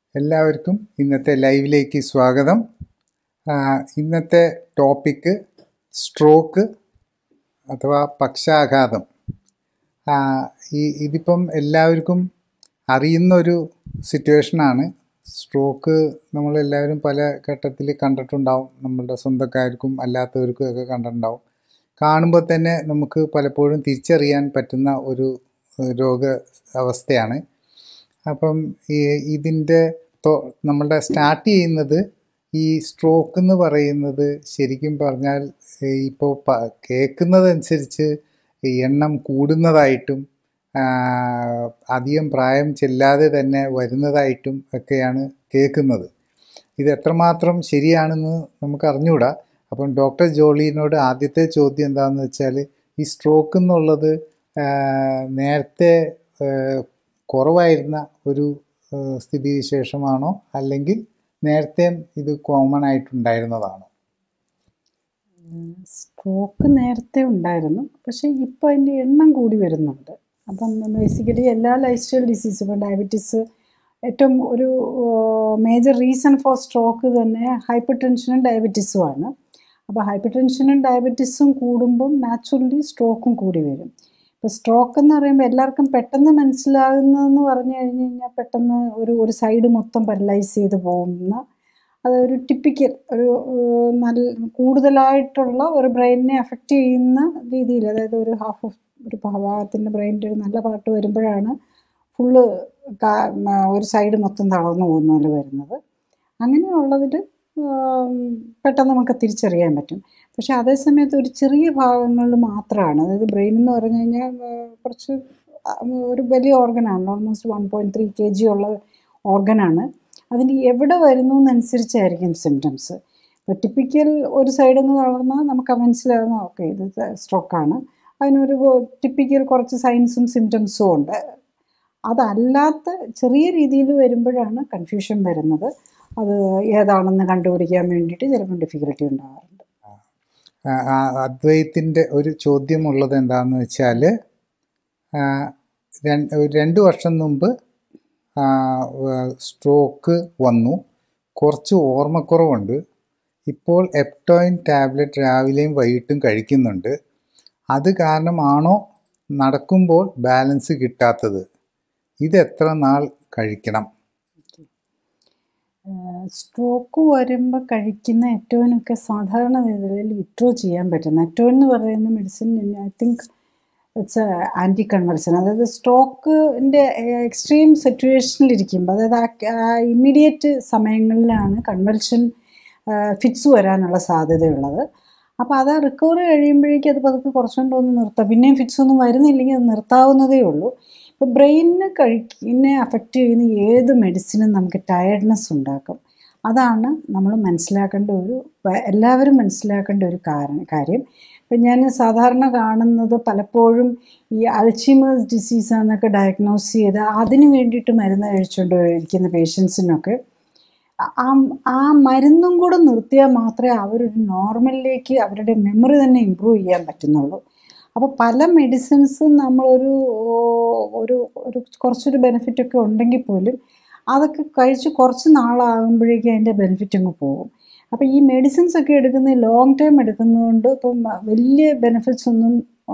എല്ലാവർക്കും ഇന്നത്തെ ലൈവിലേക്ക് സ്വാഗതം ആ, ഇന്നത്തെ ടോപ്പിക്ക് സ്ട്രോക്ക് അഥവാ പക്ഷാഘാതം ആ, ഈ ഇതിപ്പം എല്ലാവർക്കും അറിയുന്നൊരു സിറ്റുവേഷനാണ് സ്ട്രോക്ക് നമ്മളെല്ലാവരും പല ഘട്ടത്തിൽ കണ്ടിട്ടുണ്ടാവും നമ്മളുടെ സ്വന്തക്കാർക്കും അല്ലാത്തവർക്കും ഒക്കെ കണ്ടിട്ടുണ്ടാവും കാണുമ്പോൾ തന്നെ നമുക്ക് പലപ്പോഴും തിരിച്ചറിയാൻ പറ്റുന്ന ഒരു ഏഹ്, രോഗ അവസ്ഥയാണ് അപ്പം ഈ ഇതിൻ്റെ നമ്മളുടെ സ്റ്റാർട്ട് ചെയ്യുന്നത് ഈ സ്ട്രോക്ക് എന്ന് പറയുന്നത് ശരിക്കും പറഞ്ഞാൽ ഇപ്പോൾ കേൾക്കുന്നതനുസരിച്ച് ഈ എണ്ണം കൂടുന്നതായിട്ടും ആ, അധികം പ്രായം ചെല്ലാതെ തന്നെ വരുന്നതായിട്ടും ഒക്കെയാണ് കേൾക്കുന്നത് ഇത് എത്രമാത്രം ശരിയാണെന്ന് നമുക്ക് അറിഞ്ഞുകൂടാ അപ്പം ഡോക്ടർ ജോളിനോട് ആദ്യത്തെ ചോദ്യം എന്താണെന്ന് വെച്ചാൽ ഈ സ്ട്രോക്ക് എന്നുള്ളത് ആ, നേരത്തെ ആ, കുറവായിരുന്ന ഒരു ആ, സ്ഥിതിവിശേഷമാണോ അല്ലെങ്കിൽ നേരത്തെ ഇത് കോമൺ ആയിട്ടുണ്ടായിരുന്നതാണോ സ്ട്രോക്ക് നേരത്തെ ഉണ്ടായിരുന്നു പക്ഷേ ഇപ്പോൾ അതിൻ്റെ എണ്ണം കൂടി വരുന്നുണ്ട് അപ്പം ബേസിക്കലി എല്ലാ ലൈഫ് സ്റ്റൈൽ ഡിസീസ് ഇപ്പോൾ ഡയബറ്റീസ് ഏറ്റവും ഒരു മേജർ റീസൺ ഫോർ സ്ട്രോക്ക് തന്നെ ഹൈപ്പർ ടെൻഷനും ഡയബറ്റീസും ആണ് അപ്പോൾ ഹൈപ്പർ ടെൻഷനും ഡയബറ്റീസും കൂടുമ്പം നാച്ചുറലി സ്ട്രോക്കും കൂടി വരും ഇപ്പോൾ സ്ട്രോക്ക് എന്ന് പറയുമ്പോൾ എല്ലാവർക്കും പെട്ടെന്ന് മനസ്സിലാകുന്നതെന്ന് പറഞ്ഞു കഴിഞ്ഞ് കഴിഞ്ഞാൽ പെട്ടെന്ന് ഒരു ഒരു സൈഡ് മൊത്തം പരലൈസ് ചെയ്ത് പോകുന്ന അതൊരു ടിപ്പിക്കൽ ഒരു ഏഹ്, നല്ല കൂടുതലായിട്ടുള്ള ഒരു ബ്രെയിനിനെ അഫക്റ്റ് ചെയ്യുന്ന രീതിയിൽ അതായത് ഒരു ഹാഫ് ഓഫ് ഒരു ഭാഗത്തിൻ്റെ ബ്രെയിനിൻ്റെ ഒരു നല്ല പാർട്ട് വരുമ്പോഴാണ് ഫുള്ള് ഒരു സൈഡ് മൊത്തം തളർന്നു പോകുന്ന പോലെ വരുന്നത് അങ്ങനെയുള്ളതിൽ പെട്ടെന്ന് നമുക്ക് തിരിച്ചറിയാൻ പറ്റും പക്ഷേ അതേ സമയത്ത് ഒരു ചെറിയ ഭാഗങ്ങളിൽ മാത്രമാണ് അതായത് ബ്രെയിൻ എന്ന് പറഞ്ഞു കഴിഞ്ഞാൽ ഏഹ്, കുറച്ച് ആ, ഒരു വലിയ ഓർഗനാണ് almost one point three K G ഉള്ള ഓർഗനാണ് അതിന് എവിടെ വരുന്നു എന്നനുസരിച്ചായിരിക്കും സിംറ്റംസ് ഇപ്പോൾ ടിപ്പിക്കൽ ഒരു സൈഡിൽ നിന്ന് തളർന്നാൽ നമുക്ക് മനസ്സിലാകുന്ന ഓക്കെ ഇത് സ്ട്രോക്കാണ് അതിനൊരു ടിപ്പിക്കൽ കുറച്ച് സൈൻസും സിംറ്റംസും ഉണ്ട് അതല്ലാത്ത ചെറിയ രീതിയിൽ വരുമ്പോഴാണ് കൺഫ്യൂഷൻ വരുന്നത് അത് ഏതാണെന്ന് കണ്ടുപിടിക്കാൻ വേണ്ടിയിട്ട് ചിലപ്പോൾ ഡിഫിക്കൽട്ടി ഉണ്ടാകാറുണ്ട് ആ, ആ, അദ്വൈത്തിൻ്റെ ഒരു ചോദ്യമുള്ളത് എന്താണെന്ന് വെച്ചാൽ രണ്ട് വർഷം മുമ്പ് ആ, വ- സ്ട്രോക്ക് വന്നു കുറച്ച് ഓർമ്മക്കുറവുണ്ട് ഇപ്പോൾ എപ്റ്റോയിൻ ടാബ്ലറ്റ് രാവിലെയും വൈകിട്ടും കഴിക്കുന്നുണ്ട് അത് കാരണമാണോ നടക്കുമ്പോൾ ബാലൻസ് കിട്ടാത്തത് ഇത് എത്ര നാൾ കഴിക്കണം സ്ട്രോക്ക് വരുമ്പോൾ കഴിക്കുന്ന എറ്റോനൊക്കെ സാധാരണ രീതിയിൽ വിത്ഡ്രോ ചെയ്യാൻ പറ്റുന്ന എറ്റോൻ എന്ന് പറയുന്ന medicine I think it's anticonvulsant അതായത് സ്ട്രോക്കിൻ്റെ എക്സ്ട്രീം സിറ്റുവേഷനിലിരിക്കുമ്പോൾ അതായത് ആ ഇമ്മീഡിയറ്റ് സമയങ്ങളിലാണ് കൺവൾഷൻ ഫിറ്റ്സ് വരാനുള്ള സാധ്യതയുള്ളത് അപ്പോൾ അത് റിക്കവറി കഴിയുമ്പോഴേക്കും അത് പതുക്കെ കുറച്ചുകൊണ്ട് ഒന്ന് നിർത്താം പിന്നെയും ഫിറ്റ്സ് ഒന്നും വരുന്നില്ലെങ്കിൽ അത് നിർത്താവുന്നതേ ഉള്ളൂ ഇപ്പോൾ ബ്രെയിനിനെ കഴിക്കിനെ അഫക്റ്റ് ചെയ്യുന്ന ഏത് മെഡിസിനും നമുക്ക് ടയർഡ്നെസ് ഉണ്ടാക്കും അതാണ് നമ്മൾ മനസ്സിലാക്കേണ്ട ഒരു വ- എല്ലാവരും മനസ്സിലാക്കേണ്ട ഒരു കാരണം കാര്യം ഇപ്പം ഞാൻ സാധാരണ കാണുന്നത് പലപ്പോഴും ഈ അൾഷിമേഴ്സ് ഡിസീസ് എന്നൊക്കെ ഡയഗ്നോസ് ചെയ്ത് അതിന് വേണ്ടിയിട്ട് മരുന്ന് കഴിച്ചുകൊണ്ട് ഇരിക്കുന്ന പേഷ്യൻസിനൊക്കെ ആ ആ മരുന്നും കൂടെ നിർത്തിയാൽ മാത്രമേ അവരൊരു നോർമലിലേക്ക് അവരുടെ മെമ്മറി തന്നെ ഇമ്പ്രൂവ് ചെയ്യാൻ പറ്റുന്നുള്ളൂ അപ്പോൾ പല മെഡിസിൻസും നമ്മളൊരു ഒരു ഒരു കുറച്ചൊരു ബെനിഫിറ്റ് ഒക്കെ ഉണ്ടെങ്കിൽ പോലും അതൊക്കെ കഴിച്ച് കുറച്ച് നാളാകുമ്പോഴേക്കും അതിൻ്റെ ബെനിഫിറ്റ് അങ്ങ് പോകും അപ്പോൾ ഈ മെഡിസിൻസ് ഒക്കെ എടുക്കുന്ന ലോങ് ടൈം എടുക്കുന്നതുകൊണ്ട് ഇപ്പം വലിയ ബെനിഫിറ്റ്സ് ഒന്നും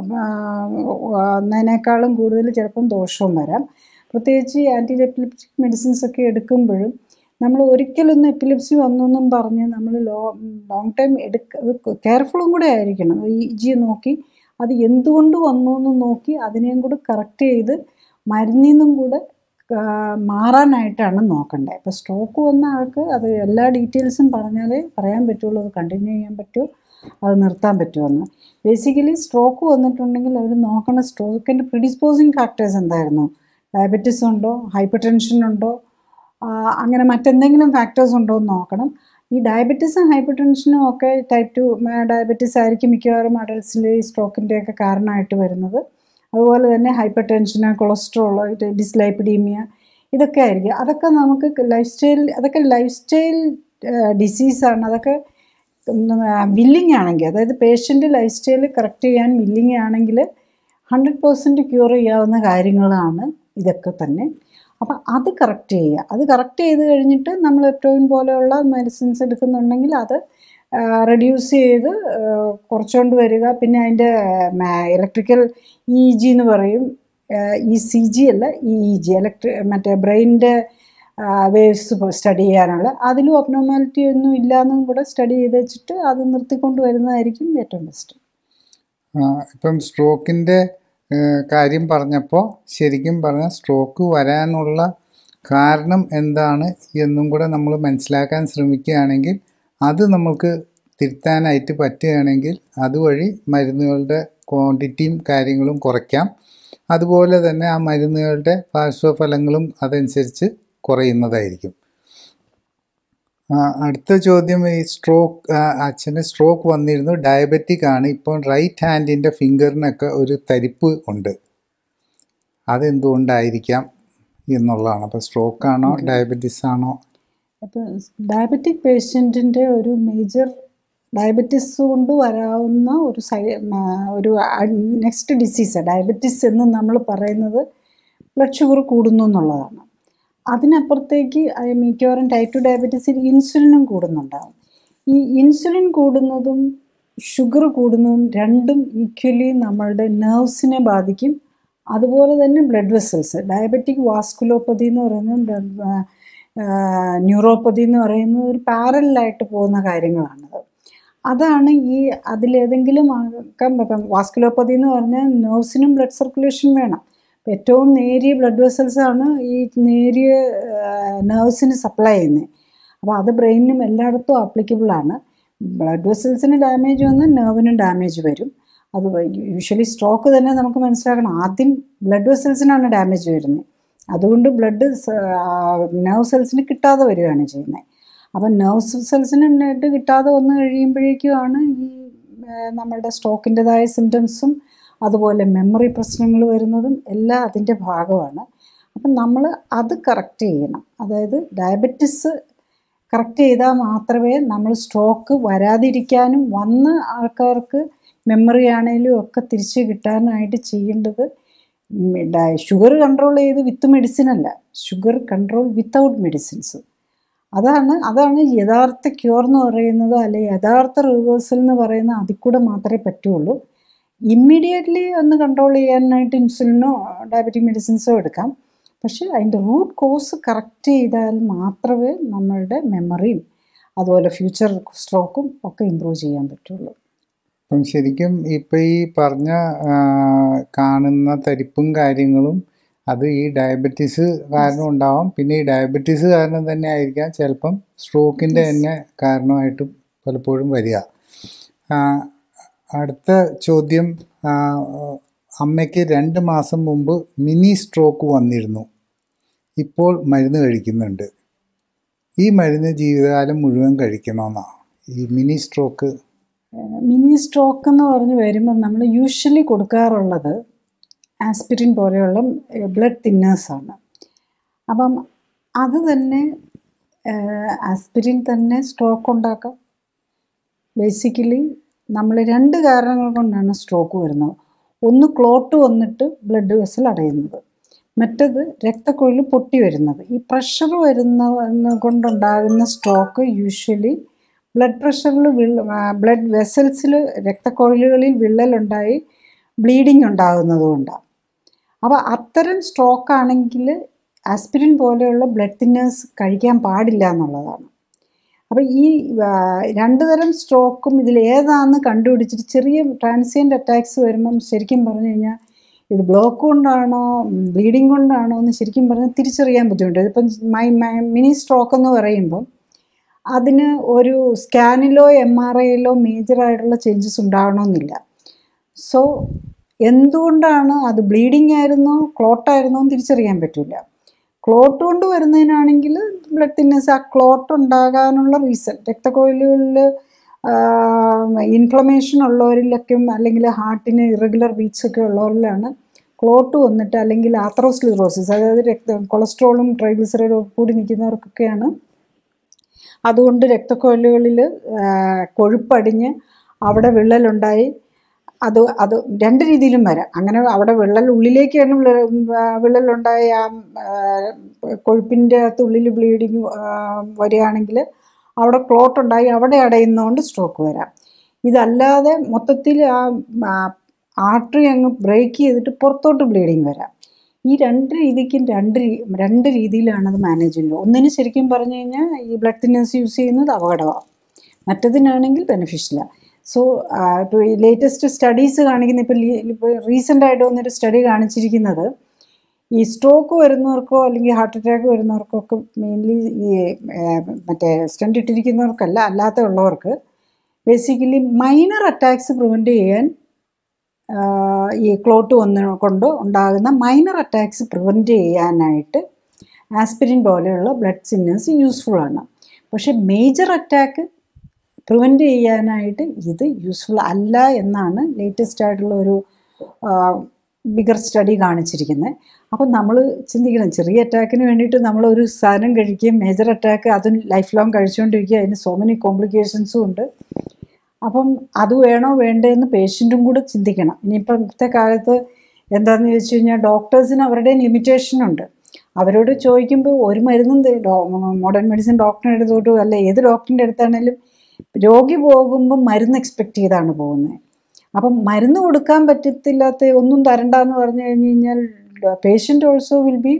അതിനേക്കാളും കൂടുതൽ ചിലപ്പം ദോഷവും വരാം പ്രത്യേകിച്ച് ആൻറ്റി എപ്പിലിപ്റ്റിക് മെഡിസിൻസ് ഒക്കെ എടുക്കുമ്പോഴും നമ്മൾ ഒരിക്കലൊന്നും എപ്പിലിപ്സി വന്നെന്നും പറഞ്ഞ് നമ്മൾ ലോ ലോങ് ടൈം എടുക്ക കെയർഫുള്ളും കൂടെ ആയിരിക്കണം ഈ ജി നോക്കി അത് എന്തുകൊണ്ട് വന്നു എന്ന് നോക്കി അതിനെയും കൂടെ കറക്റ്റ് ചെയ്ത് മരുന്നിൽ നിന്നും കൂടെ ആ, മാറാനായിട്ടാണ് നോക്കേണ്ടത് ഇപ്പോൾ സ്ട്രോക്ക് വന്ന ആൾക്ക് അത് എല്ലാ ഡീറ്റെയിൽസും പറഞ്ഞാലേ പറയാൻ പറ്റുള്ളൂ അത് കണ്ടിന്യൂ ചെയ്യാൻ പറ്റുമോ അത് നിർത്താൻ പറ്റുമെന്ന് ബേസിക്കലി സ്ട്രോക്ക് വന്നിട്ടുണ്ടെങ്കിൽ അവർ നോക്കേണ്ട സ്ട്രോക്കിൻ്റെ പ്രിഡിസ്പോസിങ് ഫാക്ടേഴ്സ് എന്തായിരുന്നു ഡയബറ്റീസ് ഉണ്ടോ ഹൈപ്പർ ടെൻഷൻ ഉണ്ടോ ആ, അങ്ങനെ മറ്റെന്തെങ്കിലും ഫാക്ടേഴ്സ് ഉണ്ടോ എന്ന് നോക്കണം ഈ ഡയബറ്റീസും ഹൈപ്പർ ടെൻഷനും ഒക്കെ ടൈപ്പ് ടു ഡയബറ്റീസ് ആയിരിക്കും മിക്കവാറും അഡൽട്സിൽ ഈ സ്ട്രോക്കിൻ്റെ ഒക്കെ കാരണമായിട്ട് വരുന്നത് അതുപോലെ തന്നെ ഹൈപ്പർ ടെൻഷന് കൊളസ്ട്രോൾ ഡിസ്ലൈപ്പിഡീമിയ ഇതൊക്കെ ആയിരിക്കും അതൊക്കെ നമുക്ക് ലൈഫ് സ്റ്റൈൽ അതൊക്കെ ലൈഫ് സ്റ്റൈൽ ഡിസീസാണ് അതൊക്കെ വില്ലിങ് ആണെങ്കിൽ അതായത് പേഷ്യൻ്റ് ലൈഫ് സ്റ്റൈൽ കറക്റ്റ് ചെയ്യാൻ വില്ലിങ് ആണെങ്കിൽ ഹൺഡ്രഡ് പേഴ്സൻറ്റ് ക്യൂർ ചെയ്യാവുന്ന കാര്യങ്ങളാണ് ഇതൊക്കെ തന്നെ അപ്പം അത് കറക്റ്റ് ചെയ്യുക അത് കറക്റ്റ് ചെയ്ത് കഴിഞ്ഞിട്ട് നമ്മൾ എപ്റ്റോയിൻ പോലെയുള്ള മെഡിസിൻസ് എടുക്കുന്നുണ്ടെങ്കിൽ അത് റെഡ്യൂസ് ചെയ്ത് ആ, കുറച്ചുകൊണ്ട് വരിക പിന്നെ അതിൻ്റെ ഇലക്ട്രിക്കൽ ഇ ജി എന്ന് പറയും ഇ സി ജി അല്ല ഇ ഇ ജി ഇലക്ട്രി മറ്റേ ബ്രെയിനിൻ്റെ വേവ്സ് സ്റ്റഡി ചെയ്യാനുള്ള അതിലും അബ്നോമാലിറ്റി ഒന്നും ഇല്ലാന്നും കൂടെ സ്റ്റഡി ചെയ്ത് വെച്ചിട്ട് അത് നിർത്തിക്കൊണ്ട് വരുന്നതായിരിക്കും ഏറ്റവും ബെസ്റ്റ് ആ, ഇപ്പം സ്ട്രോക്കിൻ്റെ കാര്യം പറഞ്ഞപ്പോൾ ശരിക്കും പറഞ്ഞാൽ സ്ട്രോക്ക് വരാനുള്ള കാരണം എന്താണ് എന്നും കൂടെ നമ്മൾ മനസ്സിലാക്കാൻ ശ്രമിക്കുകയാണെങ്കിൽ അത് നമുക്ക് തിരുത്താനായിട്ട് പറ്റുകയാണെങ്കിൽ അതുവഴി മരുന്നുകളുടെ ക്വാണ്ടിറ്റിയും കാര്യങ്ങളും കുറയ്ക്കാം അതുപോലെ തന്നെ ആ മരുന്നുകളുടെ പാർശ്വഫലങ്ങളും അതനുസരിച്ച് കുറയുന്നതായിരിക്കും ആ, അടുത്ത ചോദ്യം ഈ സ്ട്രോക്ക് അച്ഛന് സ്ട്രോക്ക് വന്നിരുന്നു ഡയബറ്റിക് ആണ് ഇപ്പോൾ റൈറ്റ് ഹാൻഡിൻ്റെ ഫിംഗറിനൊക്കെ ഒരു തരിപ്പ് ഉണ്ട് അതെന്തുകൊണ്ടായിരിക്കാം എന്നുള്ളതാണ് അപ്പോൾ സ്ട്രോക്ക് ആണോ ഡയബറ്റിസ് ആണോ അപ്പോൾ ഡയബറ്റിക് പേഷ്യൻറ്റിൻ്റെ ഒരു മേജർ ഡയബറ്റിസ് കൊണ്ട് വരാവുന്ന ഒരു സൈ ആ, ഒരു നെക്സ്റ്റ് ഡിസീസ് ഡയബറ്റിസ് എന്ന് നമ്മൾ പറയുന്നത് ബ്ലഡ് ഷുഗർ കൂടുന്നു എന്നുള്ളതാണ് അതിനപ്പുറത്തേക്ക് അത് മിക്കവാറും ടൈപ്പ് ടു ഡയബറ്റീസിൽ ഇൻസുലിനും കൂടുന്നുണ്ടാകും ഈ ഇൻസുലിൻ കൂടുന്നതും ഷുഗർ കൂടുന്നതും രണ്ടും ഈക്വലി നമ്മളുടെ നെർവ്സിനെ ബാധിക്കും അതുപോലെ തന്നെ ബ്ലഡ് വെസൽസ് ഡയബറ്റിക് വാസ്കുലോപ്പതി എന്ന് പറയുന്നത് ന്യൂറോപ്പതി എന്ന് പറയുന്നത് ഒരു പാരലായിട്ട് പോകുന്ന കാര്യങ്ങളാണത് അതാണ് ഈ അതിലേതെങ്കിലും ആക്കാൻ ഇപ്പം വാസ്കുലോപ്പതി എന്ന് പറഞ്ഞാൽ നെർവ്സിനും ബ്ലഡ് സർക്കുലേഷൻ വേണം അപ്പം ഏറ്റവും നേരിയ ബ്ലഡ് വെസൽസ് ആണ് ഈ നേരിയ നെർവ്സിന് സപ്ലൈ ചെയ്യുന്നത് അപ്പോൾ അത് ബ്രെയിനിനും എല്ലായിടത്തും ആപ്ലിക്കബിൾ ആണ് ബ്ലഡ് വെസൽസിന് ഡാമേജ് വന്നാൽ നെർവിനും ഡാമേജ് വരും അത് യൂഷ്വലി സ്ട്രോക്ക് തന്നെ നമുക്ക് മനസ്സിലാക്കണം ആദ്യം ബ്ലഡ് വെസൽസിനാണ് ഡാമേജ് വരുന്നത് അതുകൊണ്ട് ബ്ലഡ് നെർവ് സെൽസിന് കിട്ടാതെ വരികയാണ് ചെയ്യുന്നത് അപ്പം നെർവ് സെൽസിന് ബ്ലഡ് കിട്ടാതെ വന്നു കഴിയുമ്പോഴേക്കുമാണ് ഈ ആ, നമ്മളുടെ സ്ട്രോക്കിൻ്റെതായ സിംറ്റംസും അതുപോലെ മെമ്മറി പ്രശ്നങ്ങൾ വരുന്നതും എല്ലാം അതിൻ്റെ ഭാഗമാണ് അപ്പം നമ്മൾ അത് കറക്റ്റ് ചെയ്യണം അതായത് ഡയബറ്റിസ് കറക്റ്റ് ചെയ്താൽ മാത്രമേ നമ്മൾ സ്ട്രോക്ക് വരാതിരിക്കാനും വന്ന ആൾക്കാർക്ക് മെമ്മറി ആണെങ്കിലും ഒക്കെ തിരിച്ച് കിട്ടാനായിട്ട് ചെയ്യേണ്ടത് ഷുഗർ കൺട്രോൾ ചെയ്ത് വിത്ത് മെഡിസിൻ അല്ല ഷുഗർ കൺട്രോൾ വിത്തൗട്ട് മെഡിസിൻസ് അതാണ് അതാണ് യഥാർത്ഥ ക്യൂർ എന്ന് പറയുന്നത് അല്ലെ യഥാർത്ഥ റിവേഴ്സൽ എന്ന് പറയുന്നത് അതിൽ കൂടെ മാത്രമേ പറ്റുള്ളൂ ഇമ്മീഡിയറ്റ്ലി ഒന്ന് കൺട്രോൾ ചെയ്യാനായിട്ട് ഇൻസുലിനോ ഡയബറ്റിക് മെഡിസിൻസോ എടുക്കാം പക്ഷേ അതിൻ്റെ റൂട്ട് കോസ് കറക്റ്റ് ചെയ്താൽ മാത്രമേ നമ്മളുടെ മെമ്മറിയും അതുപോലെ ഫ്യൂച്ചർ സ്ട്രോക്കും ഒക്കെ ഇമ്പ്രൂവ് ചെയ്യാൻ പറ്റുള്ളൂ അപ്പം ശരിക്കും ഇപ്പം ഈ പറഞ്ഞ ആ, കാണുന്ന തരിപ്പും കാര്യങ്ങളും അത് ഈ ഡയബറ്റീസ് കാരണം ഉണ്ടാവാം പിന്നെ ഈ ഡയബറ്റീസ് കാരണം തന്നെ ആയിരിക്കാം ചിലപ്പം സ്ട്രോക്കിൻ്റെ തന്നെ കാരണമായിട്ട് പലപ്പോഴും വരിക ആ, അടുത്ത ചോദ്യം ആ, അമ്മയ്ക്ക് രണ്ട് മാസം മുമ്പ് മിനി സ്ട്രോക്ക് വന്നിരുന്നു ഇപ്പോൾ മരുന്ന് കഴിക്കുന്നുണ്ട് ഈ മരുന്ന് ജീവിതകാലം മുഴുവൻ കഴിക്കണമെന്നാണ് ഈ മിനി സ്ട്രോക്ക് മിനി സ്ട്രോക്ക് എന്ന് പറഞ്ഞ് വരുമ്പോൾ നമ്മൾ യൂഷ്വലി കൊടുക്കാറുള്ളത് ആസ്പിരിൻ പോലെയുള്ള ബ്ലഡ് തിന്നേഴ്സാണ് അപ്പം അത് തന്നെ ആസ്പിരിൻ തന്നെ സ്ട്രോക്ക് ഉണ്ടാക്കാം ബേസിക്കലി നമ്മൾ രണ്ട് കാരണങ്ങൾ കൊണ്ടാണ് സ്ട്രോക്ക് വരുന്നത് ഒന്ന് ക്ലോട്ട് വന്നിട്ട് ബ്ലഡ് വെസൽ അടയുന്നത് മറ്റത് രക്തക്കുഴൽ പൊട്ടി വരുന്നത് ഈ പ്രഷർ വരുന്ന കൊണ്ടുണ്ടാകുന്ന സ്ട്രോക്ക് യൂഷ്വലി ബ്ലഡ് പ്രഷറിൽ ബ്ലഡ് വെസൽസിൽ രക്തക്കുഴലുകളിൽ വിള്ളലുണ്ടായി ബ്ലീഡിങ് ഉണ്ടാകുന്നത് കൊണ്ടാണ് അപ്പോൾ അത്തരം സ്ട്രോക്ക് ആണെങ്കിൽ ആസ്പിരിൻ പോലെയുള്ള ബ്ലഡ് തിന്നേഴ്സ് കഴിക്കാൻ പാടില്ല എന്നുള്ളതാണ് അപ്പോൾ ഈ ആ, രണ്ട് തരം സ്ട്രോക്കും ഇതിൽ ഏതാണെന്ന് കണ്ടുപിടിച്ചിട്ട് ചെറിയ ട്രാൻസിയൻ്റ് അറ്റാക്സ് വരുമ്പം ശരിക്കും പറഞ്ഞു കഴിഞ്ഞാൽ ഇത് ബ്ലോക്ക് കൊണ്ടാണോ ബ്ലീഡിങ് കൊണ്ടാണോ എന്ന് ശരിക്കും പറഞ്ഞാൽ തിരിച്ചറിയാൻ ബുദ്ധിമുട്ട് ഇതിപ്പം മൈ മൈ- മിനി സ്ട്രോക്ക് എന്ന് പറയുമ്പം അതിന് ഒരു സ്കാനിലോ എം ആർ ഐയിലോ മേജറായിട്ടുള്ള ചേഞ്ചസ് ഉണ്ടാവണമെന്നില്ല സോ എന്തുകൊണ്ടാണ് അത് ബ്ലീഡിങ് ആയിരുന്നോ ക്ലോട്ട് ആയിരുന്നോ എന്ന് തിരിച്ചറിയാൻ പറ്റില്ല ക്ലോട്ട് കൊണ്ട് വരുന്നതിനാണെങ്കിൽ ബ്ലഡ് തിന്നേഴ്സ് ആ ക്ലോട്ട് ഉണ്ടാകാനുള്ള റീസൺ രക്തക്കൊഴലുകളിൽ ഇൻഫ്ലമേഷൻ ഉള്ളവരിലൊക്കെ അല്ലെങ്കിൽ ഹാർട്ടിന് ഇറഗുലർ ബീറ്റ്സ് ഒക്കെ ഉള്ളവരിലാണ് ക്ലോട്ട് വന്നിട്ട് അല്ലെങ്കിൽ ആത്രോസ്ലിറോസിസ് അതായത് രക്ത കൊളസ്ട്രോളും ട്രൈഗ്ലിസറൈഡും കൂടി നിൽക്കുന്നവർക്കൊക്കെയാണ് അതുകൊണ്ട് രക്തക്കൊഴലുകളിൽ കൊഴുപ്പടിഞ്ഞ് അവിടെ വിള്ളലുണ്ടായി അത് അത് രണ്ട് രീതിയിലും വരാം അങ്ങനെ അവിടെ വിള്ളൽ ഉള്ളിലേക്കാണ് വിള്ളലുണ്ടായ ആ കൊഴുപ്പിൻ്റെ അകത്ത് ഉള്ളിൽ ബ്ലീഡിങ് വരികയാണെങ്കിൽ അവിടെ ക്ലോട്ട് ഉണ്ടായി അവിടെ അടയുന്നതുകൊണ്ട് സ്ട്രോക്ക് വരാം ഇതല്ലാതെ മൊത്തത്തിൽ ആ ആർട്ടറി അങ്ങ് ബ്രേക്ക് ചെയ്തിട്ട് പുറത്തോട്ട് ബ്ലീഡിങ് വരാം ഈ രണ്ട് രീതിക്കും രണ്ട് രീ- രണ്ട് രീതിയിലാണ് അത് മാനേജ് ചെയ്യുന്നത് ഒന്നിന് ശരിക്കും പറഞ്ഞു കഴിഞ്ഞാൽ ഈ ബ്ലഡ് തിന്നേഴ്സ് യൂസ് ചെയ്യുന്നത് അപകടമാണ് മറ്റതിനാണെങ്കിൽ ബെനിഫിഷ്യലാണ് സോ ഇപ്പോൾ ഈ ലേറ്റസ്റ്റ് സ്റ്റഡീസ് കാണിക്കുന്ന ഇപ്പോൾ ഇപ്പോൾ റീസെൻ്റ് ആയിട്ട് വന്നൊരു സ്റ്റഡി കാണിച്ചിരിക്കുന്നത് ഈ സ്ട്രോക്ക് വരുന്നവർക്കോ അല്ലെങ്കിൽ ഹാർട്ട് അറ്റാക്ക് വരുന്നവർക്കോ ഒക്കെ മെയിൻലി ഈ ഏർ, മറ്റേ സ്റ്റണ്ട് ഇട്ടിരിക്കുന്നവർക്കല്ല അല്ലാത്ത ഉള്ളവർക്ക് ബേസിക്കലി മൈനർ അറ്റാക്സ് പ്രിവെൻറ്റ് ചെയ്യാൻ ആഹ്, ഈ ക്ലോട്ട് വന്ന് കൊണ്ട് ഉണ്ടാകുന്ന മൈനർ അറ്റാക്സ് പ്രിവെൻറ്റ് ചെയ്യാനായിട്ട് ആസ്പിരിൻ പോലെയുള്ള ബ്ലഡ് സിന്നേഴ്സ് യൂസ്ഫുൾ ആണ് പക്ഷേ മേജർ അറ്റാക്ക് പ്രിവെൻറ്റ് ചെയ്യാനായിട്ട് ഇത് യൂസ്ഫുൾ അല്ല എന്നാണ് ലേറ്റസ്റ്റ് ആയിട്ടുള്ള ഒരു ബിഗർ സ്റ്റഡി കാണിച്ചിരിക്കുന്നത് അപ്പം നമ്മൾ ചിന്തിക്കണം ചെറിയ അറ്റാക്കിന് വേണ്ടിയിട്ട് നമ്മൾ ഒരു സാധനം കഴിക്കുകയും മേജർ അറ്റാക്ക് അതും ലൈഫ് ലോങ് കഴിച്ചുകൊണ്ടിരിക്കുക അതിന് സോ മെനി കോംപ്ലിക്കേഷൻസും ഉണ്ട് അപ്പം അത് വേണോ വേണ്ടേ എന്ന് പേഷ്യൻറ്റും കൂടെ ചിന്തിക്കണം ഇനിയിപ്പം ഇപ്പോഴത്തെ കാലത്ത് എന്താണെന്ന് ചോദിച്ചു കഴിഞ്ഞാൽ ഡോക്ടേഴ്സിന് അവരുടെയും ലിമിറ്റേഷൻ ഉണ്ട് അവരോട് ചോദിക്കുമ്പോൾ ഒരു മരുന്നും മോഡേൺ മെഡിസിൻ ഡോക്ടറിൻ്റെ അടുത്തോട്ട് അല്ല ഏത് ഡോക്ടറിൻ്റെ അടുത്താണേലും രോഗി പോകുമ്പോൾ മരുന്ന് എക്സ്പെക്റ്റ് ചെയ്താണ് പോകുന്നത് അപ്പം മരുന്ന് കൊടുക്കാൻ പറ്റത്തില്ലാത്ത ഒന്നും തരണ്ടെന്ന് പറഞ്ഞു കഴിഞ്ഞ് കഴിഞ്ഞാൽ patient also will be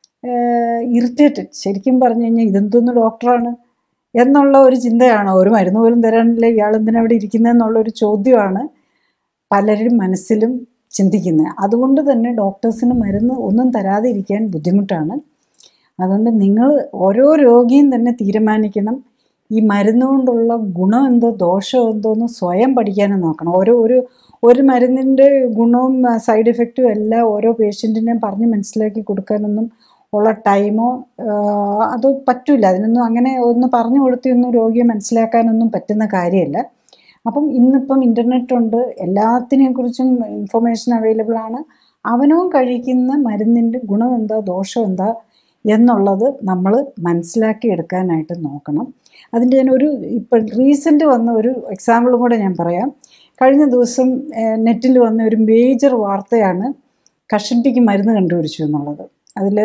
irritated ശരിക്കും പറഞ്ഞു കഴിഞ്ഞാൽ ഇതെന്തോന്ന് ഡോക്ടറാണ് എന്നുള്ള ഒരു ചിന്തയാണ് ഒരു മരുന്ന് പോലും തരാനില്ല ഇയാൾ എന്തിനാ ഇവിടെ ഇരിക്കുന്നതെന്നുള്ള ഒരു ചോദ്യമാണ് പലരും മനസ്സിലും ചിന്തിക്കുന്നത് അതുകൊണ്ട് തന്നെ ഡോക്ടേഴ്സിന് മരുന്ന് ഒന്നും തരാതെ ഇരിക്കാൻ ബുദ്ധിമുട്ടാണ് അതുകൊണ്ട് നിങ്ങൾ ഓരോ രോഗിയും തന്നെ തീരുമാനിക്കണം ഈ മരുന്ന് കൊണ്ടുള്ള ഗുണം എന്തോ ദോഷം എന്തോ എന്ന് സ്വയം പഠിക്കാനും നോക്കണം ഓരോ ഒരു ഒരു മരുന്നിൻ്റെ ഗുണവും സൈഡ് എഫക്റ്റും എല്ലാം ഓരോ പേഷ്യൻറ്റിനെയും പറഞ്ഞ് മനസ്സിലാക്കി കൊടുക്കാനൊന്നും ഉള്ള ടൈമോ അത് പറ്റില്ല അതിനൊന്നും അങ്ങനെ ഒന്ന് പറഞ്ഞു കൊടുത്തൊന്നും രോഗിയെ മനസ്സിലാക്കാനൊന്നും പറ്റുന്ന കാര്യമല്ല അപ്പം ഇന്നിപ്പം ഇൻ്റർനെറ്റ് ഉണ്ട് എല്ലാത്തിനെയും കുറിച്ചും ഇൻഫർമേഷൻ അവൈലബിൾ ആണ് അവനവും കഴിക്കുന്ന മരുന്നിൻ്റെ ഗുണം എന്താ ദോഷം എന്താ എന്നുള്ളത് നമ്മൾ മനസ്സിലാക്കി എടുക്കാനായിട്ട് നോക്കണം അതിൻ്റെ ഞാൻ ഒരു ഇപ്പം റീസെൻ്റ് വന്ന ഒരു എക്സാമ്പിളും കൂടെ ഞാൻ പറയാം കഴിഞ്ഞ ദിവസം നെറ്റിൽ വന്ന ഒരു മേജർ വാർത്തയാണ് കഷണ്ടിക്ക് മരുന്ന് കണ്ടുപിടിച്ചു എന്നുള്ളത് അതിൽ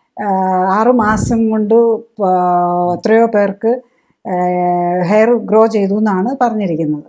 ആറ് മാസം കൊണ്ട് പ- എത്രയോ പേർക്ക് ഹെയർ ഗ്രോ ചെയ്തു എന്നാണ് പറഞ്ഞിരിക്കുന്നത്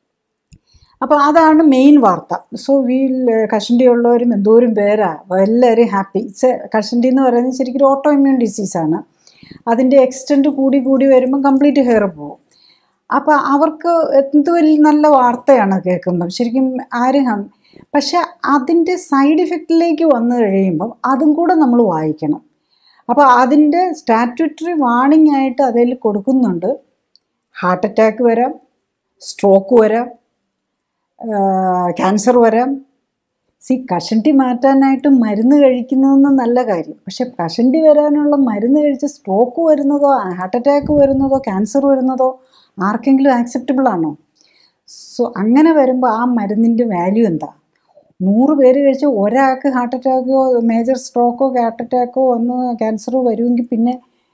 അപ്പോൾ അതാണ് മെയിൻ വാർത്ത സോ വീൽ കഷണ്ടി ഉള്ളവരും എന്തോരം പേരാ എല്ലാവരും ഹാപ്പി കഷണ്ടി എന്ന് പറയുന്നത് ശരിക്കും ഒരു ഓട്ടോ ഇമ്മ്യൂൺ ഡിസീസാണ് അതിൻ്റെ എക്സ്റ്റൻറ്റ് കൂടി കൂടി വരുമ്പോൾ കംപ്ലീറ്റ് ഹെയർ പോകും അപ്പോൾ അവർക്ക് എന്ത് വലിയ നല്ല വാർത്തയാണ് കേൾക്കുമ്പം ശരിക്കും ആരും ഹം പക്ഷെ അതിൻ്റെ സൈഡ് ഇഫക്റ്റിലേക്ക് വന്നു കഴിയുമ്പം അതും കൂടെ നമ്മൾ വായിക്കണം അപ്പോൾ അതിൻ്റെ സ്റ്റാറ്റ്യൂട്ടറി വാണിംഗ് ആയിട്ട് അതിൽ കൊടുക്കുന്നുണ്ട് ഹാർട്ട് അറ്റാക്ക് വരാം സ്ട്രോക്ക് വരാം ക്യാൻസർ വരാം സി കഷണ്ടി മാറ്റാനായിട്ട് മരുന്ന് കഴിക്കുന്നതെന്ന് നല്ല കാര്യം പക്ഷെ കഷണ്ടി വരാനുള്ള മരുന്ന് കഴിച്ച് സ്ട്രോക്ക് വരുന്നതോ ഹാർട്ട് അറ്റാക്ക് വരുന്നതോ ക്യാൻസർ വരുന്നതോ ആർക്കെങ്കിലും ആക്സെപ്റ്റബിൾ ആണോ സോ അങ്ങനെ വരുമ്പോൾ ആ മരുന്നിൻ്റെ വാല്യൂ എന്താ നൂറ് പേര് കഴിച്ച് ഒരാൾക്ക് ഹാർട്ട് അറ്റാക്കോ മേജർ സ്ട്രോക്കോ ഹാർട്ട് അറ്റാക്കോ വന്ന് ക്യാൻസറോ വരുമെങ്കിൽ പിന്നെ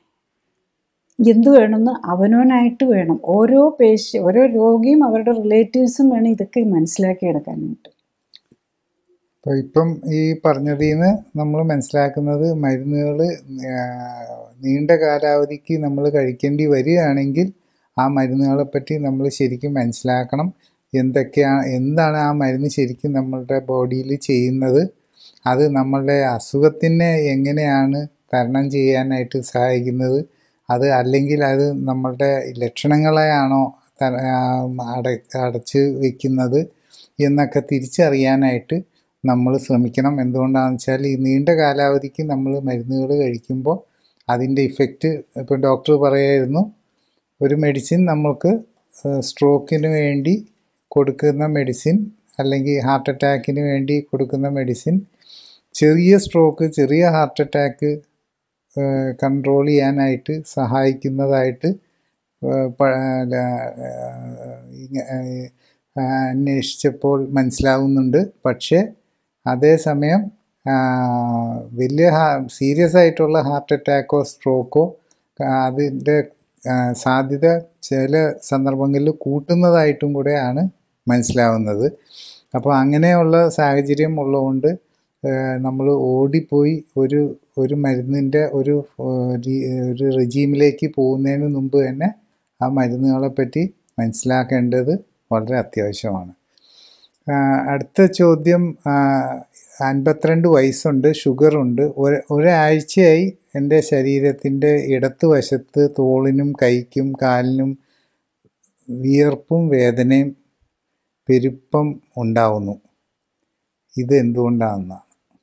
എന്ത് വേണമെന്ന് അവനവനായിട്ട് വേണം ഓരോ പേഷ്യ ഓരോ രോഗിയും അവരുടെ റിലേറ്റീവ്സും വേണം ഇതൊക്കെ മനസ്സിലാക്കി എടുക്കാനായിട്ട് അപ്പോൾ ഇപ്പം ഈ പറഞ്ഞതിൽ നിന്ന് നമ്മൾ മനസ്സിലാക്കുന്നത് മരുന്നുകൾ നീണ്ട കാലാവധിക്ക് നമ്മൾ കഴിക്കേണ്ടി വരികയാണെങ്കിൽ ആ മരുന്നുകളെ പറ്റി നമ്മൾ ശരിക്കും മനസ്സിലാക്കണം എന്തൊക്കെയാണ് എന്താണ് ആ മരുന്ന് ശരിക്കും നമ്മളുടെ ബോഡിയിൽ ചെയ്യുന്നത് അത് നമ്മളുടെ അസുഖത്തിനെ എങ്ങനെയാണ് തരണം ചെയ്യാനായിട്ട് സഹായിക്കുന്നത് അത് അല്ലെങ്കിൽ അത് നമ്മളുടെ ലക്ഷണങ്ങളെയാണോ ത- ആ, അട അടച്ച് വെക്കുന്നത് എന്നൊക്കെ തിരിച്ചറിയാനായിട്ട് നമ്മൾ ശ്രമിക്കണം എന്തുകൊണ്ടാണെന്ന് വെച്ചാൽ ഈ നീണ്ട കാലാവധിക്ക് നമ്മൾ മരുന്നുകൾ കഴിക്കുമ്പോൾ അതിൻ്റെ ഇഫക്റ്റ് ഇപ്പോൾ ഡോക്ടർ പറയായിരുന്നു ഒരു മെഡിസിൻ നമ്മൾക്ക് സ്ട്രോക്കിന് വേണ്ടി കൊടുക്കുന്ന മെഡിസിൻ അല്ലെങ്കിൽ ഹാർട്ട് അറ്റാക്കിന് വേണ്ടി കൊടുക്കുന്ന മെഡിസിൻ ചെറിയ സ്ട്രോക്ക് ചെറിയ ഹാർട്ട് അറ്റാക്ക് കൺട്രോൾ ചെയ്യാനായിട്ട് സഹായിക്കുന്നതായിട്ട് ഏഹ് പ- ല- ഏഹ് ഇങ്ങ- ഏഹ് അന്വേഷിച്ചപ്പോൾ മനസ്സിലാവുന്നുണ്ട് പക്ഷേ അതേസമയം ആ, വലിയ സീരിയസ് ആയിട്ടുള്ള ഹാർട്ട് അറ്റാക്കോ സ്ട്രോക്കോ അതിൻ്റെ ആ, സാധ്യത ചില സന്ദർഭങ്ങളിൽ കൂട്ടുന്നതായിട്ടും കൂടെയാണ് മനസ്സിലാവുന്നത് അപ്പോൾ അങ്ങനെയുള്ള സാഹചര്യം ഉള്ളതുകൊണ്ട് നമ്മൾ ഓടിപ്പോയി ഒരു ഒരു മരുന്നിൻ്റെ ഒരു ഏഹ്, രീ- ഒരു റെജീമിലേക്ക് പോകുന്നതിന് മുമ്പ് തന്നെ ആ മരുന്നുകളെ പറ്റി മനസ്സിലാക്കേണ്ടത് വളരെ അത്യാവശ്യമാണ് ആ, അടുത്ത ചോദ്യം ആ, അൻപത്തിരണ്ട് വയസ്സുണ്ട് ഷുഗറുണ്ട് ഒരു ഒരാഴ്ചയായി എൻ്റെ ശരീരത്തിൻ്റെ ഇടത്ത് വശത്ത് തോളിനും കൈക്കും കാലിനും വിയർപ്പും വേദനയും പെരുപ്പം ഉണ്ടാവുന്നു ഇത് എന്തുകൊണ്ടാണെന്നാണ്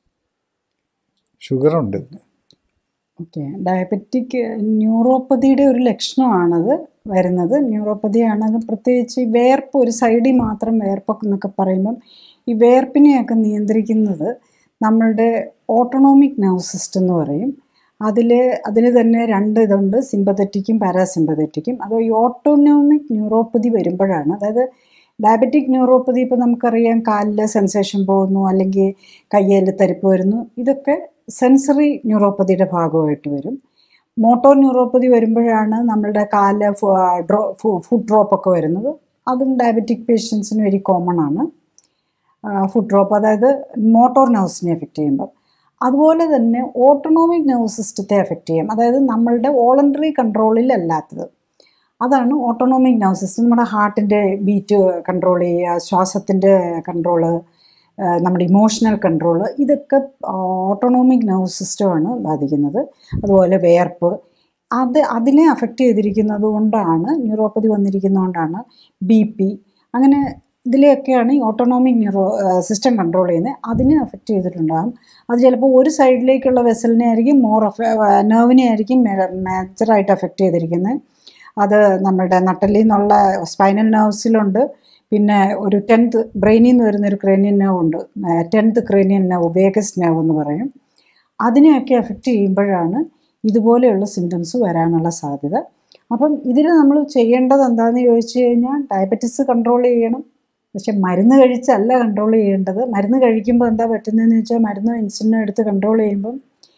ഷുഗറുണ്ട് ഓക്കെ ഡയബറ്റിക് ന്യൂറോപ്പതിയുടെ ഒരു ലക്ഷണമാണത് വരുന്നത് ന്യൂറോപ്പതിയാണത് പ്രത്യേകിച്ച് ഈ വേർപ്പ് ഒരു സൈഡിൽ മാത്രം വേർപ്പൊക്കെ എന്നൊക്കെ പറയുമ്പം ഈ വേർപ്പിനെയൊക്കെ നിയന്ത്രിക്കുന്നത് നമ്മളുടെ ഓട്ടോണോമിക് നെർവ് സിസ്റ്റം എന്ന് പറയും അതിൽ അതിൽ തന്നെ രണ്ട് ഇതുണ്ട് സിമ്പതറ്റിക്കും പാരാസിമ്പതറ്റിക്കും അത് ഈ ഓട്ടോണോമിക് ന്യൂറോപ്പതി വരുമ്പോഴാണ് അതായത് ഡയബറ്റിക് ന്യൂറോപ്പതി ഇപ്പോൾ നമുക്കറിയാം കാലിൽ സെൻസേഷൻ പോകുന്നു അല്ലെങ്കിൽ കയ്യിൽ തരിപ്പ് വരുന്നു ഇതൊക്കെ സെൻസറി ന്യൂറോപ്പതിയുടെ ഭാഗമായിട്ട് വരും മോട്ടോർ ന്യൂറോപ്പതി വരുമ്പോഴാണ് നമ്മളുടെ കാല് ഫു- ഡ്രോ ഫുഡ് ഡ്രോപ്പ് ഒക്കെ വരുന്നത് അതും ഡയബറ്റിക് പേഷ്യൻസിന് വെരി കോമൺ ആണ് ഫുഡ് ഡ്രോപ്പ് അതായത് മോട്ടോർ നെർവ്സിനെ എഫക്റ്റ് ചെയ്യുമ്പോൾ അതുപോലെ തന്നെ ഓട്ടോണോമിക് നെർവ് സിസ്റ്റത്തെ എഫക്റ്റ് ചെയ്യും അതായത് നമ്മളുടെ വോളണ്ടറി കൺട്രോളിൽ അല്ലാത്തത് അതാണ് ഓട്ടോണോമിക് നെർവ് സിസ്റ്റം നമ്മുടെ ഹാർട്ടിൻ്റെ ബീറ്റ് കൺട്രോൾ ചെയ്യുക ശ്വാസത്തിൻ്റെ കൺട്രോള് നമ്മുടെ ഇമോഷണൽ കൺട്രോള് ഇതൊക്കെ ഓട്ടോണോമിക് നെർവ് സിസ്റ്റമാണ് ബാധിക്കുന്നത് അതുപോലെ വേർപ്പ് അത് അതിനെ അഫക്റ്റ് ചെയ്തിരിക്കുന്നത് കൊണ്ടാണ് ന്യൂറോപ്പതി വന്നിരിക്കുന്നതുകൊണ്ടാണ് ബി പി അങ്ങനെ ഇതിലെയൊക്കെയാണ് ഈ ഓട്ടോണോമിക് ന്യൂറോ സിസ്റ്റം കൺട്രോൾ ചെയ്യുന്നത് അതിനെ അഫക്റ്റ് ചെയ്തിട്ടുണ്ടാകും അത് ചിലപ്പോൾ ഒരു സൈഡിലേക്കുള്ള വെസലിനെ ആയിരിക്കും മോർ നെർവിനെ ആയിരിക്കും മേജറായിട്ട് അഫക്റ്റ് ചെയ്തിരിക്കുന്നത് അത് നമ്മുടെ നട്ടലിൽ നിന്നുള്ള സ്പൈനൽ നെർവ്സിലുണ്ട് പിന്നെ ഒരു ടെൻത്ത് ബ്രെയിനിൽ നിന്ന് വരുന്ന ഒരു ക്രേനിയൻ നെർവ് ഉണ്ട് tenth cranial nerve vagus nerve എന്ന് പറയും അതിനെയൊക്കെ എഫക്റ്റ് ചെയ്യുമ്പോഴാണ് ഇതുപോലെയുള്ള സിംറ്റംസ് വരാനുള്ള സാധ്യത അപ്പം ഇതിൽ നമ്മൾ ചെയ്യേണ്ടത് എന്താണെന്ന് ചോദിച്ചു കഴിഞ്ഞാൽ ഡയബറ്റിസ് കൺട്രോൾ ചെയ്യണം പക്ഷെ മരുന്ന് കഴിച്ചല്ല കൺട്രോൾ ചെയ്യേണ്ടത് മരുന്ന് കഴിക്കുമ്പോൾ എന്താ പറ്റുന്നതെന്ന് വെച്ചാൽ മരുന്നും ഇൻസുലിനും എടുത്ത് കൺട്രോൾ ചെയ്യുമ്പം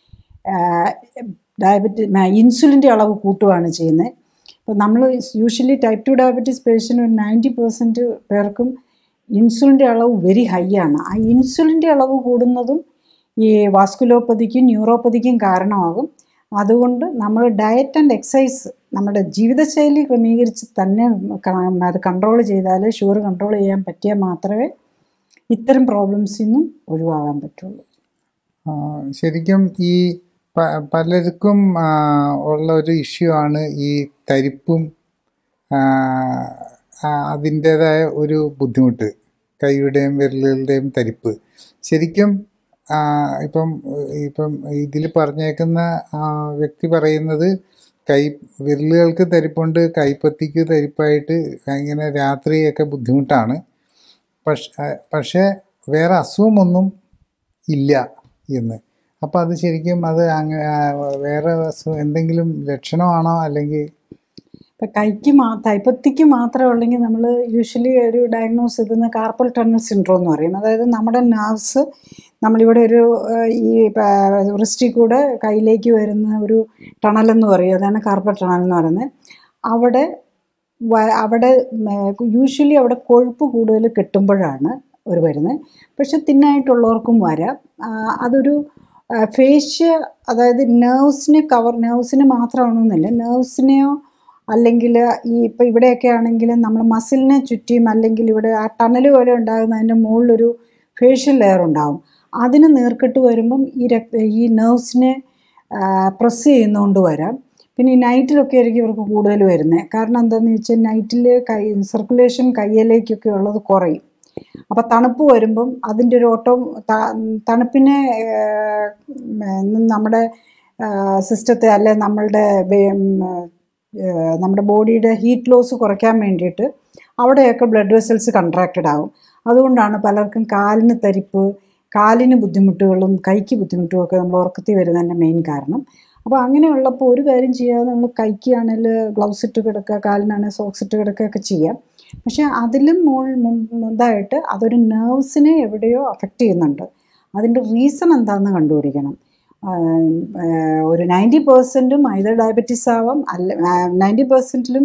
ഡയബറ്റി ഇൻസുലിൻ്റെ അളവ് കൂട്ടുകയാണ് ചെയ്യുന്നത് ഇപ്പോൾ നമ്മൾ usually type two diabetes patient ഒരു നയൻറ്റി പെർസെൻറ്റ് പേർക്കും ഇൻസുലിൻ്റെ അളവ് വെരി ഹൈ ആണ് ആ ഇൻസുലിൻ്റെ അളവ് കൂടുന്നതും ഈ വാസ്കുലോപ്പതിക്കും ന്യൂറോപ്പതിക്കും കാരണമാകും അതുകൊണ്ട് നമ്മൾ ഡയറ്റ് ആൻഡ് എക്സസൈസ് നമ്മുടെ ജീവിതശൈലി ക്രമീകരിച്ച് തന്നെ ക- അത് കൺട്രോൾ ചെയ്താൽ ഷുഗർ കൺട്രോൾ ചെയ്യാൻ പറ്റിയാൽ മാത്രമേ ഇത്തരം പ്രോബ്ലംസിൽ നിന്നും ഒഴിവാകാൻ പറ്റുള്ളൂ ആ, ശരിക്കും ഈ പ- പലർക്കും ആ, ഉള്ള ഒരു ഇഷ്യൂ ആണ് ഈ തരിപ്പും ആ, ആ, അതിൻ്റേതായ ഒരു ബുദ്ധിമുട്ട് കൈയുടെയും വിരലുകളുടെയും തരിപ്പ് ശരിക്കും ആ, ഇപ്പം ഇപ്പം ഇതിൽ പറഞ്ഞേക്കുന്ന ആ, വ്യക്തി പറയുന്നത് കൈ വിരലുകൾക്ക് തരിപ്പുണ്ട് കൈപ്പത്തിക്ക് തരിപ്പായിട്ട് ഇങ്ങനെ രാത്രിയൊക്കെ ബുദ്ധിമുട്ടാണ് പക്ഷെ പക്ഷേ വേറെ അസുഖമൊന്നും ഇല്ല എന്ന് അപ്പോൾ അത് ശരിക്കും അത് അങ്ങ ആ, വേറെ അസുഖം എന്തെങ്കിലും ലക്ഷണമാണോ അല്ലെങ്കിൽ ഇപ്പം കൈക്ക് മാ തൈപ്പത്തിക്ക് മാത്രമേ ഉള്ളെങ്കിൽ നമ്മൾ യൂഷ്വലി ഒരു ഡയഗ്നോസ് ചെയ്യുന്ന കാർപ്പൽ ടണൽ സിൻഡ്രോം എന്ന് പറയും അതായത് നമ്മുടെ നെർവ്സ് നമ്മളിവിടെ ഒരു ഏഹ്, ഈ റിസ്റ്റിൽ കൂടെ കയ്യിലേക്ക് വരുന്ന ഒരു ടണൽ എന്ന് പറയും അതാണ് കാർപ്പൽ ടണൽ എന്ന് പറയുന്നത് അവിടെ വ- അവിടെ യൂഷ്വലി അവിടെ കൊഴുപ്പ് കൂടുതൽ കിട്ടുമ്പോഴാണ് ഒരു വരുന്നത് പക്ഷെ തിന്നായിട്ടുള്ളവർക്കും വരാം ആ, അതൊരു ഫേഷ്യ അതായത് നെർവ്സിനെ കവർ നെർവ്സിന് മാത്രമാണെന്നില്ല നെർവ്സിനെയോ അല്ലെങ്കിൽ ഈ ഇപ്പോൾ ഇവിടെയൊക്കെ ആണെങ്കിൽ നമ്മൾ മസിലിനെ ചുറ്റിയും അല്ലെങ്കിൽ ഇവിടെ ആ ടണൽ പോലെ ഉണ്ടാകുന്നതിൻ്റെ മുകളിലൊരു ഫേഷ്യൽ ലെയർ ഉണ്ടാകും അതിന് നീർക്കെട്ട് വരുമ്പം ഈ രക്ത ഈ നെർവ്സിനെ പ്രസ് ചെയ്യുന്നതുകൊണ്ട് വരാം പിന്നെ ഈ നൈറ്റിലൊക്കെ ആയിരിക്കും ഇവർക്ക് കൂടുതൽ വരുന്നത് കാരണം എന്താണെന്ന് വെച്ചാൽ നൈറ്റിൽ കൈ സർക്കുലേഷൻ കയ്യിലേക്കൊക്കെ ഉള്ളത് കുറയും അപ്പോൾ തണുപ്പ് വരുമ്പം അതിൻ്റെ ഒരു ഓട്ടം തണുപ്പിനെ ഏഹ്, ഉം, നമ്മുടെ സിസ്റ്റത്തെ അല്ലെ നമ്മളുടെ വേ- ഉം, ഏഹ്, നമ്മുടെ ബോഡിയുടെ ഹീറ്റ് ലോസ് കുറയ്ക്കാൻ വേണ്ടിയിട്ട് അവിടെയൊക്കെ ബ്ലഡ് വെസൽസ് കൺട്രാക്റ്റഡ് ആകും അതുകൊണ്ടാണ് പലർക്കും കാലിന് തരിപ്പ് കാലിന് ബുദ്ധിമുട്ടുകളും കൈക്ക് ബുദ്ധിമുട്ടും ഒക്കെ നമ്മൾ ഉറക്കത്തിൽ വരുന്നതിൻ്റെ മെയിൻ കാരണം അപ്പോൾ അങ്ങനെയുള്ളപ്പോൾ ഒരു കാര്യം ചെയ്യാതെ നമ്മൾ കൈക്കാണെങ്കിൽ ഗ്ലൗസ് ഇട്ട് കിടക്കുക കാലിനാണെങ്കിൽ സോക്സ് ഇട്ട് കിടക്കുകയൊക്കെ ചെയ്യാം പക്ഷേ അതിലും മോൾ മുതായിട്ട് അതൊരു നെർവ്സിനെ എവിടെയോ അഫക്റ്റ് ചെയ്യുന്നുണ്ട് അതിൻ്റെ റീസൺ എന്താണെന്ന് കണ്ടുപിടിക്കണം ആഹ് ആഹ് ഒരു നയൻറ്റി പെർസെൻറ്റും ഐതർ ഡയബറ്റീസ് ആവാം അല്ല നയൻറ്റി പെർസെൻറ്റിലും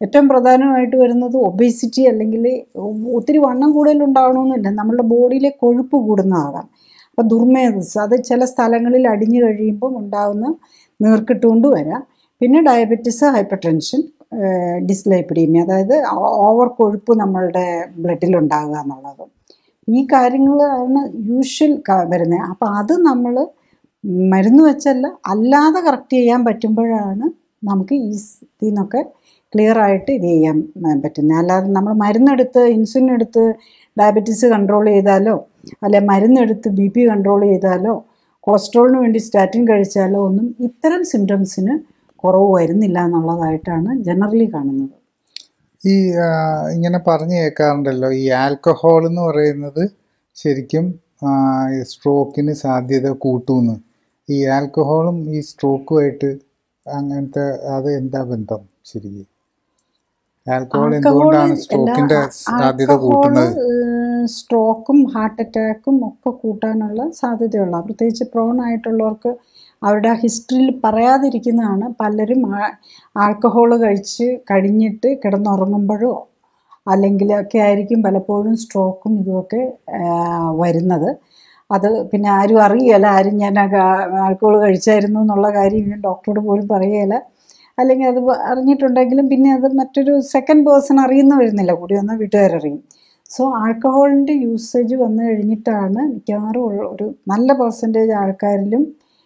ഏറ്റവും പ്രധാനമായിട്ട് വരുന്നത് ഒബേസിറ്റി അല്ലെങ്കിൽ ഒത്തിരി വണ്ണം കൂടുതലുണ്ടാവണമെന്നില്ല നമ്മളുടെ ബോഡിയിലെ കൊഴുപ്പ് കൂടുന്നതാകാം അപ്പോൾ ദുർമേധസ് അത് ചില സ്ഥലങ്ങളിൽ അടിഞ്ഞു കഴിയുമ്പം ഉണ്ടാകുന്ന നീർക്കെട്ടുകൊണ്ട് വരാം പിന്നെ ഡയബറ്റിസ് ഹൈപ്പർ ടെൻഷൻ ഡിസ്ലൈപ്പിഡീമിയ അതായത് ഓവർ കൊഴുപ്പ് നമ്മളുടെ ബ്ലഡിലുണ്ടാകുക എന്നുള്ളത് ഈ കാര്യങ്ങളാണ് യൂഷ്വൽ വരുന്നത് അപ്പോൾ അത് നമ്മൾ മരുന്ന് വെച്ചല്ല അല്ലാതെ കറക്റ്റ് ചെയ്യാൻ പറ്റുമ്പോഴാണ് നമുക്ക് ഈ ഇതിൽ നിന്നൊക്കെ ക്ലിയർ ആയിട്ട് ഇത് ചെയ്യാൻ പറ്റുന്നത് അല്ലാതെ നമ്മൾ മരുന്നെടുത്ത് ഇൻസുലിൻ എടുത്ത് ഡയബറ്റീസ് കൺട്രോൾ ചെയ്താലോ അല്ലെ മരുന്നെടുത്ത് ബി പി കൺട്രോൾ ചെയ്താലോ കൊളസ്ട്രോളിന് വേണ്ടി സ്റ്റാറ്റിൻ കഴിച്ചാലോ ഒന്നും ഇത്തരം സിംറ്റംസിന് കുറവ് വരുന്നില്ല എന്നുള്ളതായിട്ടാണ് ജനറലി കാണുന്നത് ഈ ആ, ഇങ്ങനെ പറഞ്ഞു കേൾക്കാറുണ്ടല്ലോ ഈ ആൽക്കഹോൾ എന്ന് പറയുന്നത് ശരിക്കും ആ, ഈ സ്ട്രോക്കിന് സാധ്യത കൂട്ടുമെന്ന് ഈ ആൽക്കഹോളും ഈ സ്ട്രോക്കുമായിട്ട് അങ്ങനത്തെ അത് എന്താ ബന്ധം ശരിക്കും ആൽക്കഹോൾ എന്തുകൊണ്ടാണ് സ്ട്രോക്കിന്റെ സാധ്യത കൂട്ടുന്നത് സ്ട്രോക്കും ഹാർട്ട് അറ്റാക്കും ഒക്കെ കൂട്ടാനുള്ള സാധ്യതയുള്ള പ്രത്യേകിച്ച് പ്രോൺ ആയിട്ടുള്ളവർക്ക് അവരുടെ ഹിസ്റ്ററിയിൽ പറയാതിരിക്കുന്നതാണ് പലരും ആൽക്കഹോൾ കഴിച്ച് കഴിഞ്ഞിട്ട് കിടന്നുറങ്ങുമ്പോഴോ അല്ലെങ്കിൽ ഒക്കെ ആയിരിക്കും പലപ്പോഴും സ്ട്രോക്കും ഇതുമൊക്കെ ആ, വരുന്നത് അത് പിന്നെ ആരും അറിയുകയില്ല ആരും ഞാൻ ആൽക്കഹോൾ കഴിച്ചായിരുന്നു എന്നുള്ള കാര്യം ഞാൻ ഡോക്ടറോട് പോലും പറയുകയില്ല അല്ലെങ്കിൽ അത് അറിഞ്ഞിട്ടുണ്ടെങ്കിലും പിന്നെ അത് മറ്റൊരു സെക്കൻഡ് പേഴ്സൺ അറിയുന്ന വരുന്നില്ല കൂടി വന്നാൽ വീട്ടുകാരറിയും സോ ആൽക്കഹോളിൻ്റെ യൂസേജ് വന്നു കഴിഞ്ഞിട്ടാണ് മിക്കവാറും ഉള്ള ഒരു നല്ല പെർസെൻറ്റേജ് ആൾക്കാരിലും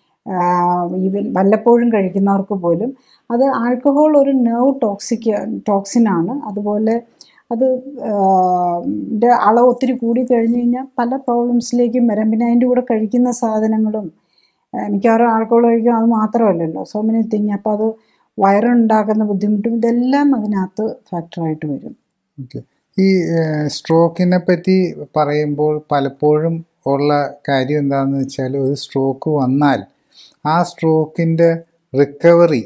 ഈവൻ വല്ലപ്പോഴും കഴിക്കുന്നവർക്ക് പോലും അത് ആൽക്കഹോൾ ഒരു നെർവ് ടോക്സിക് ടോക്സിനാണ് അതുപോലെ അത് ൻ്റെ അളവ് ഒത്തിരി കൂടി കഴിഞ്ഞ് കഴിഞ്ഞാൽ പല പ്രോബ്ലംസിലേക്കും വരാം പിന്നെ അതിൻ്റെ കൂടെ കഴിക്കുന്ന സാധനങ്ങളും ആ, മിക്കവാറും ആൾക്കോൾ കഴിക്കുക അത് മാത്രമല്ലല്ലോ സോ മെനി തിങ് അപ്പോൾ അത് വയറുണ്ടാക്കുന്ന ബുദ്ധിമുട്ടും ഇതെല്ലാം അതിനകത്ത് ഫാക്ടറായിട്ട് വരും ഓക്കെ ഈ സ്ട്രോക്കിനെ പറ്റി പറയുമ്പോൾ പലപ്പോഴും ഉള്ള കാര്യം എന്താണെന്ന് വെച്ചാൽ ഒരു സ്ട്രോക്ക് വന്നാൽ ആ സ്ട്രോക്കിൻ്റെ റിക്കവറി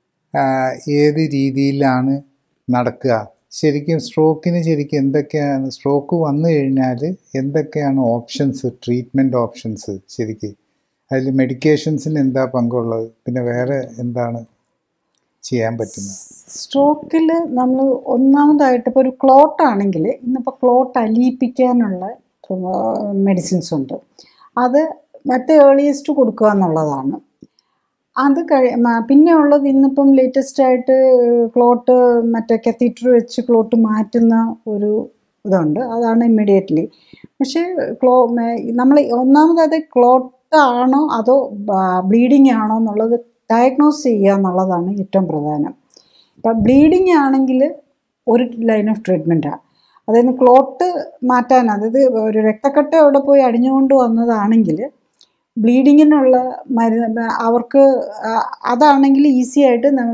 ഏത് രീതിയിലാണ് നടക്കുക ശരിക്കും സ്ട്രോക്കിന് ശരിക്കും എന്തൊക്കെയാണ് സ്ട്രോക്ക് വന്നു കഴിഞ്ഞാൽ എന്തൊക്കെയാണ് ഓപ്ഷൻസ് ട്രീറ്റ്മെൻറ്റ് ഓപ്ഷൻസ് ശരിക്കും അതിൽ മെഡിക്കേഷൻസിന് എന്താ പങ്കുള്ളത് പിന്നെ വേറെ എന്താണ് ചെയ്യാൻ പറ്റുന്നത് സ്ട്രോക്കിൽ നമ്മൾ ഒന്നാമതായിട്ട് ഇപ്പോൾ ഒരു ക്ലോട്ട് ആണെങ്കിൽ ഇന്നിപ്പോൾ ക്ലോട്ട് അലിയിപ്പിക്കാനുള്ള മെഡിസിൻസ് ഉണ്ട് അത് മറ്റേ ഏർലിയസ്റ്റ് കൊടുക്കുക എന്നുള്ളതാണ് അത് കഴി മ- പിന്നെ ഉള്ളത് ഇന്നിപ്പം ലേറ്റസ്റ്റ് ആയിട്ട് ക്ലോട്ട് മറ്റേ കത്തീറ്റർ വെച്ച് ക്ലോട്ട് മാറ്റുന്ന ഒരു ഇതുണ്ട് അതാണ് ഇമ്മീഡിയറ്റ്ലി പക്ഷേ ക്ലോ നമ്മൾ ഒന്നാമത് അത് ക്ലോട്ട് ആണോ അതോ ബ്ലീഡിങ് ആണോ എന്നുള്ളത് ഡയഗ്നോസ് ചെയ്യുക എന്നുള്ളതാണ് ഏറ്റവും പ്രധാനം ഇപ്പം ബ്ലീഡിങ് ആണെങ്കിൽ ഒരു ലൈൻ ഓഫ് ട്രീറ്റ്മെൻറ്റാണ് അതായത് ക്ലോട്ട് മാറ്റാൻ അതായത് ഒരു രക്തക്കട്ട അവിടെ പോയി അടിഞ്ഞുകൊണ്ട് വന്നതാണെങ്കിൽ ബ്ലീഡിങ്ങിനുള്ള മരുന്ന് അവർക്ക് ആ- അതാണെങ്കിൽ ഈസി ആയിട്ട് നമ്മൾ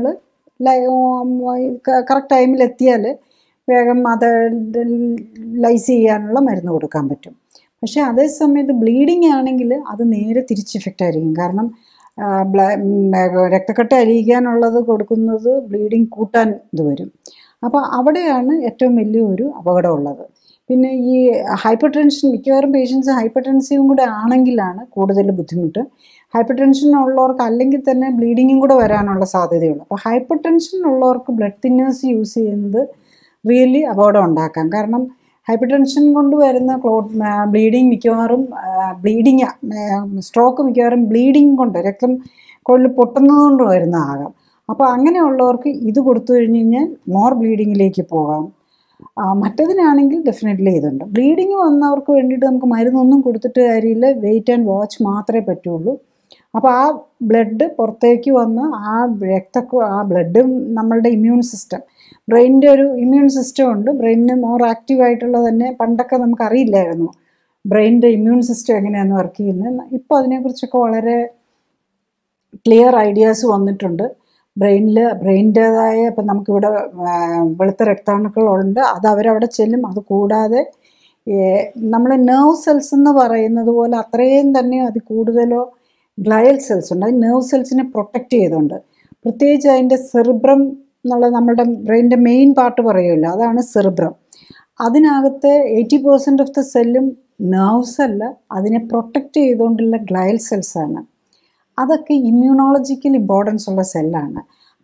കറക്റ്റ് ടൈമിൽ എത്തിയാൽ വേഗം അത് ലൈസ് ചെയ്യാനുള്ള മരുന്ന് കൊടുക്കാൻ പറ്റും പക്ഷേ അതേ സമയത്ത് ബ്ലീഡിങ് ആണെങ്കിൽ അത് നേരെ തിരിച്ച് ഇഫക്റ്റ് ആയിരിക്കും കാരണം ആ, ബ്ല- ഉം, രക്തക്കട്ട അലിയിക്കാനുള്ളത് കൊടുക്കുന്നത് ബ്ലീഡിങ് കൂട്ടാൻ ഇത് വരും അപ്പോൾ അവിടെയാണ് ഏറ്റവും വലിയൊരു അപകടമുള്ളത് പിന്നെ ഈ ഹൈപ്പർ ടെൻഷൻ മിക്കവാറും പേഷ്യൻസ് ഹൈപ്പർ ടെൻസീവും കൂടെ ആണെങ്കിലാണ് കൂടുതൽ ബുദ്ധിമുട്ട് ഹൈപ്പർ ടെൻഷൻ ഉള്ളവർക്ക് അല്ലെങ്കിൽ തന്നെ ബ്ലീഡിങ്ങും കൂടെ വരാനുള്ള സാധ്യതയുള്ളൂ അപ്പോൾ ഹൈപ്പർ ടെൻഷൻ ഉള്ളവർക്ക് ബ്ലഡ് തിന്നേഴ്സ് യൂസ് ചെയ്യുന്നത് റിയലി അപകടം ഉണ്ടാക്കാം കാരണം ഹൈപ്പർ ടെൻഷൻ കൊണ്ട് വരുന്ന ക്ലോട്ട് ബ്ലീഡിങ് മിക്കവാറും ബ്ലീഡിങ് സ്ട്രോക്ക് മിക്കവാറും ബ്ലീഡിങ് കൊണ്ട് രക്തം കൊള്ളി പൊട്ടുന്നത് കൊണ്ട് വരുന്നതാകാം അപ്പോൾ അങ്ങനെയുള്ളവർക്ക് ഇത് കൊടുത്തു കഴിഞ്ഞ് കഴിഞ്ഞാൽ മോർ ബ്ലീഡിങ്ങിലേക്ക് പോകാം ആ, മറ്റതിനാണെങ്കിൽ ഡെഫിനറ്റ്ലി ഇതുണ്ട് ബ്ലീഡിങ് വന്നവർക്ക് വേണ്ടിയിട്ട് നമുക്ക് മരുന്നൊന്നും കൊടുത്തിട്ട് കാര്യമില്ല വെയിറ്റ് ആൻഡ് വാച്ച് മാത്രമേ പറ്റുള്ളൂ അപ്പോൾ ആ ബ്ലഡ് പുറത്തേക്ക് വന്ന് ആ രക്ത ആ ബ്ലഡ് നമ്മളുടെ ഇമ്മ്യൂൺ സിസ്റ്റം ബ്രെയിനിൻ്റെ ഒരു ഇമ്മ്യൂൺ സിസ്റ്റം ഉണ്ട് ബ്രെയിനിന് മോർ ആക്റ്റീവ് ആയിട്ടുള്ള തന്നെ പണ്ടൊക്കെ നമുക്ക് അറിയില്ലായിരുന്നു ബ്രെയിനിൻ്റെ ഇമ്മ്യൂൺ സിസ്റ്റം എങ്ങനെയാണ് വർക്ക് ചെയ്യുന്നത് ഇപ്പോൾ അതിനെക്കുറിച്ചൊക്കെ വളരെ ക്ലിയർ ഐഡിയാസ് വന്നിട്ടുണ്ട് ബ്രെയിനിൽ ബ്രെയിനിൻ്റേതായ ഇപ്പം നമുക്കിവിടെ ആ, വെളുത്ത രക്താണുക്കളുണ്ട് അത് അവരവിടെ ചെല്ലും അത് കൂടാതെ നമ്മൾ നെർവ് സെൽസ് എന്ന് പറയുന്നത് പോലെ അത്രയും തന്നെ അത് കൂടുതലോ ഗ്ലയൽ സെൽസ് ഉണ്ട് അത് നെർവ് സെൽസിനെ പ്രൊട്ടക്റ്റ് ചെയ്തുകൊണ്ട് പ്രത്യേകിച്ച് അതിൻ്റെ സെറിബ്രം എന്നുള്ള നമ്മുടെ ബ്രെയിനിൻ്റെ മെയിൻ പാർട്ട് പറയുമല്ലോ അതാണ് സെറിബ്രം അതിനകത്ത് എയ്റ്റി പെർസെൻറ്റ് ഓഫ് ദ സെല്ലും നെർവ്സ് അല്ല അതിനെ പ്രൊട്ടക്റ്റ് ചെയ്തുകൊണ്ടുള്ള ഗ്ലയൽ സെൽസാണ് അതൊക്കെ ഇമ്മ്യൂണോളജിക്കൽ ഇമ്പോർട്ടൻസ് ഉള്ള സെല്ലാണ്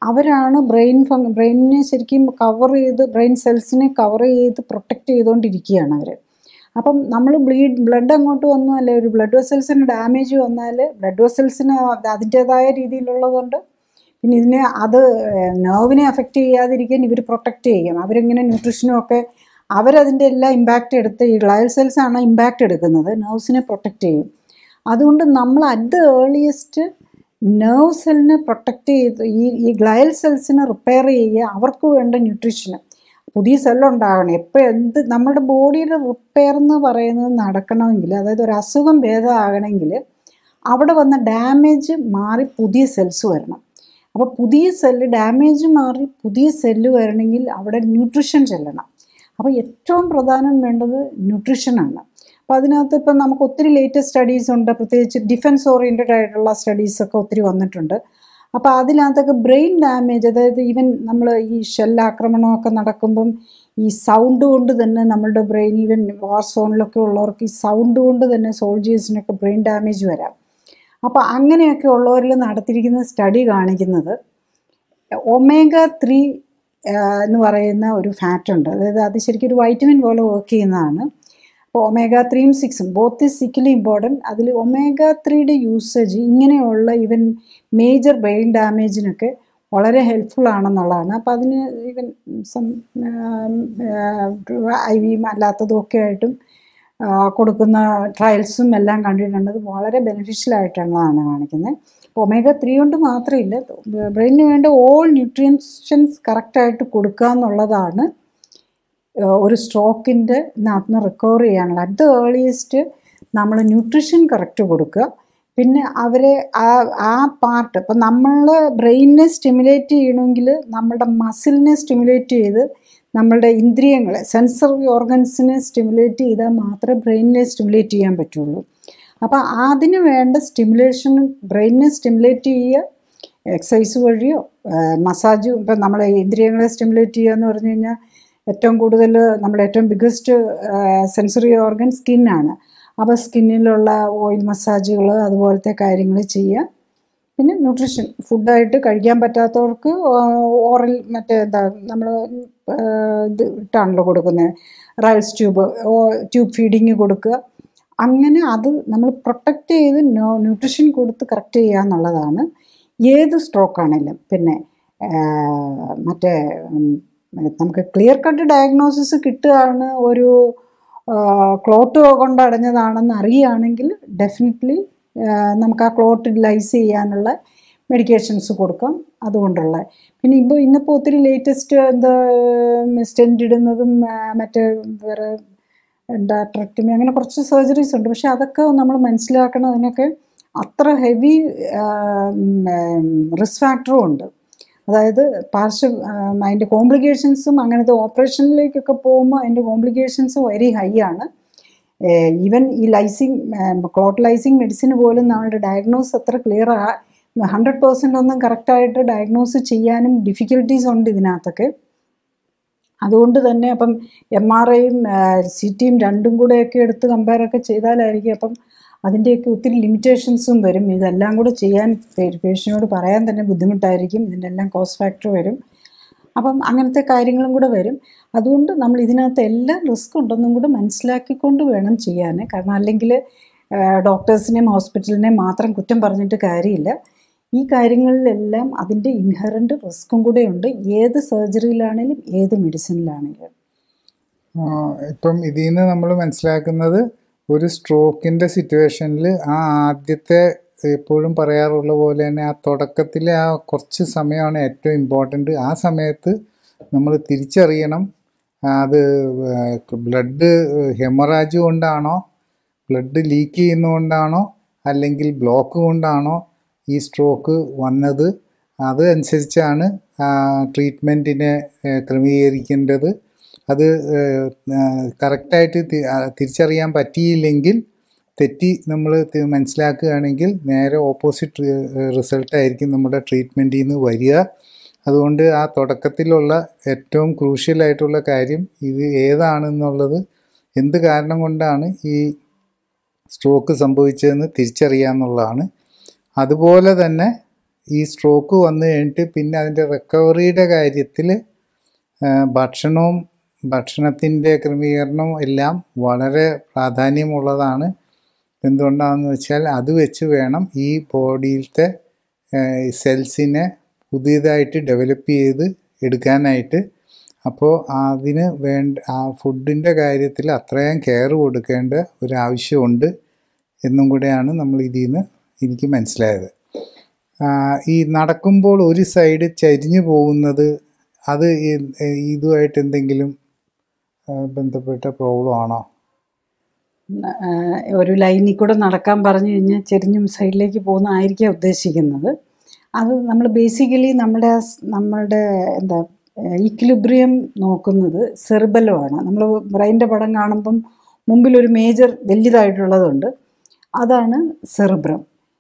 അവരാണ് ബ്രെയിൻ ഫങ് ബ്രെയിനിനെ ശരിക്കും കവർ ചെയ്ത് ബ്രെയിൻ സെൽസിനെ കവർ ചെയ്ത് പ്രൊട്ടക്റ്റ് ചെയ്തുകൊണ്ടിരിക്കുകയാണ് അവർ അപ്പം നമ്മൾ ബ്ലീഡ് ബ്ലഡ് അങ്ങോട്ട് വന്നു അല്ലെ ഒരു ബ്ലഡ് വെസൽസിന് ഡാമേജ് വന്നാൽ ബ്ലഡ് വെസൽസിന് അതിൻ്റേതായ രീതിയിലുള്ളതുകൊണ്ട് പിന്നെ ഇതിനെ അത് നെർവിനെ അഫക്റ്റ് ചെയ്യാതിരിക്കാൻ ഇവർ പ്രൊട്ടക്റ്റ് ചെയ്യും അവരിങ്ങനെ ന്യൂട്രീഷനും ഒക്കെ അവരതിൻ്റെ എല്ലാ ഇമ്പാക്റ്റ് എടുത്ത് ഈ ഗ്ലയൽ സെൽസ് ആണ് ഇമ്പാക്റ്റ് എടുക്കുന്നത് നെർവ്സിനെ പ്രൊട്ടക്റ്റ് ചെയ്യും അതുകൊണ്ട് നമ്മൾ അറ്റ് ദ ഏർലിയസ്റ്റ് നെർവ് സെല്ലിനെ പ്രൊട്ടക്റ്റ് ചെയ്ത് ഈ ഈ ഗ്ലയൽ സെൽസിനെ റിപ്പയർ ചെയ്യുക അവർക്ക് വേണ്ട ന്യൂട്രീഷന് പുതിയ സെല്ലുണ്ടാകണം എപ്പോൾ എന്ത് നമ്മുടെ ബോഡിയുടെ റിപ്പയർ എന്ന് പറയുന്നത് നടക്കണമെങ്കിൽ അതായത് ഒരു അസുഖം ഭേദമാകണമെങ്കിൽ അവിടെ വന്ന ഡാമേജ് മാറി പുതിയ സെൽസ് വരണം അപ്പോൾ പുതിയ സെല്ല് ഡാമേജ് മാറി പുതിയ സെല്ല് വരണമെങ്കിൽ അവിടെ ന്യൂട്രിഷൻ ചെല്ലണം അപ്പോൾ ഏറ്റവും പ്രധാനം വേണ്ടത് ന്യൂട്രിഷനാണ് അപ്പോൾ അതിനകത്ത് ഇപ്പം നമുക്ക് ഒത്തിരി ലേറ്റസ്റ്റ് സ്റ്റഡീസ് ഉണ്ട് പ്രത്യേകിച്ച് ഡിഫൻസ് ഓറിയൻറ്റഡ് ആയിട്ടുള്ള സ്റ്റഡീസൊക്കെ ഒത്തിരി വന്നിട്ടുണ്ട് അപ്പോൾ അതിനകത്തൊക്കെ ബ്രെയിൻ ഡാമേജ് അതായത് ഈവൻ നമ്മൾ ഈ ഷെല്ലാക്രമണമൊക്കെ നടക്കുമ്പം ഈ സൗണ്ട് കൊണ്ട് തന്നെ നമ്മളുടെ ബ്രെയിൻ ഈവൻ വാർ സോണിലൊക്കെ ഉള്ളവർക്ക് ഈ സൗണ്ട് കൊണ്ട് തന്നെ സോൾജേഴ്സിനൊക്കെ ബ്രെയിൻ ഡാമേജ് വരാം അപ്പോൾ അങ്ങനെയൊക്കെ ഉള്ളവരിൽ നടത്തിയിരിക്കുന്ന സ്റ്റഡി കാണിക്കുന്നത് ഒമേഗ ത്രീ എന്ന് പറയുന്ന ഒരു ഫാറ്റ് ഉണ്ട് അതായത് അത് ശരിക്കും ഒരു വൈറ്റമിൻ പോലെ വർക്ക് ചെയ്യുന്നതാണ് അപ്പോൾ ഒമേഗ ത്രീയും സിക്സും ബോത്ത് ഇസ് സിക്കലി ഇമ്പോർട്ടൻറ്റ് അതിൽ ഒമേഗ ത്രീയുടെ യൂസേജ് ഇങ്ങനെയുള്ള ഈവൻ മേജർ ബ്രെയിൻ ഡാമേജിനൊക്കെ വളരെ ഹെൽപ്ഫുൾ ആണെന്നുള്ളതാണ് അപ്പോൾ അതിന് ഈവൻ സം ഐ വിയും അല്ലാത്തതും ഒക്കെ ആയിട്ടും കൊടുക്കുന്ന ട്രയൽസും എല്ലാം കണ്ടിട്ടുണ്ട് അത് വളരെ ബെനിഫിഷ്യൽ ആയിട്ടുള്ളതാണ് കാണിക്കുന്നത് അപ്പോൾ ഒമേഗ ത്രീ കൊണ്ട് മാത്രമില്ല ബ്രെയിനിന് വേണ്ട ഓൾ ന്യൂട്രിയൻഷൻസ് കറക്റ്റായിട്ട് കൊടുക്കുക എന്നുള്ളതാണ് ഒരു സ്ട്രോക്കിൻ്റെ നിന്ന് റിക്കവർ ചെയ്യാനുള്ള അറ്റ് ദ ഏർലിയസ്റ്റ് നമ്മൾ ന്യൂട്രിഷൻ കറക്റ്റ് കൊടുക്കുക പിന്നെ അവരെ ആ ആ പാർട്ട് ഇപ്പം നമ്മൾ ബ്രെയിനിനെ സ്റ്റിമുലേറ്റ് ചെയ്യണമെങ്കിൽ നമ്മളുടെ മസിലിനെ സ്റ്റിമുലേറ്റ് ചെയ്ത് നമ്മളുടെ ഇന്ദ്രിയങ്ങളെ സെൻസറി ഓർഗൻസിനെ സ്റ്റിമുലേറ്റ് ചെയ്താൽ മാത്രമേ ബ്രെയിനിനെ സ്റ്റിമുലേറ്റ് ചെയ്യാൻ പറ്റുള്ളൂ അപ്പോൾ അതിന് വേണ്ട സ്റ്റിമുലേഷൻ ബ്രെയിനിനെ സ്റ്റിമുലേറ്റ് ചെയ്യുക എക്സസൈസ് വഴിയോ മസാജ് ഇപ്പം നമ്മളെ ഇന്ദ്രിയങ്ങളെ സ്റ്റിമുലേറ്റ് ചെയ്യുക എന്ന് പറഞ്ഞു കഴിഞ്ഞാൽ ഏറ്റവും കൂടുതൽ നമ്മുടെ ഏറ്റവും ബിഗസ്റ്റ് സെൻസറി ഓർഗൻ സ്കിന്നാണ് അപ്പോൾ സ്കിന്നിലുള്ള ഓയിൽ മസാജുകൾ അതുപോലത്തെ കാര്യങ്ങൾ ചെയ്യുക പിന്നെ ന്യൂട്രീഷൻ ഫുഡായിട്ട് കഴിക്കാൻ പറ്റാത്തവർക്ക് ഓറൽ മറ്റേ എന്താ നമ്മൾ ഇത് ഇട്ടാണല്ലോ കൊടുക്കുന്നത് റൈസ് ട്യൂബ് ട്യൂബ് ഫീഡിങ് കൊടുക്കുക അങ്ങനെ അത് നമ്മൾ പ്രൊട്ടക്റ്റ് ചെയ്ത് ന്യൂട്രീഷൻ കൊടുത്ത് കറക്റ്റ് ചെയ്യുക എന്നുള്ളതാണ് ഏത് സ്ട്രോക്ക് ആണെങ്കിലും പിന്നെ മറ്റേ നമുക്ക് ക്ലിയർ കട്ട് ഡയഗ്നോസിസ് കിട്ടുകയാണ് ഒരു ക്ലോട്ട് കൊണ്ട് അടഞ്ഞതാണെന്ന് അറിയുകയാണെങ്കിൽ ഡെഫിനറ്റ്ലി നമുക്ക് ആ ക്ലോട്ട് ലൈസ് ചെയ്യാനുള്ള മെഡിക്കേഷൻസ് കൊടുക്കാം അതുകൊണ്ടുള്ള പിന്നെ ഇപ്പോൾ ഇന്നിപ്പോൾ ഒത്തിരി ലേറ്റസ്റ്റ് എന്താ സ്റ്റെൻറ്റ് ഇടുന്നതും മറ്റേ വേറെ എന്താ ട്രക്ടമി അങ്ങനെ കുറച്ച് സർജറീസ് ഉണ്ട് പക്ഷെ അതൊക്കെ നമ്മൾ മനസ്സിലാക്കണം അതിനൊക്കെ അത്ര ഹെവി റിസ്ക് ഫാക്ടറും ഉണ്ട് അതായത് പാർശ്വ അതിൻ്റെ കോംപ്ലിക്കേഷൻസും അങ്ങനത്തെ ഓപ്പറേഷനിലേക്കൊക്കെ പോകുമ്പോൾ അതിൻ്റെ കോംപ്ലിക്കേഷൻസ് വെരി ഹൈ ആണ് ഈവൻ ഈ ലൈസിങ് ക്ലോട്ട് ലൈസിങ് മെഡിസിൻ പോലും നമ്മളുടെ ഡയഗ്നോസ് അത്ര ക്ലിയർ ആ ഹൺഡ്രഡ് പേഴ്സൻ്റ് ഒന്നും കറക്റ്റായിട്ട് ഡയഗ്നോസ് ചെയ്യാനും ഡിഫിക്കൽട്ടീസ് ഉണ്ട് ഇതിനകത്തൊക്കെ അതുകൊണ്ട് തന്നെ അപ്പം എം ആർ ഐയും സി ടിയും രണ്ടും കൂടെയൊക്കെ എടുത്ത് കമ്പയറൊക്കെ ചെയ്താലായിരിക്കും അപ്പം അതിൻ്റെയൊക്കെ ഒത്തിരി ലിമിറ്റേഷൻസും വരും ഇതെല്ലാം കൂടെ ചെയ്യാൻ പേഷ്യനോട് പറയാൻ തന്നെ ബുദ്ധിമുട്ടായിരിക്കും ഇതിൻ്റെ എല്ലാം കോസ്റ്റ് ഫാക്ടർ വരും അപ്പം അങ്ങനത്തെ കാര്യങ്ങളും കൂടെ വരും അതുകൊണ്ട് നമ്മൾ ഇതിനകത്ത് എല്ലാം റിസ്ക് ഉണ്ടെന്നും കൂടെ മനസ്സിലാക്കിക്കൊണ്ട് വേണം ചെയ്യാൻ കാരണം അല്ലെങ്കിൽ ഡോക്ടേഴ്സിനെയും ഹോസ്പിറ്റലിനെയും മാത്രം കുറ്റം പറഞ്ഞിട്ട് കാര്യമില്ല ഈ കാര്യങ്ങളിലെല്ലാം അതിൻ്റെ ഇൻഹറൻറ്റ് റിസ്ക്കും കൂടെ ഉണ്ട് ഏത് സർജറിയിലാണെങ്കിലും ഏത് മെഡിസിനിലാണെങ്കിലും ഇപ്പം ഇതിൽ നിന്ന് നമ്മൾ മനസ്സിലാക്കുന്നത് ഒരു സ്ട്രോക്കിൻ്റെ സിറ്റുവേഷനിൽ ആ ആദ്യത്തെ എപ്പോഴും പറയാറുള്ള പോലെ തന്നെ ആ തുടക്കത്തിലെ ആ കുറച്ച് സമയമാണ് ഏറ്റവും ഇമ്പോർട്ടൻ്റ് ആ സമയത്ത് നമ്മൾ തിരിച്ചറിയണം അത് ബ്ലഡ് ഹെമറാജ് കൊണ്ടാണോ ബ്ലഡ് ലീക്ക് ചെയ്യുന്നതുകൊണ്ടാണോ അല്ലെങ്കിൽ ബ്ലോക്ക് കൊണ്ടാണോ ഈ സ്ട്രോക്ക് വന്നത് അതനുസരിച്ചാണ് ട്രീറ്റ്മെൻറ്റിനെ ക്രമീകരിക്കേണ്ടത് അത് കറക്റ്റായിട്ട് തിരിച്ചറിയാൻ പറ്റിയില്ലെങ്കിൽ തെറ്റി നമ്മൾ മനസ്സിലാക്കുകയാണെങ്കിൽ നേരെ ഓപ്പോസിറ്റ് റിസൾട്ടായിരിക്കും നമ്മുടെ ട്രീറ്റ്മെൻറ്റിൽ നിന്ന് വരിക അതുകൊണ്ട് ആ തുടക്കത്തിലുള്ള ഏറ്റവും ക്രൂഷ്യലായിട്ടുള്ള കാര്യം ഇത് ഏതാണെന്നുള്ളത് എന്ത് കാരണം കൊണ്ടാണ് ഈ സ്ട്രോക്ക് സംഭവിച്ചതെന്ന് തിരിച്ചറിയുക എന്നുള്ളതാണ് അതുപോലെ തന്നെ ഈ സ്ട്രോക്ക് വന്നു കഴിഞ്ഞിട്ട് പിന്നെ അതിൻ്റെ റിക്കവറിയുടെ കാര്യത്തിൽ ഭക്ഷണവും ഭക്ഷണത്തിൻ്റെ ക്രമീകരണവും എല്ലാം വളരെ പ്രാധാന്യമുള്ളതാണ് എന്തുകൊണ്ടാണെന്ന് വെച്ചാൽ അത് വെച്ച് വേണം ഈ ബോഡിയിലത്തെ സെൽസിനെ പുതിയതായിട്ട് ഡെവലപ്പ് ചെയ്ത് എടുക്കാനായിട്ട് അപ്പോൾ അതിന് വേണ്ട ആ ഫുഡിൻ്റെ കാര്യത്തിൽ അത്രയും കെയർ കൊടുക്കേണ്ട ഒരു ആവശ്യമുണ്ട് എന്നും കൂടെയാണ് നമ്മൾ ഇതിൽ നിന്ന് എനിക്ക് മനസ്സിലായത് ആ, ഈ നടക്കുമ്പോൾ ഒരു സൈഡ് ചരിഞ്ഞു പോകുന്നത് അത് ഈ- ഇതുമായിട്ട് എന്തെങ്കിലും ആ, ബന്ധപ്പെട്ട പ്രോബ്ലം ആണോ ആഹ് ഒരു ലൈനിൽ കൂടെ നടക്കാൻ പറഞ്ഞു കഴിഞ്ഞാൽ ചെരിഞ്ഞും സൈഡിലേക്ക് പോകുന്നതായിരിക്കാം ഉദ്ദേശിക്കുന്നത് അത് നമ്മൾ ബേസിക്കലി നമ്മുടെ സ് നമ്മളുടെ എന്താ ഈക്വിലിബ്രിയം നോക്കുന്നത് സെർബലമാണ് നമ്മൾ ബ്രെയിൻ്റെ പടം കാണുമ്പം മുമ്പിലൊരു മേജർ വലിയതായിട്ടുള്ളതുണ്ട് അതാണ് സെർബ്രം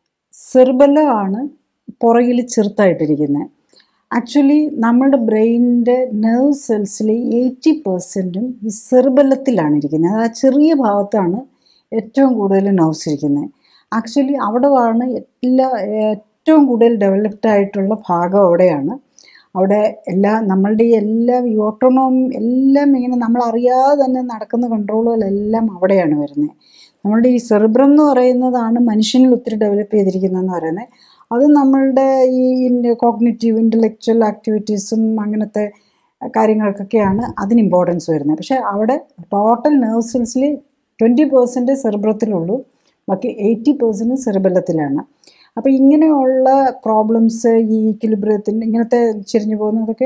സെർബലമാണ് പുറകിൽ ചെറുത്തായിട്ടിരിക്കുന്നത് ആക്ച്വലി നമ്മുടെ ബ്രെയിനിൻ്റെ നെർവ് സെൽസിൽ എയ്റ്റി പെർസെൻറ്റും ഈ സെർബലത്തിലാണ് ഇരിക്കുന്നത് അത് ആ ചെറിയ ഭാഗത്താണ് ഏറ്റവും കൂടുതൽ നെർവ്സ് ഇരിക്കുന്നത് ആക്ച്വലി അവിടെയാണ് എല്ലാ ഏറ്റവും കൂടുതൽ ഡെവലപ്ഡ് ആയിട്ടുള്ള ഭാഗം അവിടെയാണ് അവിടെ എല്ലാ നമ്മളുടെ ഈ എല്ലാ ഈ ഓട്ടോണോം എല്ലാം ഇങ്ങനെ നമ്മൾ അറിയാതെ തന്നെ നടക്കുന്ന കൺട്രോളുകളെല്ലാം അവിടെയാണ് വരുന്നത് നമ്മളുടെ ഈ സെറിബ്രം എന്ന് പറയുന്നതാണ് മനുഷ്യനിൽ ഒത്തിരി ഡെവലപ്പ് ചെയ്തിരിക്കുന്നതെന്ന് പറയുന്നത് അത് നമ്മളുടെ ഈ കോഗ്നിറ്റീവ് ഇൻ്റലക്ച്വൽ ആക്ടിവിറ്റീസും അങ്ങനത്തെ കാര്യങ്ങൾക്കൊക്കെയാണ് അതിന് ഇമ്പോർട്ടൻസ് വരുന്നത് പക്ഷേ അവിടെ ടോട്ടൽ നെർവ് സെൽസിൽ ട്വൻറ്റി പെർസെൻറ്റ് സെറിബ്രത്തിലുള്ളൂ ബാക്കി എയ്റ്റി പെർസെൻറ്റ് സെറിബലത്തിലാണ് അപ്പോൾ ഇങ്ങനെയുള്ള പ്രോബ്ലംസ് ഈ ഇക്വിലിബ്രിയത്തിൻ്റെ ഇങ്ങനത്തെ ചെരിഞ്ഞു പോകുന്നതൊക്കെ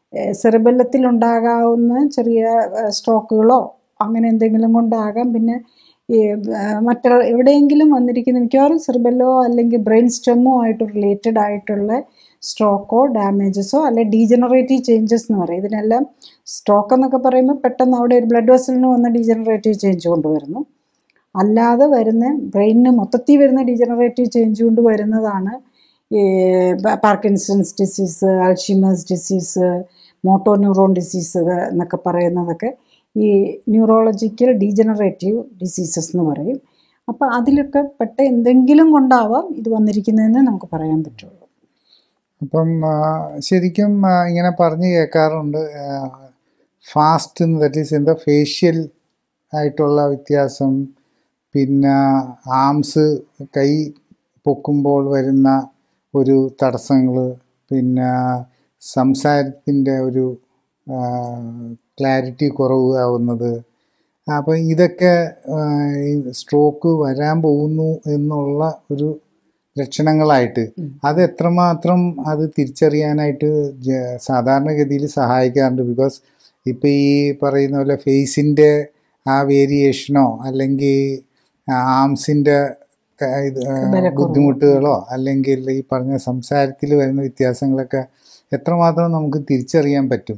സെറിബല്ലത്തിലുണ്ടാകാവുന്ന ചെറിയ സ്ട്രോക്കുകളോ അങ്ങനെ എന്തെങ്കിലും കൊണ്ടാകാം പിന്നെ ഈ മറ്റുള്ള എവിടെയെങ്കിലും വന്നിരിക്കുന്ന മിക്കവാറും സെറിബല്ലോ അല്ലെങ്കിൽ ബ്രെയിൻ സ്റ്റെമ്മോ ആയിട്ട് റിലേറ്റഡ് ആയിട്ടുള്ള സ്ട്രോക്കോ ഡാമേജസോ അല്ലെ ഡീജനറേറ്റീവ് ചേഞ്ചസ് എന്ന് പറയും ഇതിനെല്ലാം സ്ട്രോക്ക് എന്നൊക്കെ പറയുമ്പോൾ പെട്ടെന്ന് അവിടെ ഒരു ബ്ലഡ് വെസലിന് വന്ന ഡീജനറേറ്റീവ് ചേഞ്ച് കൊണ്ടുവരുന്നു അല്ലാതെ വരുന്ന ബ്രെയിനിന് മൊത്തത്തിൽ വരുന്ന ഡീജനറേറ്റീവ് ചേഞ്ച് കൊണ്ട് വരുന്നതാണ് ഈ Parkinson's disease Alzheimer's disease motor neuron disease എന്നൊക്കെ പറയുന്നതൊക്കെ ഈ ന്യൂറോളജിക്കൽ ഡീജനറേറ്റീവ് ഡിസീസസ് എന്ന് പറയും അപ്പോൾ അതിലൊക്കെ പെട്ട എന്തെങ്കിലും കൊണ്ടാവാം ഇത് വന്നിരിക്കുന്നതെന്ന് നമുക്ക് പറയാൻ പറ്റുള്ളൂ അപ്പം ആ, ശരിക്കും ആ, ഇങ്ങനെ പറഞ്ഞ് കേൾക്കാറുണ്ട് ഫാസ്റ്റ് ദറ്റ് ഈസ് എന്താ ഫേഷ്യൽ ആയിട്ടുള്ള വ്യത്യാസം പിന്നെ ആംസ് കൈ പൊക്കുമ്പോൾ വരുന്ന ഒരു തടസ്സങ്ങൾ പിന്നെ സംസാരത്തിൻ്റെ ഒരു ക്ലാരിറ്റി കുറവ് ആവുന്നത് അപ്പം ഇതൊക്കെ സ്ട്രോക്ക് വരാൻ പോകുന്നു എന്നുള്ള ഒരു ലക്ഷണങ്ങളായിട്ട് അത് എത്രമാത്രം അത് തിരിച്ചറിയാനായിട്ട് ജ- സാധാരണഗതിയിൽ സഹായിക്കാറുണ്ട് ബിക്കോസ് ഇപ്പം ഈ പറയുന്ന പോലെ ഫേസിൻ്റെ ആ വേരിയേഷനോ അല്ലെങ്കിൽ ആംസിൻ്റെ ബലക്കുറവ്. ബുദ്ധിമുട്ടുകളോ അല്ലെങ്കിൽ ഈ പറഞ്ഞ സംസാരത്തിൽ വരുന്ന വ്യത്യാസങ്ങളൊക്കെ എത്രമാത്രം നമുക്ക് തിരിച്ചറിയാൻ പറ്റും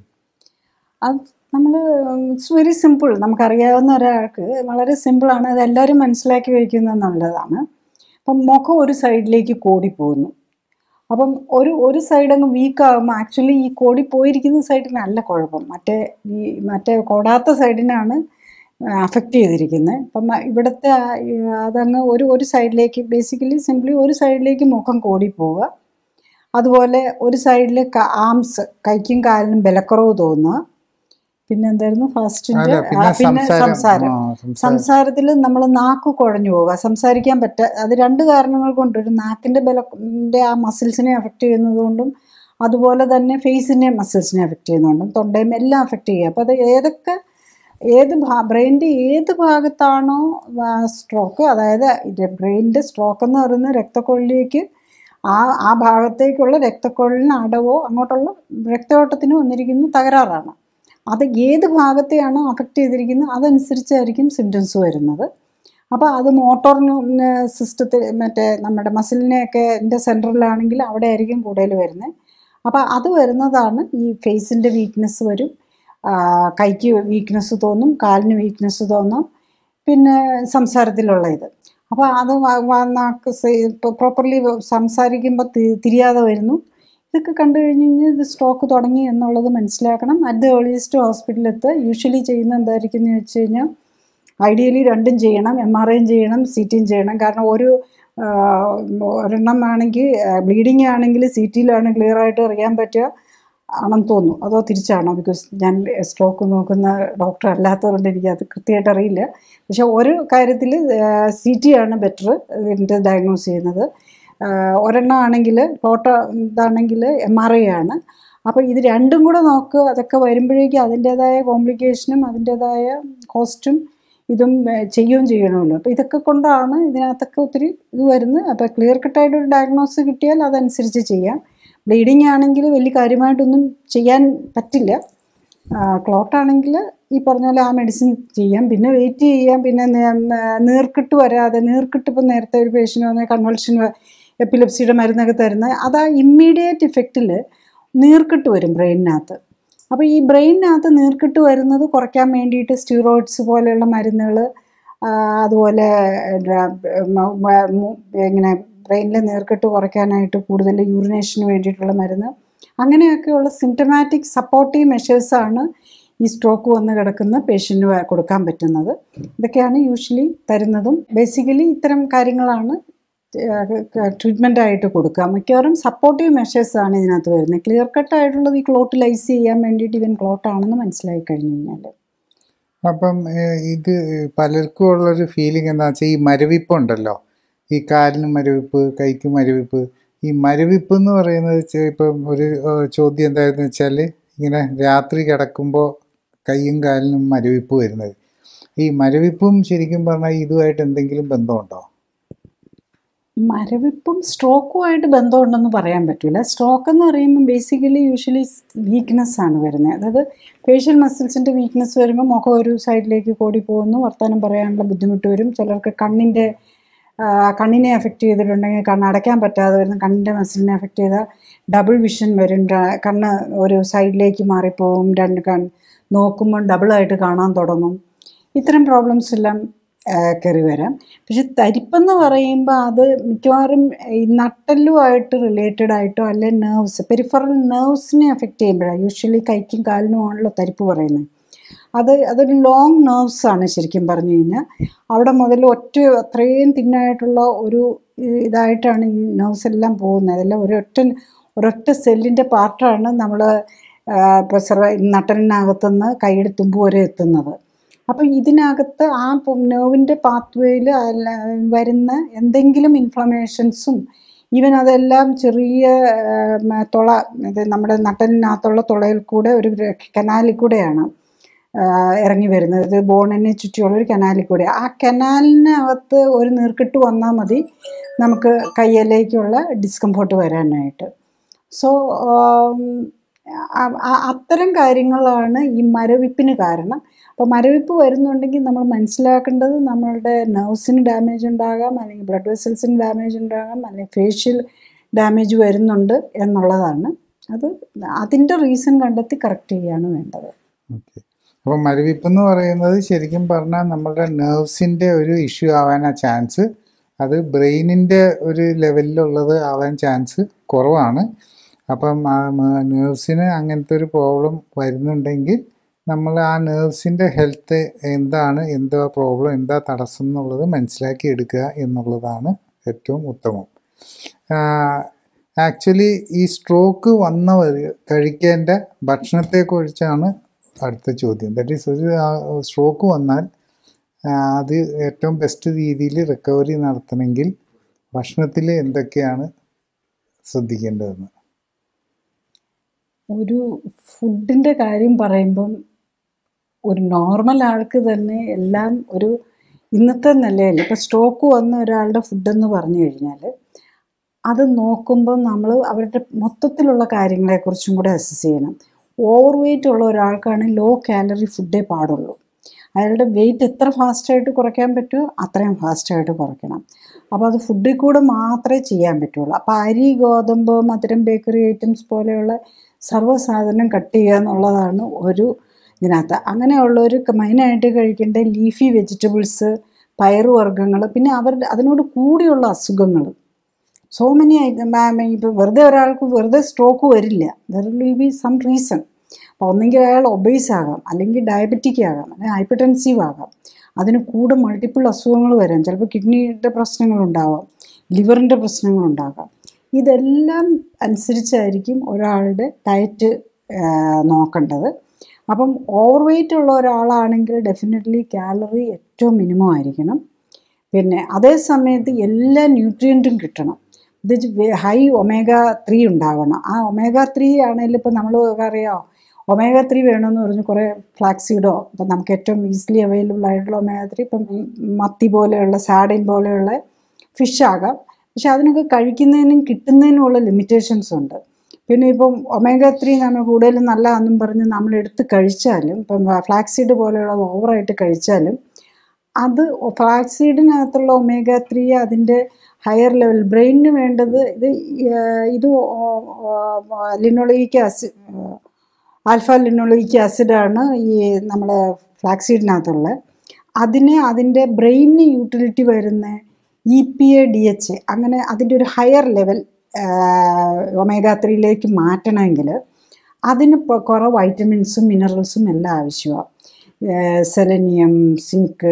അത് നമ്മൾ ഇറ്റ്സ് വെരി സിമ്പിൾ നമുക്കറിയാവുന്ന ഒരാൾക്ക് വളരെ സിമ്പിളാണ് അത് എല്ലാവരും മനസ്സിലാക്കി വയ്ക്കുന്നത് നല്ലതാണ് അപ്പം മുഖം ഒരു സൈഡിലേക്ക് കോടി പോകുന്നു അപ്പം ഒരു ഒരു സൈഡ് അങ്ങ് വീക്ക് ആകുമ്പോൾ ആക്ച്വലി ഈ കോടി പോയിരിക്കുന്ന സൈഡിനല്ല കുഴപ്പം മറ്റേ ഈ മറ്റേ കോടാത്ത സൈഡിനാണ് അഫക്റ്റ് ചെയ്തിരിക്കുന്നത് അപ്പം ഇവിടുത്തെ ആ- ഈ അതങ്ങ് ഒരു ഒരു സൈഡിലേക്ക് ബേസിക്കലി സിംപ്ലി ഒരു സൈഡിലേക്ക് മുഖം കോടി പോവുക അതുപോലെ ഒരു സൈഡിൽ ആംസ് കൈക്കും കാലിനും ബലക്കുറവ് തോന്നുക പിന്നെ എന്തായിരുന്നു ഫസ്റ്റിന്റെ അല്ല പിന്നെ പിന്നെ സംസാരം സംസാരം ആ, സംസാരം സംസാരത്തിൽ നമ്മൾ നാക്ക് കുഴഞ്ഞു പോവുക സംസാരിക്കാൻ പറ്റ അത് രണ്ട് കാരണങ്ങൾ കൊണ്ട് ഒരു നാക്കിൻ്റെ ബലൻ്റെ ആ മസിൽസിനെ അഫക്റ്റ് ചെയ്യുന്നത് കൊണ്ടും അതുപോലെ തന്നെ ഫേസിനെ മസിൽസിനെ അഫക്റ്റ് ചെയ്യുന്നതുകൊണ്ടും തൊണ്ടയും എല്ലാം അഫക്റ്റ് ചെയ്യുക അപ്പോൾ അത് ഏതൊക്കെ ഏത് ഭാ ബ്രെയിനിൻ്റെ ഏത് ഭാഗത്താണോ സ്ട്രോക്ക് അതായത് ബ്രെയിനിൻ്റെ സ്ട്രോക്ക് എന്ന് പറയുന്നത് രക്തക്കൊള്ളിലേക്ക് ആ ആ ഭാഗത്തേക്കുള്ള രക്തക്കൊള്ളിന് അടവോ അങ്ങോട്ടുള്ള രക്തയോട്ടത്തിന് വന്നിരിക്കുന്ന തകരാറാണ് അത് ഏത് ഭാഗത്തെയാണോ അഫക്റ്റ് ചെയ്തിരിക്കുന്നത് അതനുസരിച്ചായിരിക്കും സിംറ്റംസ് വരുന്നത് അപ്പോൾ അത് മോട്ടോർ സിസ്റ്റത്തിൽ മറ്റേ നമ്മുടെ മസിലിനെയൊക്കെ എൻ്റെ സെൻറ്ററിലാണെങ്കിൽ അവിടെ ആയിരിക്കും കൂടുതൽ വരുന്നത് അപ്പോൾ അത് വരുന്നതാണ് ഈ ഫേസിൻ്റെ വീക്ക്നെസ് വരും ആ, കൈക്ക് വീക്ക്നെസ് തോന്നും കാലിന് വീക്ക്നെസ് തോന്നും പിന്നെ സംസാരത്തിലുള്ള ഇത് അപ്പോൾ അത് വ- വ- നാക്ക് പ്രോപ്പർലി സംസാരിക്കുമ്പോൾ തി- തിരിയാതെ വരുന്നു ഇതൊക്കെ കണ്ടു കഴിഞ്ഞ് കഴിഞ്ഞാൽ ഇത് സ്ട്രോക്ക് തുടങ്ങി എന്നുള്ളത് മനസ്സിലാക്കണം അറ്റ് ദ ഏർലിയസ്റ്റ് ഹോസ്പിറ്റലെത്ത് യൂഷ്വലി ചെയ്യുന്ന എന്തായിരിക്കും എന്ന് വെച്ച് കഴിഞ്ഞാൽ ഐഡിയലി രണ്ടും ചെയ്യണം എം ആർ ഐയും ചെയ്യണം സി ടിയും ചെയ്യണം കാരണം ഒരു ഒരെണ്ണം ആണെങ്കിൽ ബ്ലീഡിങ് ആണെങ്കിൽ സി ടിയിലാണ് ക്ലിയർ ആയിട്ട് അറിയാൻ പറ്റുക ആണെന്ന് തോന്നുന്നു അതോ തിരിച്ചാണോ ബിക്കോസ് ഞാൻ സ്ട്രോക്ക് നോക്കുന്ന ഡോക്ടർ അല്ലാത്തതുകൊണ്ട് എനിക്ക് അത് കൃത്യമായിട്ട് അറിയില്ല പക്ഷെ ഒരു കാര്യത്തിൽ സി ടി ആണ് ബെറ്റർ ഇതിൻ്റെ ഡയഗ്നോസ് ചെയ്യുന്നത് ആഹ് ഒരെണ്ണം ആണെങ്കിൽ ക്ലോട്ട ഇതാണെങ്കിൽ എം ആർ ഐ ആണ് അപ്പോൾ ഇത് രണ്ടും കൂടെ നോക്കുക അതൊക്കെ വരുമ്പോഴേക്കും അതിൻ്റേതായ കോംപ്ലിക്കേഷനും അതിൻ്റേതായ കോസ്റ്റും ഇതും ഏഹ്, ചെയ്യുകയും ചെയ്യണമല്ലോ അപ്പോൾ ഇതൊക്കെ കൊണ്ടാണ് ഇതിനകത്തൊക്കെ ഒത്തിരി ഇത് വരുന്നത് അപ്പോൾ ക്ലിയർ കട്ടായിട്ട് ഒരു ഡയഗ്നോസ് കിട്ടിയാൽ അതനുസരിച്ച് ചെയ്യാം ബ്ലീഡിങ് ആണെങ്കിൽ വലിയ കാര്യമായിട്ടൊന്നും ചെയ്യാൻ പറ്റില്ല ക്ലോട്ടാണെങ്കിൽ ഈ പറഞ്ഞ പോലെ ആ മെഡിസിൻ ചെയ്യാം പിന്നെ വെയിറ്റ് ചെയ്യാം പിന്നെ നേ- നീർക്കെട്ട് വരാതെ നീർക്കെട്ട് ഇപ്പം നേരത്തെ ഒരു പേഷ്യൻ്റ് വന്ന കൺവൾഷൻ എപ്പിലെപ്സിയുടെ മരുന്നൊക്കെ തരുന്നത് അത് ആ ഇമ്മീഡിയറ്റ് ഇഫക്റ്റിൽ നീർക്കെട്ട് വരും ബ്രെയിനിനകത്ത് അപ്പോൾ ഈ ബ്രെയിനിനകത്ത് നീർക്കെട്ട് വരുന്നത് കുറയ്ക്കാൻ വേണ്ടിയിട്ട് സ്റ്റീറോയിഡ്സ് പോലെയുള്ള മരുന്നുകൾ അതുപോലെ ഡ്ര- മ- മ- മു- ഇങ്ങനെ ബ്രെയിനിലെ നീർക്കെട്ട് കുറയ്ക്കാനായിട്ട് കൂടുതൽ യൂറിനേഷന് വേണ്ടിയിട്ടുള്ള മരുന്ന് അങ്ങനെയൊക്കെയുള്ള സിംറ്റമാറ്റിക് സപ്പോർട്ടീവ് മെഷേഴ്സാണ് ഈ സ്ട്രോക്ക് വന്ന് കിടക്കുന്ന പേഷ്യൻറ്റിന് കൊടുക്കാൻ പറ്റുന്നത് ഇതൊക്കെയാണ് യൂഷ്വലി തരുന്നതും ബേസിക്കലി ഇത്തരം കാര്യങ്ങളാണ് ട്രീറ്റ്മെൻ്റ് ആയിട്ട് കൊടുക്കുക മിക്കവാറും സപ്പോർട്ടീവ് മെഷേഴ്സാണ് ഇതിനകത്ത് വരുന്നത് ക്ലിയർ കട്ട് ആയിട്ടുള്ളത് ഈ ക്ലോട്ട് ലൈസ് ചെയ്യാൻ വേണ്ടിയിട്ട് ഇവൻ ക്ലോട്ടാണെന്ന് മനസ്സിലായി കഴിഞ്ഞു കഴിഞ്ഞാൽ അപ്പം ഏഹ്, ഇത് പലർക്കും ഉള്ളൊരു ഫീലിംഗ് എന്താ വെച്ചാൽ ഈ മരവിപ്പുണ്ടല്ലോ ഈ കാലിന് മരവിപ്പ് കൈക്ക് മരവിപ്പ് ഈ മരവിപ്പ് എന്ന് പറയുന്നത് ചെ- ഇപ്പം ഒരു ഏഹ്, ചോദ്യം എന്തായിരുന്നു വെച്ചാൽ ഇങ്ങനെ രാത്രി കിടക്കുമ്പോൾ കൈയും കാലിനും മരവിപ്പ് വരുന്നത് ഈ മരവിപ്പും ശരിക്കും പറഞ്ഞാൽ ഇതുമായിട്ട് എന്തെങ്കിലും ബന്ധമുണ്ടോ മരവിപ്പും സ്ട്രോക്കുമായിട്ട് ബന്ധമുണ്ടെന്ന് പറയാൻ പറ്റില്ല സ്ട്രോക്ക് എന്ന് പറയുമ്പോൾ ബേസിക്കലി യൂഷ്വലി വീക്ക്നെസ് ആണ് വരുന്നത് അതായത് ഫേഷ്യൽ മസിൽസിൻ്റെ വീക്ക്നെസ് വരുമ്പോൾ മുഖം ഒരു സൈഡിലേക്ക് കൂടി പോകുന്നു വർത്തമാനം പറയാനുള്ള ബുദ്ധിമുട്ട് വരും ചിലർക്ക് കണ്ണിൻ്റെ ആ, കണ്ണിനെ എഫക്റ്റ് ചെയ്തിട്ടുണ്ടെങ്കിൽ കണ്ണ് അടയ്ക്കാൻ പറ്റാതെ വരുന്ന കണ്ണിൻ്റെ മസിലിനെ എഫക്റ്റ് ചെയ്താൽ ഡബിൾ വിഷൻ വരും ര- കണ്ണ് ഒരു സൈഡിലേക്ക് മാറിപ്പോവും രണ്ട് കൺ നോക്കുമ്പോൾ ഡബിളായിട്ട് കാണാൻ തുടങ്ങും ഇത്തരം പ്രോബ്ലംസ് എല്ലാം കയറി വരാം പക്ഷെ തരിപ്പെന്ന് പറയുമ്പോൾ അത് മിക്കവാറും ഈ നട്ടെല്ലുമായിട്ട് റിലേറ്റഡ് ആയിട്ടോ അല്ലെ നെർവ്സ് പെരിഫറൽ നെർവ്സിനെ എഫക്റ്റ് ചെയ്യുമ്പോഴാണ് യൂഷ്വലി കൈക്കും കാലിനും ആണല്ലോ തരിപ്പ് പറയുന്നത് അത് അതൊരു ലോങ് നെർവ്സ് ആണ് ശരിക്കും പറഞ്ഞു കഴിഞ്ഞാൽ അവിടെ മുതൽ ഒറ്റ അത്രയും തിന്നായിട്ടുള്ള ഒരു ഇ- ഇതായിട്ടാണ് ഈ നെർവ്സ് എല്ലാം പോകുന്നത് അതെല്ലാം ഒരൊറ്റ ഒരൊറ്റ സെല്ലിൻ്റെ പാർട്ടാണ് നമ്മൾ ഇപ്പോൾ സെറ നട്ടലിനകത്തുനിന്ന് കൈയുടെ തുമ്പ് വരെ എത്തുന്നത് അപ്പം ഇതിനകത്ത് ആ നെർവിൻ്റെ പാത്വേയിൽ വരുന്ന എന്തെങ്കിലും ഇൻഫ്ലമേഷൻസും ഈവൻ അതെല്ലാം ചെറിയ ആ, മ, തുള ഇത് നമ്മുടെ നട്ടലിനകത്തുള്ള തുളയിൽ കൂടെ ഒരു കനാലിൽ കൂടെയാണ് ആ, ഇറങ്ങി വരുന്നത് ഇത് ബോണിനെ ചുറ്റിയുള്ള ഒരു കനാലിൽ കൂടെ ആ കനാലിനകത്ത് ഒരു നീർക്കെട്ട് വന്നാൽ മതി നമുക്ക് കയ്യിലേക്കുള്ള ഡിസ്കംഫോർട്ട് വരാനായിട്ട് സോ അത്തരം കാര്യങ്ങളാണ് ഈ മരവിപ്പിന് കാരണം അപ്പോൾ മരവിപ്പ് വരുന്നുണ്ടെങ്കിൽ നമ്മൾ മനസ്സിലാക്കേണ്ടത് നമ്മളുടെ നെർവ്സിന് ഡാമേജ് ഉണ്ടാകാം അല്ലെങ്കിൽ ബ്ലഡ് വെസൽസിന് ഡാമേജ് ഉണ്ടാകാം അല്ലെങ്കിൽ ഫേഷ്യൽ ഡാമേജ് വരുന്നുണ്ട് എന്നുള്ളതാണ് അത് അതിൻ്റെ റീസൺ കണ്ടെത്തി കറക്റ്റ് ചെയ്യുകയാണ് വേണ്ടത് ഓക്കെ അപ്പോൾ മരവിപ്പ് എന്ന് പറയുന്നത് ശരിക്കും പറഞ്ഞാൽ നമ്മുടെ നെർവ്സിൻ്റെ ഒരു ഇഷ്യൂ ആവാനാ ചാൻസ് അത് ബ്രെയിനിൻ്റെ ഒരു ലെവലിലുള്ളത് ആവാൻ ചാൻസ് കുറവാണ് അപ്പം ആ നെർവ്സിന് അങ്ങനത്തെ ഒരു പ്രോബ്ലം വരുന്നുണ്ടെങ്കിൽ നമ്മൾ ആ നെർവ്സിൻ്റെ ഹെൽത്ത് എന്താണ് എന്താ പ്രോബ്ലം എന്താ തടസ്സം എന്നുള്ളത് മനസ്സിലാക്കി എടുക്കുക എന്നുള്ളതാണ് ഏറ്റവും ഉത്തമം ആക്ച്വലി ഈ സ്ട്രോക്ക് വന്നവർ കഴിക്കേണ്ട ഭക്ഷണത്തെക്കുറിച്ചാണ് അടുത്ത ചോദ്യം ദാറ്റ് ഈസ് ഒരു സ്ട്രോക്ക് വന്നാൽ ആ, അത് ഏറ്റവും ബെസ്റ്റ് രീതിയിൽ റിക്കവറി നടത്തണമെങ്കിൽ ഭക്ഷണത്തിൽ എന്തൊക്കെയാണ് ശ്രദ്ധിക്കേണ്ടതെന്ന് ഒരു ഫുഡിൻ്റെ കാര്യം പറയുമ്പം ഒരു നോർമൽ ആൾക്ക് തന്നെ എല്ലാം ഒരു ഇന്നത്തെ നിലയിൽ ഇപ്പോൾ സ്ട്രോക്ക് വന്ന ഒരാളുടെ ഫുഡെന്ന് പറഞ്ഞു കഴിഞ്ഞാൽ അത് നോക്കുമ്പോൾ നമ്മൾ അവരുടെ മൊത്തത്തിലുള്ള കാര്യങ്ങളെക്കുറിച്ചും കൂടെ അസസ് ചെയ്യണം ഓവർ വെയിറ്റ് ഉള്ള ഒരാൾക്കാണ് ലോ കാലറി ഫുഡേ പാടുള്ളൂ അയാളുടെ വെയിറ്റ് എത്ര ഫാസ്റ്റായിട്ട് കുറയ്ക്കാൻ പറ്റുമോ അത്രയും ഫാസ്റ്റായിട്ട് കുറയ്ക്കണം അപ്പോൾ അത് ഫുഡിൽ കൂടെ മാത്രമേ ചെയ്യാൻ പറ്റുള്ളൂ അപ്പോൾ അരി ഗോതമ്പ് മധുരം ബേക്കറി ഐറ്റംസ് പോലെയുള്ള സർവ്വസാധനം കട്ട് ചെയ്യുക എന്നുള്ളതാണ് ഒരു ഇതിനകത്ത് അങ്ങനെയുള്ളവർ മെയിനായിട്ട് കഴിക്കേണ്ട ലീഫി വെജിറ്റബിൾസ് പയറുവർഗ്ഗങ്ങൾ പിന്നെ അവരുടെ അതിനോട് കൂടിയുള്ള അസുഖങ്ങൾ സോ മെനി ഇപ്പോൾ വെറുതെ ഒരാൾക്ക് വെറുതെ സ്ട്രോക്ക് വരില്ല there will be some reason അപ്പോൾ ഒന്നെങ്കിൽ അയാൾ ഒബേസ് ആകാം അല്ലെങ്കിൽ ഡയബറ്റിക് ആകാം അല്ലെങ്കിൽ ഹൈപ്പർടെൻസീവ് ആകാം അതിന് കൂടെ മൾട്ടിപ്പിൾ അസുഖങ്ങൾ വരാം ചിലപ്പോൾ കിഡ്നിയുടെ പ്രശ്നങ്ങളുണ്ടാവാം ലിവറിൻ്റെ പ്രശ്നങ്ങളുണ്ടാകാം ഇതെല്ലാം അനുസരിച്ചായിരിക്കും ഒരാളുടെ ഡയറ്റ് നോക്കേണ്ടത് അപ്പം ഓവർ വെയിറ്റ് ഉള്ള ഒരാളാണെങ്കിൽ ഡെഫിനറ്റ്ലി കാലറി ഏറ്റവും മിനിമം ആയിരിക്കണം പിന്നെ അതേ സമയത്ത് എല്ലാ ന്യൂട്രിയൻറ്റും കിട്ടണം ഇത് ഹൈ ഒമേഗ ത്രീ ഉണ്ടാവണം ആ ഒമേഗ ത്രീ ആണെങ്കിലും ഇപ്പം നമ്മൾ അറിയാം ഒമേഗ ത്രീ വേണമെന്ന് പറഞ്ഞ് കുറേ ഫ്ലാക്സീഡോ ഇപ്പം നമുക്ക് ഏറ്റവും ഈസിലി അവൈലബിൾ ആയിട്ടുള്ള ഒമേഗ ത്രീ ഇപ്പം മത്തി പോലെയുള്ള സാഡിൻ പോലെയുള്ള ഫിഷ് ആകാം പക്ഷെ അതിനൊക്കെ കഴിക്കുന്നതിനും കിട്ടുന്നതിനുമുള്ള ലിമിറ്റേഷൻസ് ഉണ്ട് പിന്നെ ഇപ്പം ഒമേഗ ത്രീ നമ്മൾ കൂടുതലും നല്ലതാണെന്നും പറഞ്ഞ് നമ്മൾ എടുത്ത് കഴിച്ചാലും ഇപ്പം ഫ്ലാക്സീഡ് പോലെയുള്ളത് ഓവറായിട്ട് കഴിച്ചാലും അത് ഫ്ലാക്സീഡിനകത്തുള്ള ഒമേഗ ത്രീ അതിൻ്റെ ഹയർ ലെവൽ ബ്രെയിനിന് വേണ്ടത് ഇത് ഇത് ലിനോളിക് ആസിഡ് ആൽഫ ലിനോളിക് ആസിഡാണ് ഈ നമ്മൾ ഫ്ലാക്സീഡിനകത്തുള്ള അതിനെ അതിൻ്റെ ബ്രെയിനിന് യൂട്ടിലിറ്റി വരുന്ന E P A D H അങ്ങനെ അതിൻ്റെ ഒരു ഹയർ ലെവൽ ഒമേഗ ത്രീയിലേക്ക് മാറ്റണമെങ്കിൽ അതിന് കുറേ വൈറ്റമിൻസും മിനറൽസും എല്ലാം ആവശ്യമാണ് സെലനിയം സിങ്ക്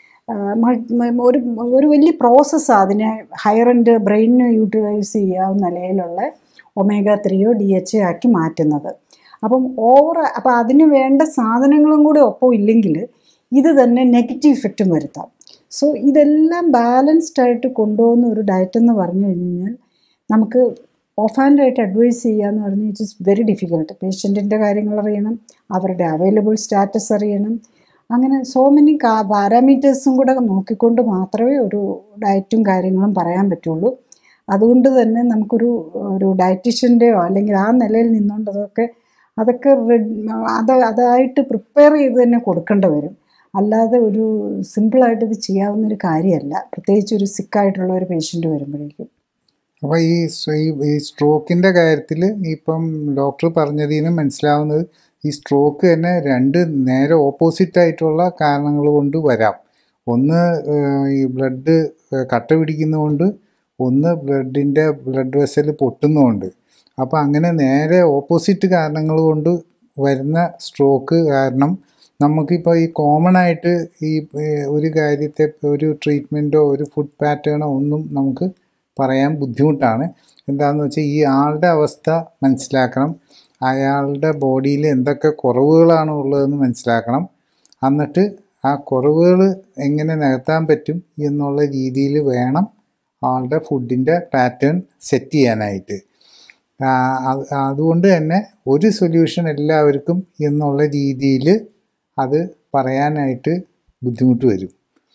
ഒരു ഒരു വലിയ പ്രോസസ്സാണ് അതിനെ ഹയർ എൻഡ് ബ്രെയിനിന് യൂട്ടിലൈസ് ചെയ്യാവുന്ന നിലയിലുള്ള ഒമേഗ ത്രീയോ ഡി എച്ച് ആക്കി മാറ്റുന്നത് അപ്പം ഓവർ അപ്പം അതിന് വേണ്ട സാധനങ്ങളും കൂടി ഒപ്പം ഇല്ലെങ്കിൽ ഇത് തന്നെ നെഗറ്റീവ് ഇഫക്റ്റും വരുത്താം സോ ഇതെല്ലാം ബാലൻസ്ഡ് ആയിട്ട് കൊണ്ടുപോകുന്ന ഒരു ഡയറ്റ് എന്ന് പറഞ്ഞു കഴിഞ്ഞാൽ നമുക്ക് ഓഫ് ഹാൻഡ് ആയിട്ട് അഡ്വൈസ് ചെയ്യുക എന്ന് പറഞ്ഞാൽ ഇറ്റ് ഇസ് വെരി ഡിഫിക്കൽട്ട് പേഷ്യൻറ്റിൻ്റെ കാര്യങ്ങൾ അറിയണം അവരുടെ അവൈലബിൾ സ്റ്റാറ്റസ് അറിയണം അങ്ങനെ സോ മെനി പാരാമീറ്റേഴ്സും കൂടെ നോക്കിക്കൊണ്ട് മാത്രമേ ഒരു ഡയറ്റും കാര്യങ്ങളും പറയാൻ പറ്റുള്ളൂ അതുകൊണ്ട് തന്നെ നമുക്കൊരു ഒരു ഡയറ്റീഷ്യൻ്റെയോ അല്ലെങ്കിൽ ആ നിലയിൽ നിന്നുകൊണ്ട് അതൊക്കെ അതൊക്കെ അത് അതായിട്ട് പ്രിപ്പയർ ചെയ്ത് തന്നെ കൊടുക്കേണ്ടി വരും അല്ലാതെ ഒരു സിമ്പിളായിട്ട് ഇത് ചെയ്യാവുന്ന ഒരു കാര്യമല്ല പ്രത്യേകിച്ച് ഒരു സിക്കായിട്ടുള്ള ഒരു പേഷ്യൻ്റ് വരുമ്പോഴേക്കും അപ്പോൾ ഈ ഈ സ്ട്രോക്കിൻ്റെ കാര്യത്തിൽ ഇപ്പം ഡോക്ടർ പറഞ്ഞതിൽ നിന്ന് മനസ്സിലാവുന്നത് ഈ സ്ട്രോക്ക് തന്നെ രണ്ട് നേരെ ഓപ്പോസിറ്റ് ആയിട്ടുള്ള കാരണങ്ങൾ കൊണ്ട് വരാം ഒന്ന് ഈ ബ്ലഡ് കട്ട പിടിക്കുന്നതുകൊണ്ട് ഒന്ന് ബ്ലഡിൻ്റെ ബ്ലഡ് വെസൽ പൊട്ടുന്നതുകൊണ്ട് അപ്പോൾ അങ്ങനെ നേരെ ഓപ്പോസിറ്റ് കാരണങ്ങൾ കൊണ്ട് വരുന്ന സ്ട്രോക്ക് കാരണം നമുക്കിപ്പോൾ ഈ കോമൺ ആയിട്ട് ഈ ഒരു കാര്യത്തെ ഒരു ട്രീറ്റ്മെൻറ്റോ ഒരു ഫുഡ് പാറ്റേണോ ഒന്നും നമുക്ക് പറയാൻ ബുദ്ധിമുട്ടാണ് എന്താണെന്ന് വെച്ചാൽ ഈ ആളുടെ അവസ്ഥ മനസ്സിലാക്കണം അയാളുടെ ബോഡിയിൽ എന്തൊക്കെ കുറവുകളാണ് ഉള്ളതെന്ന് മനസ്സിലാക്കണം എന്നിട്ട് ആ കുറവുകൾ എങ്ങനെ നികത്താൻ പറ്റും എന്നുള്ള രീതിയിൽ വേണം ആളുടെ ഫുഡിൻ്റെ പാറ്റേൺ സെറ്റ് ചെയ്യാനായിട്ട് അതുകൊണ്ട് തന്നെ ഒരു സൊല്യൂഷൻ എല്ലാവർക്കും എന്നുള്ള രീതിയിൽ അത് പറയാനായിട്ട് ബുദ്ധിമുട്ട് വരും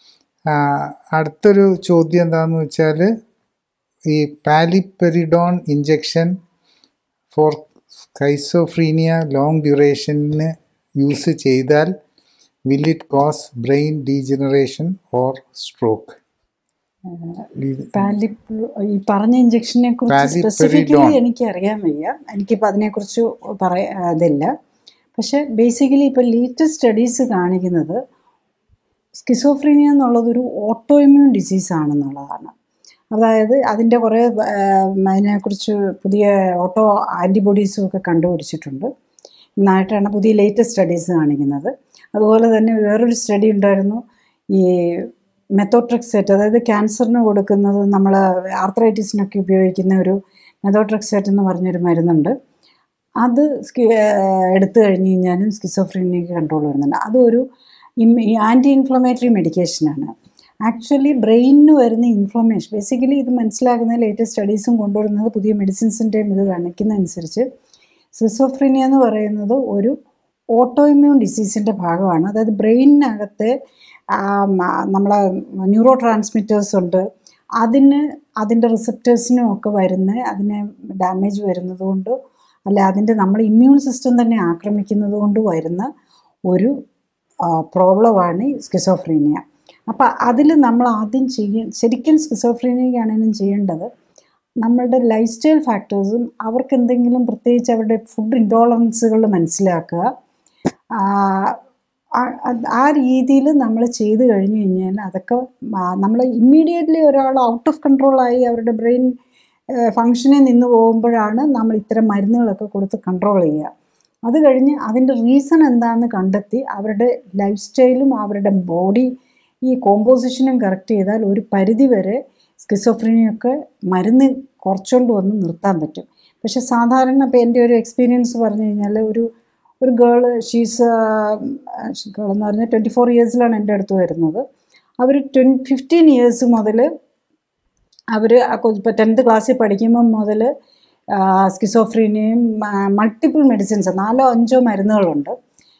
അടുത്തൊരു ചോദ്യം എന്താണെന്ന് വെച്ചാൽ ഈ paliperidone injection for schizophrenia long ഡ്യൂറേഷന് യൂസ് ചെയ്താൽ will it cause brain degeneration or stroke ഈ പറഞ്ഞ ഇഞ്ചക്ഷനെ കുറിച്ച് സ്പെസിഫിക്കലി എനിക്ക് അറിയാൻ വയ്യ എനിക്കിപ്പോൾ അതിനെക്കുറിച്ച് പറയാ ഇതില്ല പക്ഷെ ബേസിക്കലി ഇപ്പോൾ ലേറ്റസ്റ്റ് സ്റ്റഡീസ് കാണിക്കുന്നത് സ്കിസോഫ്രീനിയ എന്നുള്ളതൊരു ഓട്ടോ ഇമ്മ്യൂൺ ഡിസീസ് ആണെന്നുള്ളതാണ് അതായത് അതിൻ്റെ കുറേ അതിനെക്കുറിച്ച് പുതിയ ഓട്ടോ ആൻറ്റിബോഡീസും ഒക്കെ കണ്ടുപിടിച്ചിട്ടുണ്ട് എന്നായിട്ടാണ് പുതിയ ലേറ്റസ്റ്റ് സ്റ്റഡീസ് കാണിക്കുന്നത് അതുപോലെ തന്നെ വേറൊരു സ്റ്റഡി ഉണ്ടായിരുന്നു ഈ മെത്തോട്രക്സേറ്റ് അതായത് ക്യാൻസറിന് കൊടുക്കുന്നത് നമ്മൾ ആർത്രൈറ്റിസിനൊക്കെ ഉപയോഗിക്കുന്ന ഒരു മെത്തോട്രക്സേറ്റ് എന്ന് പറഞ്ഞൊരു മരുന്നുണ്ട് അത് എടുത്തു കഴിഞ്ഞ് കഴിഞ്ഞാലും സ്കിസോഫ്രീനിക്ക് കൺട്രോൾ വരുന്നുണ്ട് അതൊരു ആൻറ്റി ഇൻഫ്ലമേറ്ററി മെഡിക്കേഷനാണ് ആക്ച്വലി ബ്രെയിനിന് വരുന്ന ഇൻഫ്ലമേഷൻ ബേസിക്കലി ഇത് മനസ്സിലാക്കുന്ന ലേറ്റസ്റ്റ് സ്റ്റഡീസും കൊണ്ടുവരുന്നത് പുതിയ മെഡിസിൻസിൻ്റെയും ഇത് കാണിക്കുന്നതനുസരിച്ച് സിസോഫ്രീനിയ എന്ന് പറയുന്നത് ഒരു ഓട്ടോ ഇമ്മ്യൂൺ ഡിസീസിൻ്റെ ഭാഗമാണ് അതായത് ബ്രെയിനിനകത്തെ നമ്മളെ ന്യൂറോ ട്രാൻസ്മിറ്റേഴ്സ് ഉണ്ട് അതിന് അതിൻ്റെ റിസപ്റ്റേഴ്സിനും ഒക്കെ വരുന്ന അതിന് ഡാമേജ് വരുന്നത് കൊണ്ട് അല്ല അതിൻ്റെ നമ്മൾ ഇമ്മ്യൂൺ സിസ്റ്റം തന്നെ ആക്രമിക്കുന്നത് കൊണ്ട് വരുന്ന ഒരു പ്രോബ്ലമാണ് സ്കിസോഫ്രീനിയ അപ്പോൾ അതിൽ നമ്മൾ ആദ്യം ചെയ്യ ശരിക്കും സ്കിസോഫ്രീനിയയാണെങ്കിലും ചെയ്യേണ്ടത് നമ്മളുടെ ലൈഫ് സ്റ്റൈൽ ഫാക്ടേഴ്സും അവർക്ക് എന്തെങ്കിലും പ്രത്യേകിച്ച് അവരുടെ ഫുഡ് ഇൻടോളറൻസുകൾ മനസ്സിലാക്കുക ആ രീതിയിൽ നമ്മൾ ചെയ്ത് കഴിഞ്ഞു കഴിഞ്ഞാൽ അതൊക്കെ നമ്മൾ ഇമ്മീഡിയറ്റ്ലി ഒരാൾ ഔട്ട് ഓഫ് കൺട്രോളായി അവരുടെ ബ്രെയിൻ ഫങ്ഷനിൽ നിന്ന് പോകുമ്പോഴാണ് നമ്മൾ ഇത്തരം മരുന്നുകളൊക്കെ കൊടുത്ത് കൺട്രോൾ ചെയ്യുക അത് കഴിഞ്ഞ് അതിൻ്റെ റീസൺ എന്താണെന്ന് കണ്ടെത്തി അവരുടെ ലൈഫ് സ്റ്റൈലും അവരുടെ ബോഡി ഈ കോമ്പോസിഷനും കറക്റ്റ് ചെയ്താൽ ഒരു പരിധി വരെ സ്കിസോഫ്രീനിയൊക്കെ മരുന്ന് കുറച്ചുകൊണ്ട് വന്ന് നിർത്താൻ പറ്റും പക്ഷെ സാധാരണ ഇപ്പോൾ എൻ്റെ ഒരു എക്സ്പീരിയൻസ് പറഞ്ഞു കഴിഞ്ഞാൽ ഒരു ഒരു ഗേള് ഷീസ് ഗേൾ എന്ന് പറഞ്ഞാൽ ട്വൻറ്റി ഫോർ ഇയേഴ്സിലാണ് എൻ്റെ അടുത്ത് വരുന്നത് അവർ ട്വൻ ഫിഫ്റ്റീൻ ഇയേഴ്സ് മുതൽ അവർ ഇപ്പോൾ ടെൻത്ത് ക്ലാസ്സിൽ പഠിക്കുമ്പോൾ മുതൽ സ്കിസോഫ്രീനിയും മൾട്ടിപ്പിൾ മെഡിസിൻസ് നാലോ അഞ്ചോ മരുന്നുകളുണ്ട്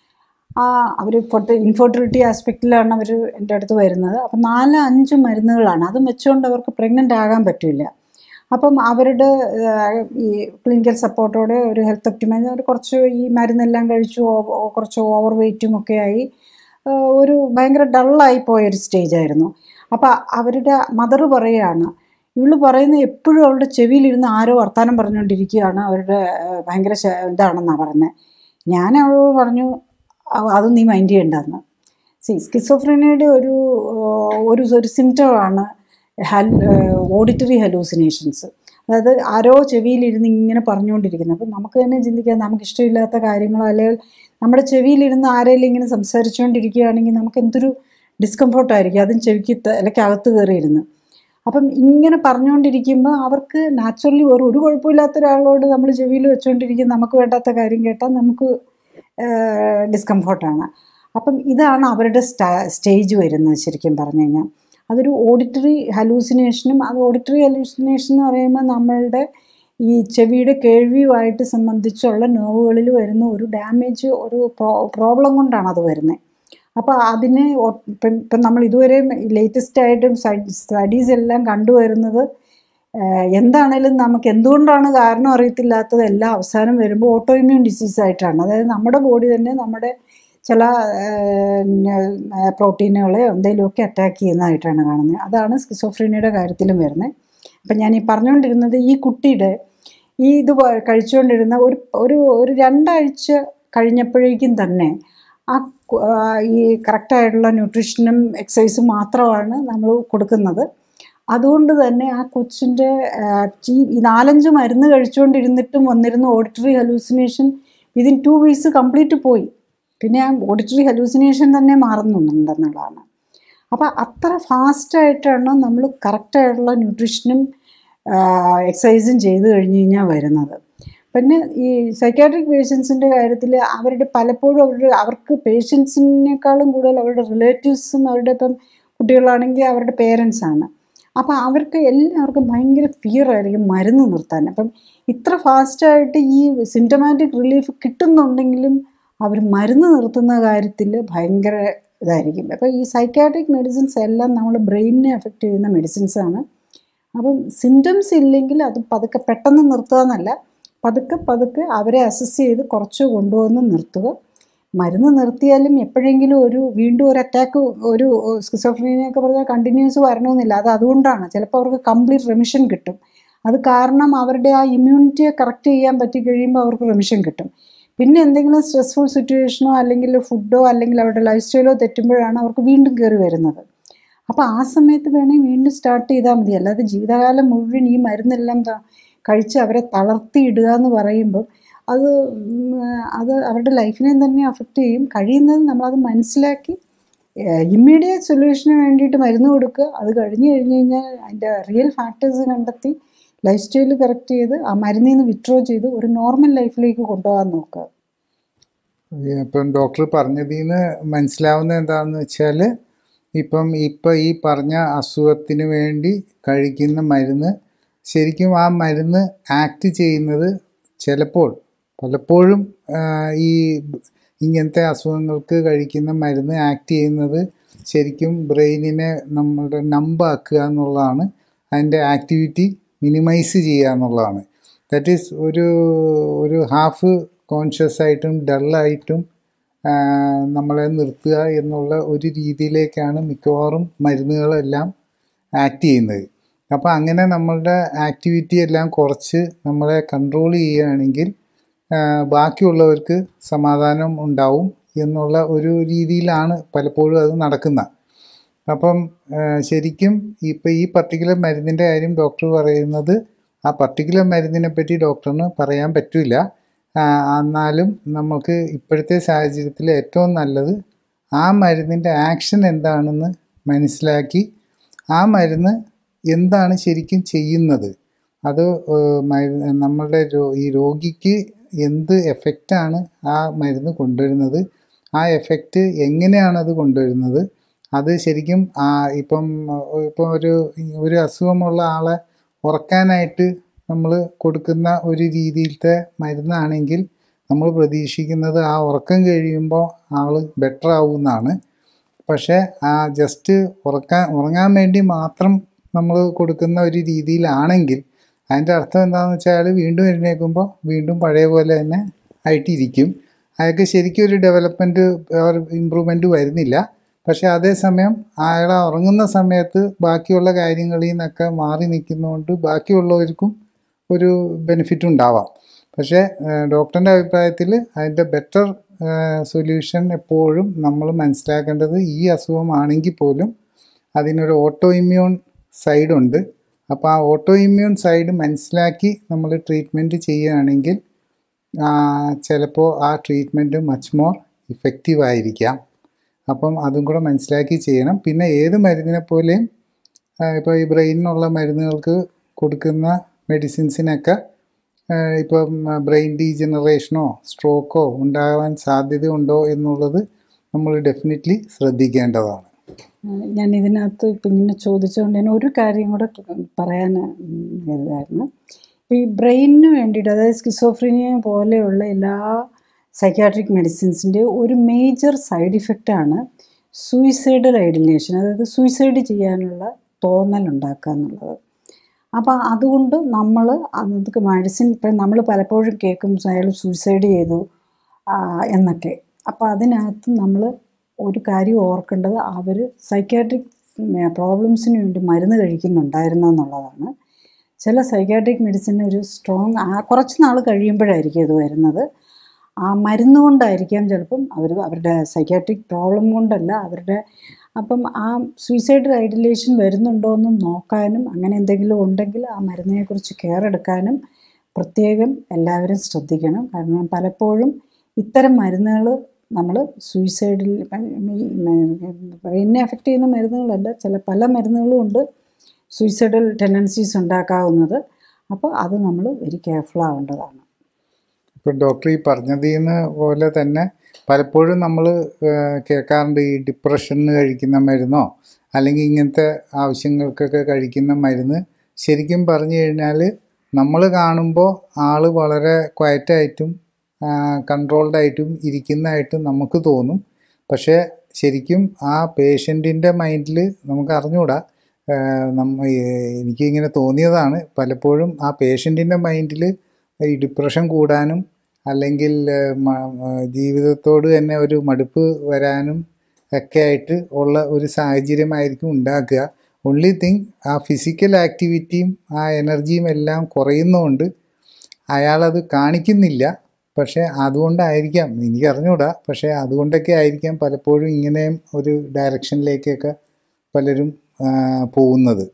അവർ ഫെർട്ടി ഇൻഫെർട്ടിലിറ്റി ആസ്പെക്റ്റിലാണ് അവർ എൻ്റെ അടുത്ത് വരുന്നത് അപ്പം നാല് അഞ്ച് മരുന്നുകളാണ് അതും വെച്ചുകൊണ്ട് അവർക്ക് പ്രഗ്നൻ്റ് ആകാൻ പറ്റില്ല അപ്പം അവരുടെ ഈ ക്ലിനിക്കൽ സപ്പോർട്ടോടെ ഒരു ഹെൽത്ത് ഒപ്റ്റിമൈസ് അവർ കുറച്ച് ഈ മരുന്നെല്ലാം കഴിച്ചു കുറച്ച് ഓവർ വെയ്റ്റും ഒക്കെ ആയി ഒരു ഭയങ്കര ഡള്ളായി പോയൊരു സ്റ്റേജായിരുന്നു അപ്പോൾ അവരുടെ മദർ പറയുകയാണ് ഇവള് പറയുന്ന എപ്പോഴും അവളുടെ ചെവിയിലിരുന്ന് ആരോ വർത്തമാനം പറഞ്ഞുകൊണ്ടിരിക്കുകയാണ് അവരുടെ ഭയങ്കര ഇതാണെന്നാണ് പറയുന്നത് ഞാൻ അവളോട് പറഞ്ഞു അത് നീ മൈൻഡ് ചെയ്യണ്ടെന്ന് സി സ്കിസോഫ്രീനയുടെ ഒരു ഒരു ഒരു സിംറ്റമാണ് ഹൽ ഓഡിറ്ററി ഹലൂസിനേഷൻസ് അതായത് ആരോ ചെവിയിലിരുന്ന് ഇങ്ങനെ പറഞ്ഞുകൊണ്ടിരിക്കുന്നത് അപ്പം നമുക്ക് തന്നെ ചിന്തിക്കാം നമുക്ക് ഇഷ്ടമില്ലാത്ത കാര്യങ്ങളോ അല്ലെങ്കിൽ നമ്മുടെ ചെവിയിലിരുന്ന് ആരെങ്കിലും ഇങ്ങനെ സംസാരിച്ചുകൊണ്ടിരിക്കുകയാണെങ്കിൽ നമുക്ക് എന്തൊരു ഡിസ്കംഫോർട്ടായിരിക്കും അതും ചെവിക്ക് അല്ലെങ്കിൽ അകത്ത് കയറിയിരുന്ന് അപ്പം ഇങ്ങനെ പറഞ്ഞുകൊണ്ടിരിക്കുമ്പോൾ അവർക്ക് നാച്ചുറലി ഒരു ഒരു കുഴപ്പമില്ലാത്ത ഒരാളോട് നമ്മൾ ചെവിയിൽ വെച്ചുകൊണ്ടിരിക്കും നമുക്ക് വേണ്ടാത്ത കാര്യം കേട്ടാൽ നമുക്ക് ഡിസ്കംഫോർട്ടാണ് അപ്പം ഇതാണ് അവരുടെ സ്റ്റ സ്റ്റേജ് വരുന്നത് ശരിക്കും പറഞ്ഞു കഴിഞ്ഞാൽ അതൊരു ഓഡിറ്ററി ഹലൂസിനേഷനും അത് ഓഡിറ്ററി ഹലൂസിനേഷൻ എന്ന് പറയുമ്പോൾ നമ്മളുടെ ഈ ചെവിയുടെ കേൾവിയുമായിട്ട് സംബന്ധിച്ചുള്ള നെർവുകളിൽ വരുന്ന ഒരു ഡാമേജ് ഒരു പ്രോബ്ലം കൊണ്ടാണ് അത് വരുന്നത് അപ്പോൾ അതിനെ ഇപ്പം ഇപ്പം നമ്മൾ ഇതുവരെ ലേറ്റസ്റ്റ് ആയിട്ടും സ്റ്റഡീസ് എല്ലാം കണ്ടുവരുന്നത് എന്താണേലും നമുക്ക് എന്തുകൊണ്ടാണ് കാരണം അറിയത്തില്ലാത്തത് എല്ലാം അവസാനം വരുമ്പോൾ ഓട്ടോ ഇമ്മ്യൂൺ ഡിസീസ് ആയിട്ടാണ് അതായത് നമ്മുടെ ബോഡി തന്നെ നമ്മുടെ ചില പ്രോട്ടീനുകളെ എന്തെങ്കിലുമൊക്കെ അറ്റാക്ക് ചെയ്യുന്നതായിട്ടാണ് കാണുന്നത് അതാണ് സ്കിസോഫ്രീനിയുടെ കാര്യത്തിലും വരുന്നത് അപ്പം ഞാൻ ഈ പറഞ്ഞുകൊണ്ടിരുന്നത് ഈ കുട്ടിയുടെ ഈ ഇത് കഴിച്ചുകൊണ്ടിരുന്ന ഒരു ഒരു ഒരു രണ്ടാഴ്ച കഴിഞ്ഞപ്പോഴേക്കും തന്നെ ആ ഈ കറക്റ്റായിട്ടുള്ള ന്യൂട്രീഷനും എക്സസൈസും മാത്രമാണ് നമ്മൾ കൊടുക്കുന്നത് അതുകൊണ്ട് തന്നെ ആ കൊച്ചിൻ്റെ ഈ നാലഞ്ച് മരുന്ന് കഴിച്ചുകൊണ്ടിരുന്നിട്ടും വന്നിരുന്ന auditory hallucination within two weeks complete പോയി പിന്നെ ആ ഓഡിറ്ററി ഹലൂസിനേഷൻ തന്നെ മാറുന്നുണ്ടെന്നുള്ളതാണ് അപ്പോൾ അത്ര ഫാസ്റ്റായിട്ടാണ് നമ്മൾ കറക്റ്റായിട്ടുള്ള ന്യൂട്രീഷനും എക്സസൈസും ചെയ്ത് കഴിഞ്ഞ് കഴിഞ്ഞാൽ വരുന്നത് പിന്നെ ഈ സൈക്കാട്രിക് പേഷ്യൻസിൻ്റെ കാര്യത്തിൽ അവരുടെ പലപ്പോഴും അവരുടെ അവർക്ക് പേഷ്യൻസിനേക്കാളും കൂടുതൽ അവരുടെ റിലേറ്റീവ്സും അവരുടെ ഇപ്പം കുട്ടികളാണെങ്കിൽ അവരുടെ പേരൻസാണ് അപ്പോൾ അവർക്ക് എല്ലാവർക്കും ഭയങ്കര ഫിയർ ആയിരിക്കും മരുന്ന് നിർത്താൻ അപ്പം ഇത്ര ഫാസ്റ്റായിട്ട് ഈ സിംറ്റമാറ്റിക് റിലീഫ് കിട്ടുന്നുണ്ടെങ്കിലും അവർ മരുന്ന് നിർത്തുന്ന കാര്യത്തിൽ ഭയങ്കര ഇതായിരിക്കും അപ്പോൾ ഈ സൈക്കാട്രിക് മെഡിസിൻസ് എല്ലാം നമ്മൾ ബ്രെയിനിനെ എഫക്റ്റ് ചെയ്യുന്ന മെഡിസിൻസാണ് അപ്പം സിംറ്റംസ് ഇല്ലെങ്കിൽ അത് പതുക്കെ പെട്ടെന്ന് നിർത്തുക എന്നല്ല പതുക്കെ പതുക്കെ അവരെ അസസ് ചെയ്ത് കുറച്ച് കൊണ്ടുവന്ന് നിർത്തുക മരുന്ന് നിർത്തിയാലും എപ്പോഴെങ്കിലും ഒരു വീണ്ടും ഒരു അറ്റാക്ക് ഒരു സ്കിസോഫ്രീനിയൊക്കെ പറഞ്ഞാൽ കണ്ടിന്യൂസ് വരണമെന്നില്ല അത് അതുകൊണ്ടാണ് ചിലപ്പോൾ അവർക്ക് കംപ്ലീറ്റ് റെമിഷൻ കിട്ടും അത് കാരണം അവരുടെ ആ ഇമ്മ്യൂണിറ്റിയെ കറക്റ്റ് ചെയ്യാൻ പറ്റി കഴിയുമ്പോൾ അവർക്ക് റെമിഷൻ കിട്ടും പിന്നെ എന്തെങ്കിലും സ്ട്രെസ്ഫുൾ സിറ്റുവേഷനോ അല്ലെങ്കിൽ ഫുഡോ അല്ലെങ്കിൽ അവരുടെ ലൈഫ് സ്റ്റൈലോ തെറ്റുമ്പോഴാണ് അവർക്ക് വീണ്ടും കയറി വരുന്നത് അപ്പോൾ ആ സമയത്ത് വേണമെങ്കിൽ വീണ്ടും സ്റ്റാർട്ട് ചെയ്താൽ മതി അല്ലാതെ ജീവിതകാലം മുഴുവൻ ഈ മരുന്നെല്ലാം കഴിച്ച് അവരെ തളർത്തിയിടുക എന്ന് പറയുമ്പോൾ അത് അത് അവരുടെ ലൈഫിനെ തന്നെ അഫക്റ്റ് ചെയ്യും കഴിയുന്നത് നമ്മളത് മനസ്സിലാക്കി ഇമ്മീഡിയറ്റ് സൊല്യൂഷന് വേണ്ടിയിട്ട് മരുന്ന് കൊടുക്കുക അത് കഴിഞ്ഞ് കഴിഞ്ഞ് കഴിഞ്ഞാൽ അതിൻ്റെ റിയൽ ഫാക്ടേഴ്സ് കണ്ടെത്തി ലൈഫ് സ്റ്റൈൽ കറക്റ്റ് ചെയ്ത് ആ മരുന്നിൽ നിന്ന് വിത്ഡ്രോ ചെയ്ത് ഒരു നോർമൽ ലൈഫിലേക്ക് കൊണ്ടുപോകാൻ നോക്കുക ഇപ്പം ഡോക്ടർ പറഞ്ഞതിൽ നിന്ന് മനസ്സിലാവുന്നത് എന്താണെന്ന് വെച്ചാൽ ഇപ്പം ഇപ്പം ഈ പറഞ്ഞ അസുഖത്തിന് വേണ്ടി കഴിക്കുന്ന മരുന്ന് ശരിക്കും ആ മരുന്ന് ആക്ട് ചെയ്യുന്നത് ചിലപ്പോൾ പലപ്പോഴും ഈ ഇങ്ങനത്തെ അസുഖങ്ങൾക്ക് കഴിക്കുന്ന മരുന്ന് ആക്ട് ചെയ്യുന്നത് ശരിക്കും ബ്രെയിനിനെ നമ്മുടെ നമ്പാക്കുക എന്നുള്ളതാണ് അതിൻ്റെ ആക്ടിവിറ്റി മിനിമൈസ് ചെയ്യുക എന്നുള്ളതാണ് ദാറ്റ് ഈസ് ഒരു ഒരു ഹാഫ് കോൺഷ്യസ് ആയിട്ടും ഡള്ളായിട്ടും നമ്മളെ നിർത്തുക എന്നുള്ള ഒരു രീതിയിലേക്കാണ് മിക്കവാറും മരുന്നുകളെല്ലാം ആക്ട് ചെയ്യുന്നത് അപ്പോൾ അങ്ങനെ നമ്മളുടെ ആക്ടിവിറ്റി എല്ലാം കുറച്ച് നമ്മളെ കൺട്രോൾ ചെയ്യുകയാണെങ്കിൽ ബാക്കിയുള്ളവർക്ക് സമാധാനം ഉണ്ടാവും എന്നുള്ള ഒരു രീതിയിലാണ് പലപ്പോഴും അത് നടക്കുന്നത് അപ്പം ശരിക്കും ഇപ്പം ഈ പർട്ടിക്കുലർ മരുന്നിൻ്റെ കാര്യം ഡോക്ടർ പറയുന്നത് ആ പർട്ടിക്കുലർ മരുന്നിനെ പറ്റി ഡോക്ടറിന് പറയാൻ പറ്റില്ല എന്നാലും നമുക്ക് ഇപ്പോഴത്തെ സാഹചര്യത്തിൽ ഏറ്റവും നല്ലത് ആ മരുന്നിൻ്റെ ആക്ഷൻ എന്താണെന്ന് മനസ്സിലാക്കി ആ മരുന്ന് എന്താണ് ശരിക്കും ചെയ്യുന്നത് അത് ഏഹ്, മരു- നമ്മളുടെ രോ- ഈ രോഗിക്ക് എന്ത് എഫക്റ്റാണ് ആ മരുന്ന് കൊണ്ടുവരുന്നത് ആ എഫക്റ്റ് എങ്ങനെയാണ് അത് കൊണ്ടുവരുന്നത് അത് ശരിക്കും ആ ഇപ്പം ഏഹ്, ഇപ്പം ഒരു ഒരു അസുഖമുള്ള ആളെ ഉറക്കാനായിട്ട് നമ്മൾ കൊടുക്കുന്ന ഒരു രീതിയിലത്തെ മരുന്നാണെങ്കിൽ നമ്മൾ പ്രതീക്ഷിക്കുന്നത് ആ ഉറക്കം കഴിയുമ്പോൾ ആൾ ബെറ്റർ ആവുമെന്നാണ് പക്ഷേ ആ ജസ്റ്റ് ഉറക്കാൻ ഉറങ്ങാൻ വേണ്ടി മാത്രം നമ്മൾ കൊടുക്കുന്ന ഒരു രീതിയിലാണെങ്കിൽ അതിൻ്റെ അർത്ഥം എന്താണെന്ന് വെച്ചാൽ അയാൾ വീണ്ടും എഴുന്നേൽക്കുമ്പോൾ വീണ്ടും പഴയ പോലെ തന്നെ ആയിട്ടിരിക്കും അയാൾക്ക് ശരിക്കും ഒരു ഡെവലപ്മെൻറ്റ് ഇമ്പ്രൂവ്മെൻറ്റ് വരുന്നില്ല പക്ഷേ അതേസമയം അയാൾ ഉറങ്ങുന്ന സമയത്ത് ബാക്കിയുള്ള കാര്യങ്ങളിൽ നിന്നൊക്കെ മാറി നിൽക്കുന്നതുകൊണ്ട് ബാക്കിയുള്ളവർക്കും ഒരു ബെനിഫിറ്റ് ഉണ്ടാവാം പക്ഷേ ഡോക്ടറിൻ്റെ അഭിപ്രായത്തിൽ അതിൻ്റെ ബെറ്റർ സൊല്യൂഷൻ എപ്പോഴും നമ്മൾ മനസ്സിലാക്കേണ്ടത് ഈ അസുഖമാണെങ്കിൽ പോലും അതിനൊരു ഓട്ടോ ഇമ്മ്യൂൺ സൈഡുണ്ട് അപ്പോൾ ആ ഓട്ടോ ഇമ്മ്യൂൺ സൈഡ് മനസ്സിലാക്കി നമ്മൾ ട്രീറ്റ്മെൻറ്റ് ചെയ്യുകയാണെങ്കിൽ ചിലപ്പോൾ ആ ട്രീറ്റ്മെൻറ്റ് മച്ച് മോർ ഇഫക്റ്റീവ് ആയിരിക്കാം അപ്പം അതും കൂടെ മനസ്സിലാക്കി ചെയ്യണം പിന്നെ ഏത് മരുന്നിനെ പോലെയും ഇപ്പോൾ ഈ ബ്രെയിനിനുള്ള മരുന്നുകൾക്ക് കൊടുക്കുന്ന മെഡിസിൻസിനൊക്കെ ഇപ്പം ബ്രെയിൻ ഡീജനറേഷനോ സ്ട്രോക്കോ ഉണ്ടാകാൻ സാധ്യതയുണ്ടോ എന്നുള്ളത് നമ്മൾ ഡെഫിനറ്റ്ലി ശ്രദ്ധിക്കേണ്ടതാണ് ഏഹ് ഞാൻ ഇതിനകത്ത് ഇപ്പം ഇങ്ങനെ ചോദിച്ചുകൊണ്ട് ഞാൻ ഒരു കാര്യം കൂടെ പറയാൻ കരുതായിരുന്നു ഈ ബ്രെയിനിന് വേണ്ടിയിട്ട് അതായത് സ്കിസോഫ്രീനിയ പോലെയുള്ള എല്ലാ സൈക്കാട്രിക് മെഡിസിൻസിൻ്റെ ഒരു മേജർ സൈഡ് ഇഫക്റ്റാണ് സൂയിസൈഡൽ ഐഡിനേഷൻ അതായത് സൂയിസൈഡ് ചെയ്യാനുള്ള തോന്നൽ ഉണ്ടാക്കുക എന്നുള്ളത് അപ്പോൾ അതുകൊണ്ട് നമ്മൾ അതൊക്കെ മെഡിസിൻ ഇപ്പം നമ്മൾ പലപ്പോഴും കേൾക്കും അയാൾ സൂയിസൈഡ് ചെയ്തു ആ, എന്നൊക്കെ അപ്പോൾ അതിനകത്ത് നമ്മൾ ഒരു കാര്യം ഓർക്കേണ്ടത് അവർ സൈക്കാട്രിക് പ്രോബ്ലംസിന് വേണ്ടി മരുന്ന് കഴിക്കുന്നുണ്ടായിരുന്നു എന്നുള്ളതാണ് ചില സൈക്കാട്രിക് മെഡിസിൻ ഒരു സ്ട്രോങ് ആ കുറച്ച് നാൾ കഴിയുമ്പോഴായിരിക്കും ഇത് വരുന്നത് ആ മരുന്ന് കൊണ്ടായിരിക്കാം ചിലപ്പം അവർ അവരുടെ സൈക്കാട്രിക് പ്രോബ്ലം കൊണ്ടല്ല അവരുടെ അപ്പം ആ സൂയിസൈഡ് ഐഡിലേഷൻ വരുന്നുണ്ടോ എന്നും നോക്കാനും അങ്ങനെ എന്തെങ്കിലും ഉണ്ടെങ്കിൽ ആ മരുന്നിനെക്കുറിച്ച് കെയർ എടുക്കാനും പ്രത്യേകം എല്ലാവരും ശ്രദ്ധിക്കണം കാരണം പലപ്പോഴും ഇത്തരം മരുന്നുകൾ നമ്മൾ സൂയിസൈഡിൽ ബ്രെയിനെ എഫക്റ്റ് ചെയ്യുന്ന മരുന്നുകളല്ല ചില പല മരുന്നുകളും ഉണ്ട് സൂയിസൈഡൽ ടെൻഡൻസീസ് ഉണ്ടാക്കാവുന്നത് അപ്പോൾ അത് നമ്മൾ വെരി കെയർഫുൾ ആവേണ്ടതാണ് ഇപ്പോൾ ഡോക്ടർ ഈ പറഞ്ഞതിൽ നിന്ന് പോലെ തന്നെ പലപ്പോഴും നമ്മൾ കേൾക്കാറുണ്ട് ഈ ഡിപ്രഷന് കഴിക്കുന്ന മരുന്നോ അല്ലെങ്കിൽ ഇങ്ങനത്തെ ആവശ്യങ്ങൾക്കൊക്കെ കഴിക്കുന്ന മരുന്ന് ശരിക്കും പറഞ്ഞു കഴിഞ്ഞാൽ നമ്മൾ കാണുമ്പോൾ ആൾ വളരെ ക്വയറ്റായിട്ടും കൺട്രോൾഡ് ആയിട്ടും ഇരിക്കുന്നതായിട്ട് നമുക്ക് തോന്നും പക്ഷേ ശരിക്കും ആ പേഷ്യൻറ്റിൻ്റെ മൈൻഡിൽ നമുക്ക് അറിഞ്ഞുകൂടാ ആഹ് നമ്മ എനിക്ക് ഇങ്ങനെ തോന്നിയതാണ് പലപ്പോഴും ആ പേഷ്യൻറ്റിൻ്റെ മൈൻഡിൽ ഈ ഡിപ്രഷൻ കൂടാനും അല്ലെങ്കിൽ ആഹ് മ- ആഹ് ജീവിതത്തോട് തന്നെ ഒരു മടുപ്പ് വരാനും ഒക്കെ ആയിട്ട് ഉള്ള ഒരു സാഹചര്യമായിരിക്കും ഉണ്ടാക്കുക ഒൺലി തിങ് ആ ഫിസിക്കൽ ആക്ടിവിറ്റിയും ആ എനർജിയും എല്ലാം കുറയുന്നതുകൊണ്ട് അയാളത് കാണിക്കുന്നില്ല പക്ഷേ അതുകൊണ്ടായിരിക്കാം എനിക്ക് അറിഞ്ഞൂടാ പക്ഷേ അതുകൊണ്ടൊക്കെ ആയിരിക്കാം പലപ്പോഴും ഇങ്ങനെയും ഒരു ഡയറക്ഷനിലേക്കൊക്കെ പലരും ആ, പോകുന്നത്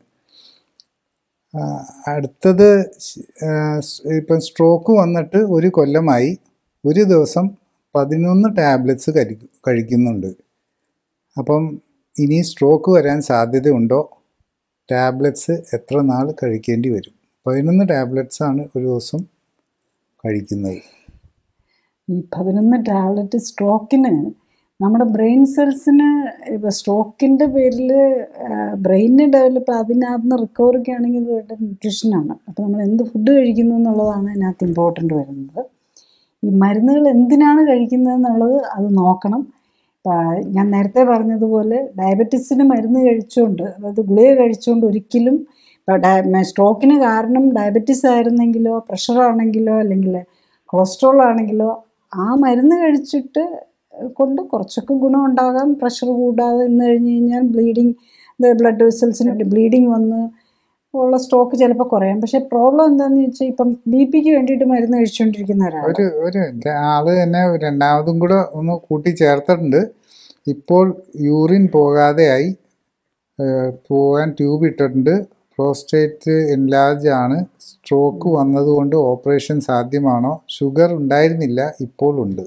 ആ, അടുത്തത് സ്- ആ, സ്- ഇപ്പം സ്ട്രോക്ക് വന്നിട്ട് ഒരു കൊല്ലമായി ഒരു ദിവസം പതിനൊന്ന് ടാബ്ലറ്റ്സ് കഴി കഴിക്കുന്നുണ്ട് അപ്പം ഇനി സ്ട്രോക്ക് വരാൻ സാധ്യതയുണ്ടോ ടാബ്ലറ്റ്സ് എത്ര നാൾ കഴിക്കേണ്ടി വരും പതിനൊന്ന് ടാബ്ലറ്റ്സ് ആണ് ഒരു ദിവസം കഴിക്കുന്നത് ഈ പതിനൊന്ന് ടാബ്ലറ്റ് സ്ട്രോക്കിന് നമ്മുടെ ബ്രെയിൻ സെൽസിന് ഇപ്പോൾ സ്ട്രോക്കിൻ്റെ പേരിൽ ബ്രെയിനിന് ഡെവലപ്പ് അതിനകത്ത് നിന്ന് റിക്കവറിക്ക് ആണെങ്കിൽ ഇത് വേണ്ട ന്യൂട്രീഷനാണ് അപ്പോൾ നമ്മൾ എന്ത് ഫുഡ് കഴിക്കുന്നു എന്നുള്ളതാണ് അതിനകത്ത് ഇമ്പോർട്ടൻ്റ് വരുന്നത് ഈ മരുന്നുകൾ എന്തിനാണ് കഴിക്കുന്നത് എന്നുള്ളത് അത് നോക്കണം ഇപ്പം ഞാൻ നേരത്തെ പറഞ്ഞതുപോലെ ഡയബറ്റീസിന് മരുന്ന് കഴിച്ചുകൊണ്ട് അതായത് ഗുളിക കഴിച്ചുകൊണ്ട് ഒരിക്കലും ഇപ്പോൾ സ്ട്രോക്കിന് കാരണം ഡയബറ്റീസ് ആയിരുന്നെങ്കിലോ പ്രഷർ ആണെങ്കിലോ അല്ലെങ്കിൽ കൊളസ്ട്രോൾ ആണെങ്കിലോ ആ മരുന്ന് കഴിച്ചിട്ട് കൊണ്ട് കുറച്ചൊക്കെ ഗുണം ഉണ്ടാകാം പ്രഷർ കൂടാതെ നിന്ന് കഴിഞ്ഞ് കഴിഞ്ഞാൽ ബ്ലീഡിങ് ബ്ലഡ് വെസൽസിന് ബ്ലീഡിങ് വന്ന് ഉള്ള സ്ട്രോക്ക് ചിലപ്പോൾ കുറയാം പക്ഷേ പ്രോബ്ലം എന്താണെന്ന് വെച്ചാൽ ഇപ്പം ബി പിക്ക് വേണ്ടിയിട്ട് മരുന്ന് കഴിച്ചുകൊണ്ടിരിക്കുന്ന ഒരാൾ ഒരു ഒരു ആള് തന്നെ രണ്ടാമതും കൂടെ ഒന്ന് കൂട്ടി ചേർത്തിട്ടുണ്ട് ഇപ്പോൾ യൂറിൻ പോകാതെയായി ഏഹ് പോകാൻ ട്യൂബ് ഇട്ടിട്ടുണ്ട് പ്രോസ്റ്റേറ്റ് എൻലാർജ് ആണ് സ്ട്രോക്ക് വന്നതുകൊണ്ട് ഓപ്പറേഷൻ സാധ്യമാണോ ഷുഗർ ഉണ്ടായിരുന്നില്ല ഇപ്പോൾ ഉണ്ട്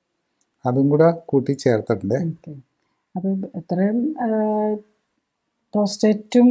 അതും കൂടെ കൂട്ടി ചേർത്തിട്ടുണ്ട് ഓക്കെ അപ്പം ഇത്രയും പ്രോസ്റ്റേറ്റും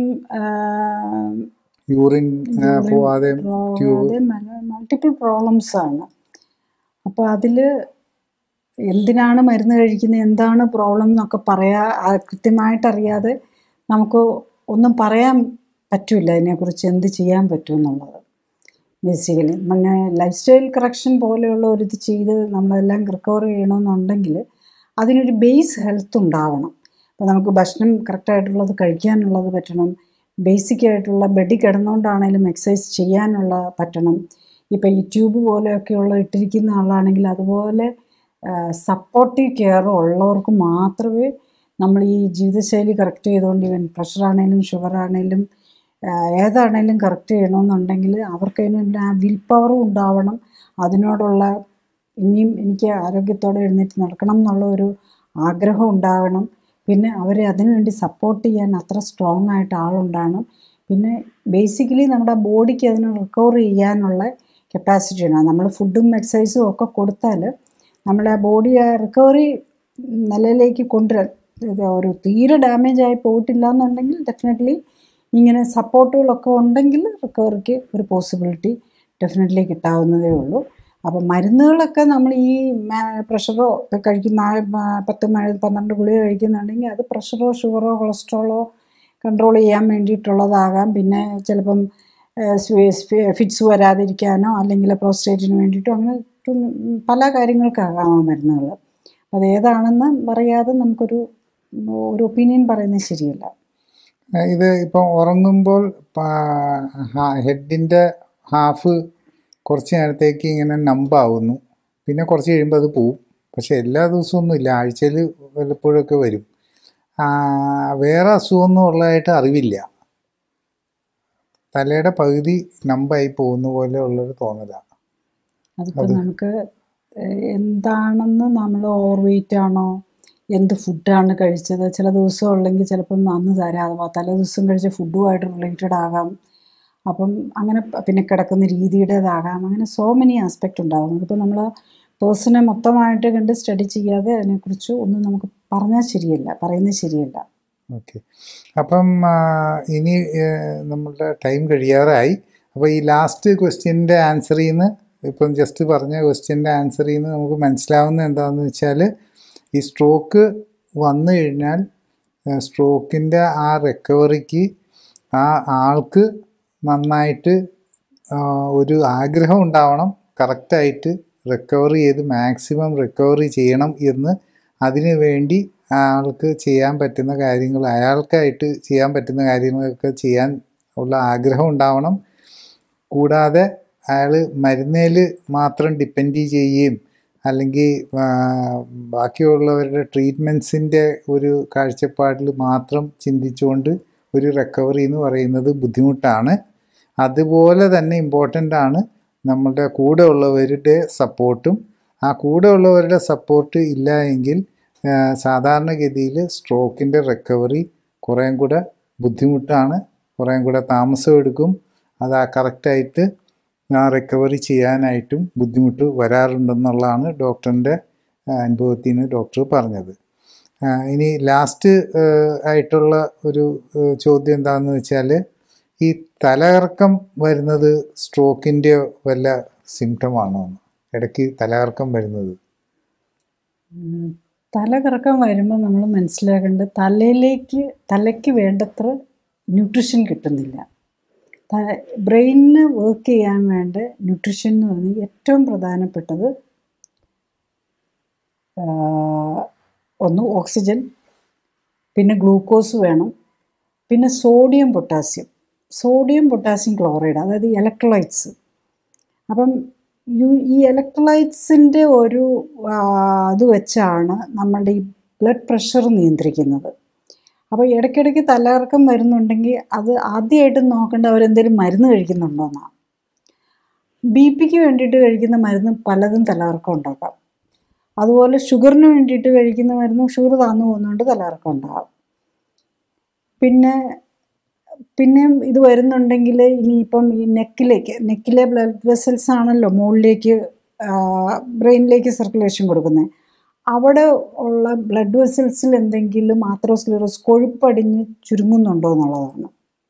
യൂറിൻ യൂറിൻ പോവാതെ ട്യൂബ് പോവാതെ മൾട്ടിപ്പിൾ പ്രോബ്ലംസ് ആണ് അപ്പോൾ അതിൽ എന്തിനാണ് മരുന്ന് കഴിക്കുന്നത് എന്താണ് പ്രോബ്ലം എന്നൊക്കെ പറയാ ആ കൃത്യമായിട്ട് അറിയാതെ നമുക്ക് ഒന്നും പറയാൻ പറ്റില്ല അതിനെക്കുറിച്ച് എന്ത് ചെയ്യാൻ പറ്റും എന്നുള്ളത് ബേസിക്കലി പിന്നെ ലൈഫ് സ്റ്റൈൽ കറക്ഷൻ പോലെയുള്ള ഒരു ഇത് ചെയ്ത് നമ്മളെല്ലാം റിക്കവർ ചെയ്യണമെന്നുണ്ടെങ്കിൽ അതിനൊരു ബേസ് ഹെൽത്ത് ഉണ്ടാവണം അപ്പോൾ നമുക്ക് ഭക്ഷണം കറക്റ്റായിട്ടുള്ളത് കഴിക്കാനുള്ളത് പറ്റണം ബേസിക് ആയിട്ടുള്ള ബെഡിൽ കിടന്നുകൊണ്ടാണേലും എക്സസൈസ് ചെയ്യാനുള്ള പറ്റണം ഇപ്പോൾ ഈ ട്യൂബ് പോലെയൊക്കെയുള്ള ഇട്ടിരിക്കുന്ന ആളാണെങ്കിൽ അതുപോലെ സപ്പോർട്ടീവ് കെയർ ഉള്ളവർക്ക് മാത്രമേ നമ്മൾ ഈ ജീവിതശൈലി കറക്റ്റ് ചെയ്തുകൊണ്ട് ഇവൻ പ്രഷറാണേലും ഷുഗറാണേലും ഏതാണേലും കറക്റ്റ് ചെയ്യണമെന്നുണ്ടെങ്കിൽ അവർക്ക് അതിനുള്ള ആ വിൽ പവറും ഉണ്ടാവണം അതിനോടുള്ള ഇനിയും എനിക്ക് ആരോഗ്യത്തോടെ എഴുന്നേറ്റ് നടക്കണം എന്നുള്ള ഒരു ആഗ്രഹം ഉണ്ടാകണം പിന്നെ അവരെ അതിനുവേണ്ടി സപ്പോർട്ട് ചെയ്യാൻ അത്ര സ്ട്രോങ് ആയിട്ട് ആളുണ്ടാകണം പിന്നെ ബേസിക്കലി നമ്മുടെ ബോഡിക്ക് അതിന് റിക്കവർ ചെയ്യാനുള്ള കപ്പാസിറ്റി ഉണ്ടാകും നമ്മൾ ഫുഡും എക്സസൈസും ഒക്കെ കൊടുത്താൽ നമ്മളെ ബോഡി റിക്കവറി നിലയിലേക്ക് കൊണ്ടുവരാൻ ഇത് ഒരു തീരെ ഡാമേജ് ആയി പോയിട്ടില്ല എന്നുണ്ടെങ്കിൽ ഡെഫിനറ്റ്ലി ഇങ്ങനെ സപ്പോർട്ടുകളൊക്കെ ഉണ്ടെങ്കിൽ റിക്കവറിക്ക് ഒരു പോസിബിലിറ്റി ഡെഫിനറ്റ്ലി കിട്ടാവുന്നതേ ഉള്ളൂ അപ്പോൾ മരുന്നുകളൊക്കെ നമ്മൾ ഈ പ്രഷറോ ഒക്കെ കഴിക്കുന്ന ആ പത്ത് മഴ പന്ത്രണ്ട് ഗുളിക കഴിക്കുന്നുണ്ടെങ്കിൽ അത് പ്രഷറോ ഷുഗറോ കൊളസ്ട്രോളോ കൺട്രോൾ ചെയ്യാൻ വേണ്ടിയിട്ടുള്ളതാകാം പിന്നെ ചിലപ്പം ഫിറ്റ്സ് വരാതിരിക്കാനോ അല്ലെങ്കിൽ പ്രോസ്റ്റേറ്റിന് വേണ്ടിയിട്ടോ അങ്ങനെ പല കാര്യങ്ങൾക്കാകാം ആ മരുന്നുകൾ അത് ഏതാണെന്ന് പറയാതെ നമുക്കൊരു ഒരു ഒപ്പീനിയൻ പറയുന്നത് ശരിയല്ല ഇത് ഇപ്പം ഉറങ്ങുമ്പോൾ ഹെഡിൻ്റെ ഹാഫ് കുറച്ച് നേരത്തേക്ക് ഇങ്ങനെ നമ്പാവുന്നു പിന്നെ കുറച്ച് കഴിയുമ്പോൾ അത് പോവും പക്ഷെ എല്ലാ ദിവസവും ഒന്നുമില്ല ആഴ്ചയിൽ വല്ലപ്പോഴൊക്കെ വരും വേറെ അസുഖമൊന്നും ഉള്ളതായിട്ട് അറിവില്ല തലയുടെ പകുതി നമ്പായി പോകുന്ന പോലെ ഉള്ളൊരു തോന്നലാണ് അതിപ്പോൾ നമുക്ക് എന്താണെന്ന് നമ്മൾ ഓവർ വെയിറ്റ് ആണോ എന്ത് ഫുഡാണ് കഴിച്ചത് ചില ദിവസം ഉള്ളെങ്കിൽ ചിലപ്പം അന്ന് തരാതെ തലേ ദിവസം കഴിച്ച ഫുഡുമായിട്ട് റിലേറ്റഡ് ആകാം അപ്പം അങ്ങനെ പിന്നെ കിടക്കുന്ന രീതിയുടേതാകാം അങ്ങനെ സോ മെനി ആസ്പെക്റ്റ് ഉണ്ടാകും അതിപ്പോൾ നമ്മൾ പേഴ്സണെ മൊത്തമായിട്ട് കണ്ട് സ്റ്റഡി ചെയ്യാതെ അതിനെക്കുറിച്ച് ഒന്നും നമുക്ക് പറഞ്ഞാൽ ശരിയല്ല പറയുന്നത് ശരിയല്ല ഓക്കെ അപ്പം ഇനി നമ്മളുടെ ടൈം കഴിയാറായി അപ്പോൾ ഈ ലാസ്റ്റ് ക്വസ്റ്റ്യൻ്റെ ആൻസറിൽ നിന്ന് ഇപ്പം ജസ്റ്റ് പറഞ്ഞ ക്വസ്റ്റ്യൻ്റെ ആൻസറിൽ നിന്ന് നമുക്ക് മനസ്സിലാവുന്ന എന്താണെന്ന് വെച്ചാൽ ഈ സ്ട്രോക്ക് വന്നു കഴിഞ്ഞാൽ സ്ട്രോക്കിൻ്റെ ആ റിക്കവറിക്ക് ആ ആൾക്ക് നന്നായിട്ട് ഒരു ആഗ്രഹം ഉണ്ടാവണം കറക്റ്റായിട്ട് റിക്കവറി ചെയ്ത് മാക്സിമം റിക്കവറി ചെയ്യണം എന്ന് അതിനു വേണ്ടി ആൾക്ക് ചെയ്യാൻ പറ്റുന്ന കാര്യങ്ങൾ അയാൾക്കായിട്ട് ചെയ്യാൻ പറ്റുന്ന കാര്യങ്ങളൊക്കെ ചെയ്യാൻ ഉള്ള ആഗ്രഹം ഉണ്ടാവണം കൂടാതെ അയാൾ മരുന്നേൽ മാത്രം ഡിപ്പെൻഡ് ചെയ്യുകയും അല്ലെങ്കിൽ ബാക്കിയുള്ളവരുടെ ട്രീറ്റ്മെൻറ്റ്സിൻ്റെ ഒരു കാഴ്ചപ്പാടിൽ മാത്രം ചിന്തിച്ചുകൊണ്ട് ഒരു റിക്കവറി എന്ന് പറയുന്നത് ബുദ്ധിമുട്ടാണ് അതുപോലെ തന്നെ ഇമ്പോർട്ടൻ്റ് ആണ് നമ്മളുടെ കൂടെ ഉള്ളവരുടെ സപ്പോർട്ടും ആ കൂടെ ഉള്ളവരുടെ സപ്പോർട്ട് ഇല്ല എങ്കിൽ സാധാരണഗതിയിൽ സ്ട്രോക്കിൻ്റെ റിക്കവറി കുറേം കൂടെ ബുദ്ധിമുട്ടാണ് കുറേം കൂടെ താമസം എടുക്കും അത് ആ കറക്റ്റായിട്ട് ആ റിക്കവറി ചെയ്യാനായിട്ടും ബുദ്ധിമുട്ട് വരാറുണ്ടെന്നുള്ളതാണ് ഡോക്ടറിൻ്റെ അനുഭവത്തിൽ നിന്ന് ഡോക്ടർ പറഞ്ഞത് ഇനി ലാസ്റ്റ് ആയിട്ടുള്ള ഒരു ചോദ്യം എന്താണെന്ന് വെച്ചാൽ ഈ തലകറക്കം വരുന്നത് സ്ട്രോക്കിൻ്റെ വല്ല സിംറ്റമാണോ ഇടയ്ക്ക് തലകറക്കം വരുന്നത് തലകറക്കം വരുമ്പോൾ നമ്മൾ മനസ്സിലാക്കേണ്ടത് തലയിലേക്ക് തലയ്ക്ക് വേണ്ടത്ര ന്യൂട്രിഷൻ കിട്ടുന്നില്ല ബ്രെയിനിന് വർക്ക് ചെയ്യാൻ വേണ്ട ന്യൂട്രിഷൻ എന്ന് പറഞ്ഞാൽ ഏറ്റവും പ്രധാനപ്പെട്ടത് ഒന്ന് ഓക്സിജൻ പിന്നെ ഗ്ലൂക്കോസ് വേണം പിന്നെ sodium potassium sodium potassium chloride അതായത് ഇലക്ട്രോലൈറ്റ്സ് അപ്പം യു ഈ ഇലക്ട്രോലൈറ്റ്സിൻ്റെ ഒരു ഇത് വെച്ചാണ് നമ്മളുടെ ഈ ബ്ലഡ് പ്രഷർ നിയന്ത്രിക്കുന്നത് അപ്പോൾ ഇടയ്ക്കിടയ്ക്ക് തലകറക്കം വരുന്നുണ്ടെങ്കിൽ അത് ആദ്യമായിട്ട് നോക്കേണ്ട അവരെന്തെങ്കിലും മരുന്ന് കഴിക്കുന്നുണ്ടോ എന്നാണ് ബി പിക്ക് വേണ്ടിയിട്ട് കഴിക്കുന്ന മരുന്ന് പലതും തലകറക്കം ഉണ്ടാക്കാം അതുപോലെ ഷുഗറിന് വേണ്ടിയിട്ട് കഴിക്കുന്ന മരുന്ന് ഷുഗർ താന്നു പോകുന്നതുകൊണ്ട് തലകറക്കം ഉണ്ടാകും പിന്നെ പിന്നെ ഇത് വരുന്നുണ്ടെങ്കിൽ ഇനിയിപ്പം ഈ നെക്കിലേക്ക് നെക്കിലെ ബ്ലഡ് വെസൽസ് ആണല്ലോ മുകളിലേക്ക് ബ്രെയിനിലേക്ക് സർക്കുലേഷൻ കൊടുക്കുന്നത് അവിടെ ഉള്ള ബ്ലഡ് വെസൽസിൽ എന്തെങ്കിലും ആത്രോസ്ക്ലിറോസ് കൊഴുപ്പടിഞ്ഞ് ചുരുങ്ങുന്നുണ്ടോ എന്നുള്ളതാണ്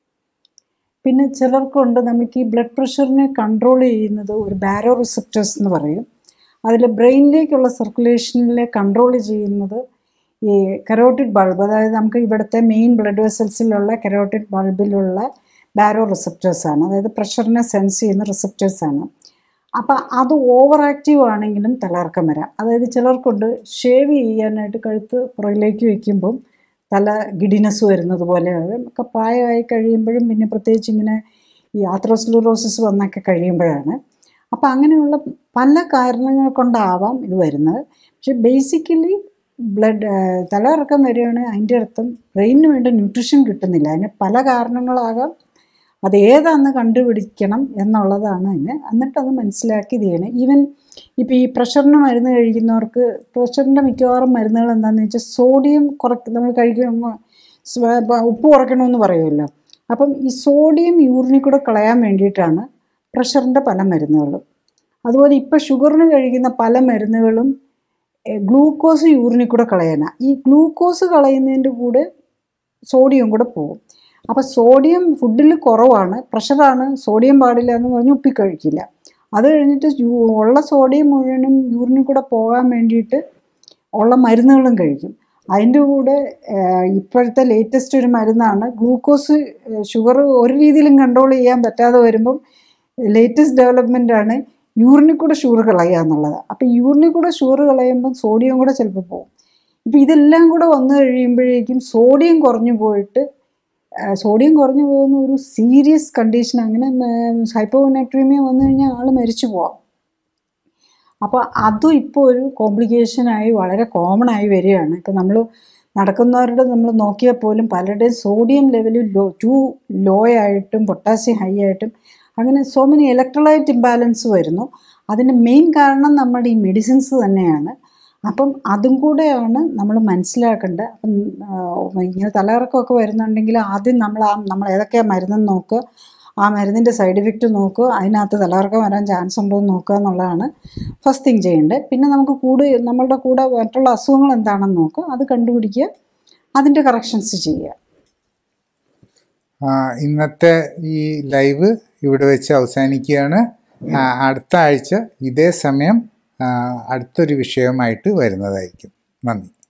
പിന്നെ ചിലർക്കുണ്ട് നമുക്ക് ഈ ബ്ലഡ് പ്രഷറിനെ കൺട്രോൾ ചെയ്യുന്നത് ഒരു ബാരോ റിസപ്റ്റേഴ്സ് എന്ന് പറയും അതിൽ ബ്രെയിനിലേക്കുള്ള സർക്കുലേഷനിലെ കൺട്രോൾ ചെയ്യുന്നത് ഈ കരോട്ടിഡ് ബൾബ് അതായത് നമുക്ക് ഇവിടുത്തെ മെയിൻ ബ്ലഡ് വെസൽസിലുള്ള കരോട്ടിഡ് ബൾബിലുള്ള ബാരോ റിസപ്റ്റേഴ്സാണ് അതായത് പ്രഷറിനെ സെൻസ് ചെയ്യുന്ന റിസപ്റ്റേഴ്സാണ് അപ്പം അത് ഓവർ ആക്റ്റീവ് ആണെങ്കിലും തലകറക്കം വരാം അതായത് ചിലർക്കുണ്ട് ഷേവ് ചെയ്യാനായിട്ട് കഴുത്ത് പുറകിലേക്ക് വയ്ക്കുമ്പം തല ഗിഡിനസ് വരുന്നത് പോലെ ഒക്കെ പ്രായമായി കഴിയുമ്പോഴും പിന്നെ പ്രത്യേകിച്ച് ഇങ്ങനെ ഈ ആത്രോസ്ലൂറോസിസ് വന്നൊക്കെ കഴിയുമ്പോഴാണ് അപ്പം അങ്ങനെയുള്ള പല കാരണങ്ങൾ കൊണ്ടാവാം ഇത് വരുന്നത് പക്ഷെ ബേസിക്കലി ബ്ലഡ് തലകറക്കം വരികയാണെങ്കിൽ അതിൻ്റെ അർത്ഥം ബ്രെയിനിന് വേണ്ട ന്യൂട്രീഷൻ കിട്ടുന്നില്ല അതിന് പല കാരണങ്ങളാകാം അത് ഏതാണെന്ന് കണ്ടുപിടിക്കണം എന്നുള്ളതാണ് അതിന് എന്നിട്ട് അത് മനസ്സിലാക്കി ഇത് ചെയ്യണം ഈവൻ ഇപ്പോൾ ഈ പ്രഷറിന് മരുന്ന് കഴിക്കുന്നവർക്ക് പ്രഷറിൻ്റെ മിക്കവാറും മരുന്നുകൾ എന്താണെന്ന് വെച്ചാൽ സോഡിയം കുറയ്ക്ക് നമ്മൾ കഴിക്കുമ്പോൾ സ്വ- ബ- ഉപ്പ് കുറയ്ക്കണമെന്ന് പറയുമല്ലോ അപ്പം ഈ സോഡിയം യൂറിനിൽ കൂടെ കളയാൻ വേണ്ടിയിട്ടാണ് പ്രഷറിൻ്റെ പല മരുന്നുകളും അതുപോലെ ഇപ്പോൾ ഷുഗറിന് കഴിക്കുന്ന പല മരുന്നുകളും എ, ഗ്ലൂക്കോസ് യൂറിനിൽ കൂടെ കളയാനാണ് ഈ ഗ്ലൂക്കോസ് കളയുന്നതിൻ്റെ കൂടെ സോഡിയം കൂടെ പോകും അപ്പോൾ സോഡിയം ഫുഡിൽ കുറവാണ് പ്രഷറാണ് സോഡിയം പാടില്ല എന്ന് പറഞ്ഞ് ഉപ്പി കഴിക്കില്ല അത് കഴിഞ്ഞിട്ട് യു- ഉള്ള സോഡിയം മുഴുവനും യൂറിനിൽ കൂടെ പോകാൻ വേണ്ടിയിട്ട് ഉള്ള മരുന്നുകളും കഴിക്കും അതിൻ്റെ കൂടെ ഏഹ്, ഇപ്പോഴത്തെ ലേറ്റസ്റ്റ് ഒരു മരുന്നാണ് ഗ്ലൂക്കോസ് ഷുഗർ ഒരു രീതിയിലും കൺട്രോൾ ചെയ്യാൻ പറ്റാതെ വരുമ്പം ലേറ്റസ്റ്റ് ഡെവലപ്മെൻ്റ് ആണ് യൂറിനിൽ കൂടെ ഷുഗർ കളയുക എന്നുള്ളത് അപ്പോൾ യൂറിനിൽ കൂടെ ഷുഗർ കളയുമ്പം സോഡിയം കൂടെ ചിലപ്പോൾ പോകും ഇപ്പം ഇതെല്ലാം കൂടെ വന്നു കഴിയുമ്പോഴേക്കും സോഡിയം കുറഞ്ഞു പോയിട്ട് ആ, സോഡിയം കുറഞ്ഞു പോകുന്ന ഒരു സീരിയസ് കണ്ടീഷൻ അങ്ങനെ ഹൈപ്പോനെട്രീമിയ വന്നു കഴിഞ്ഞാൽ ആൾ മരിച്ചു പോവാം അപ്പോൾ അതും ഇപ്പോൾ ഒരു കോംപ്ലിക്കേഷനായി വളരെ കോമൺ ആയി വരികയാണ് ഇപ്പം നമ്മൾ നടക്കുന്നവരുടെ നമ്മൾ നോക്കിയാൽ പോലും പലരുടെയും sodium level low to low ആയിട്ടും പൊട്ടാസ്യം ഹൈ ആയിട്ടും അങ്ങനെ സോ മെനി ഇലക്ട്രോലൈറ്റ് ഇംബാലൻസ് വരുന്നു അതിന് മെയിൻ കാരണം നമ്മുടെ ഈ മെഡിസിൻസ് തന്നെയാണ് അപ്പം അതും കൂടെയാണ് നമ്മൾ മനസ്സിലാക്കേണ്ടത് അപ്പം ആ, ഇങ്ങനെ തലകറക്കമൊക്കെ വരുന്നുണ്ടെങ്കിൽ ആദ്യം നമ്മൾ ആ നമ്മൾ ഏതൊക്കെയാണ് മരുന്നെന്ന് നോക്കുക ആ മരുന്നിൻ്റെ സൈഡ് ഇഫക്റ്റ് നോക്കുക അതിനകത്ത് തലകറക്കം വരാൻ ചാൻസ് ഉണ്ടോ എന്ന് നോക്കുക എന്നുള്ളതാണ് ഫസ്റ്റ് തിങ് ചെയ്യേണ്ടത് പിന്നെ നമുക്ക് കൂടെ നമ്മളുടെ കൂടെ മറ്റുള്ള അസുഖങ്ങൾ എന്താണെന്ന് നോക്കുക അത് കണ്ടുപിടിക്കുക അതിൻ്റെ കറക്ഷൻസ് ചെയ്യുക ആ, ഇന്നത്തെ ഈ ലൈവ് ഇവിടെ വെച്ച് അവസാനിക്കുകയാണ് ആ, അടുത്ത ആഴ്ച ഇതേ സമയം ആ, അടുത്തൊരു വിഷയമായിട്ട് വരുന്നതായിരിക്കും നന്ദി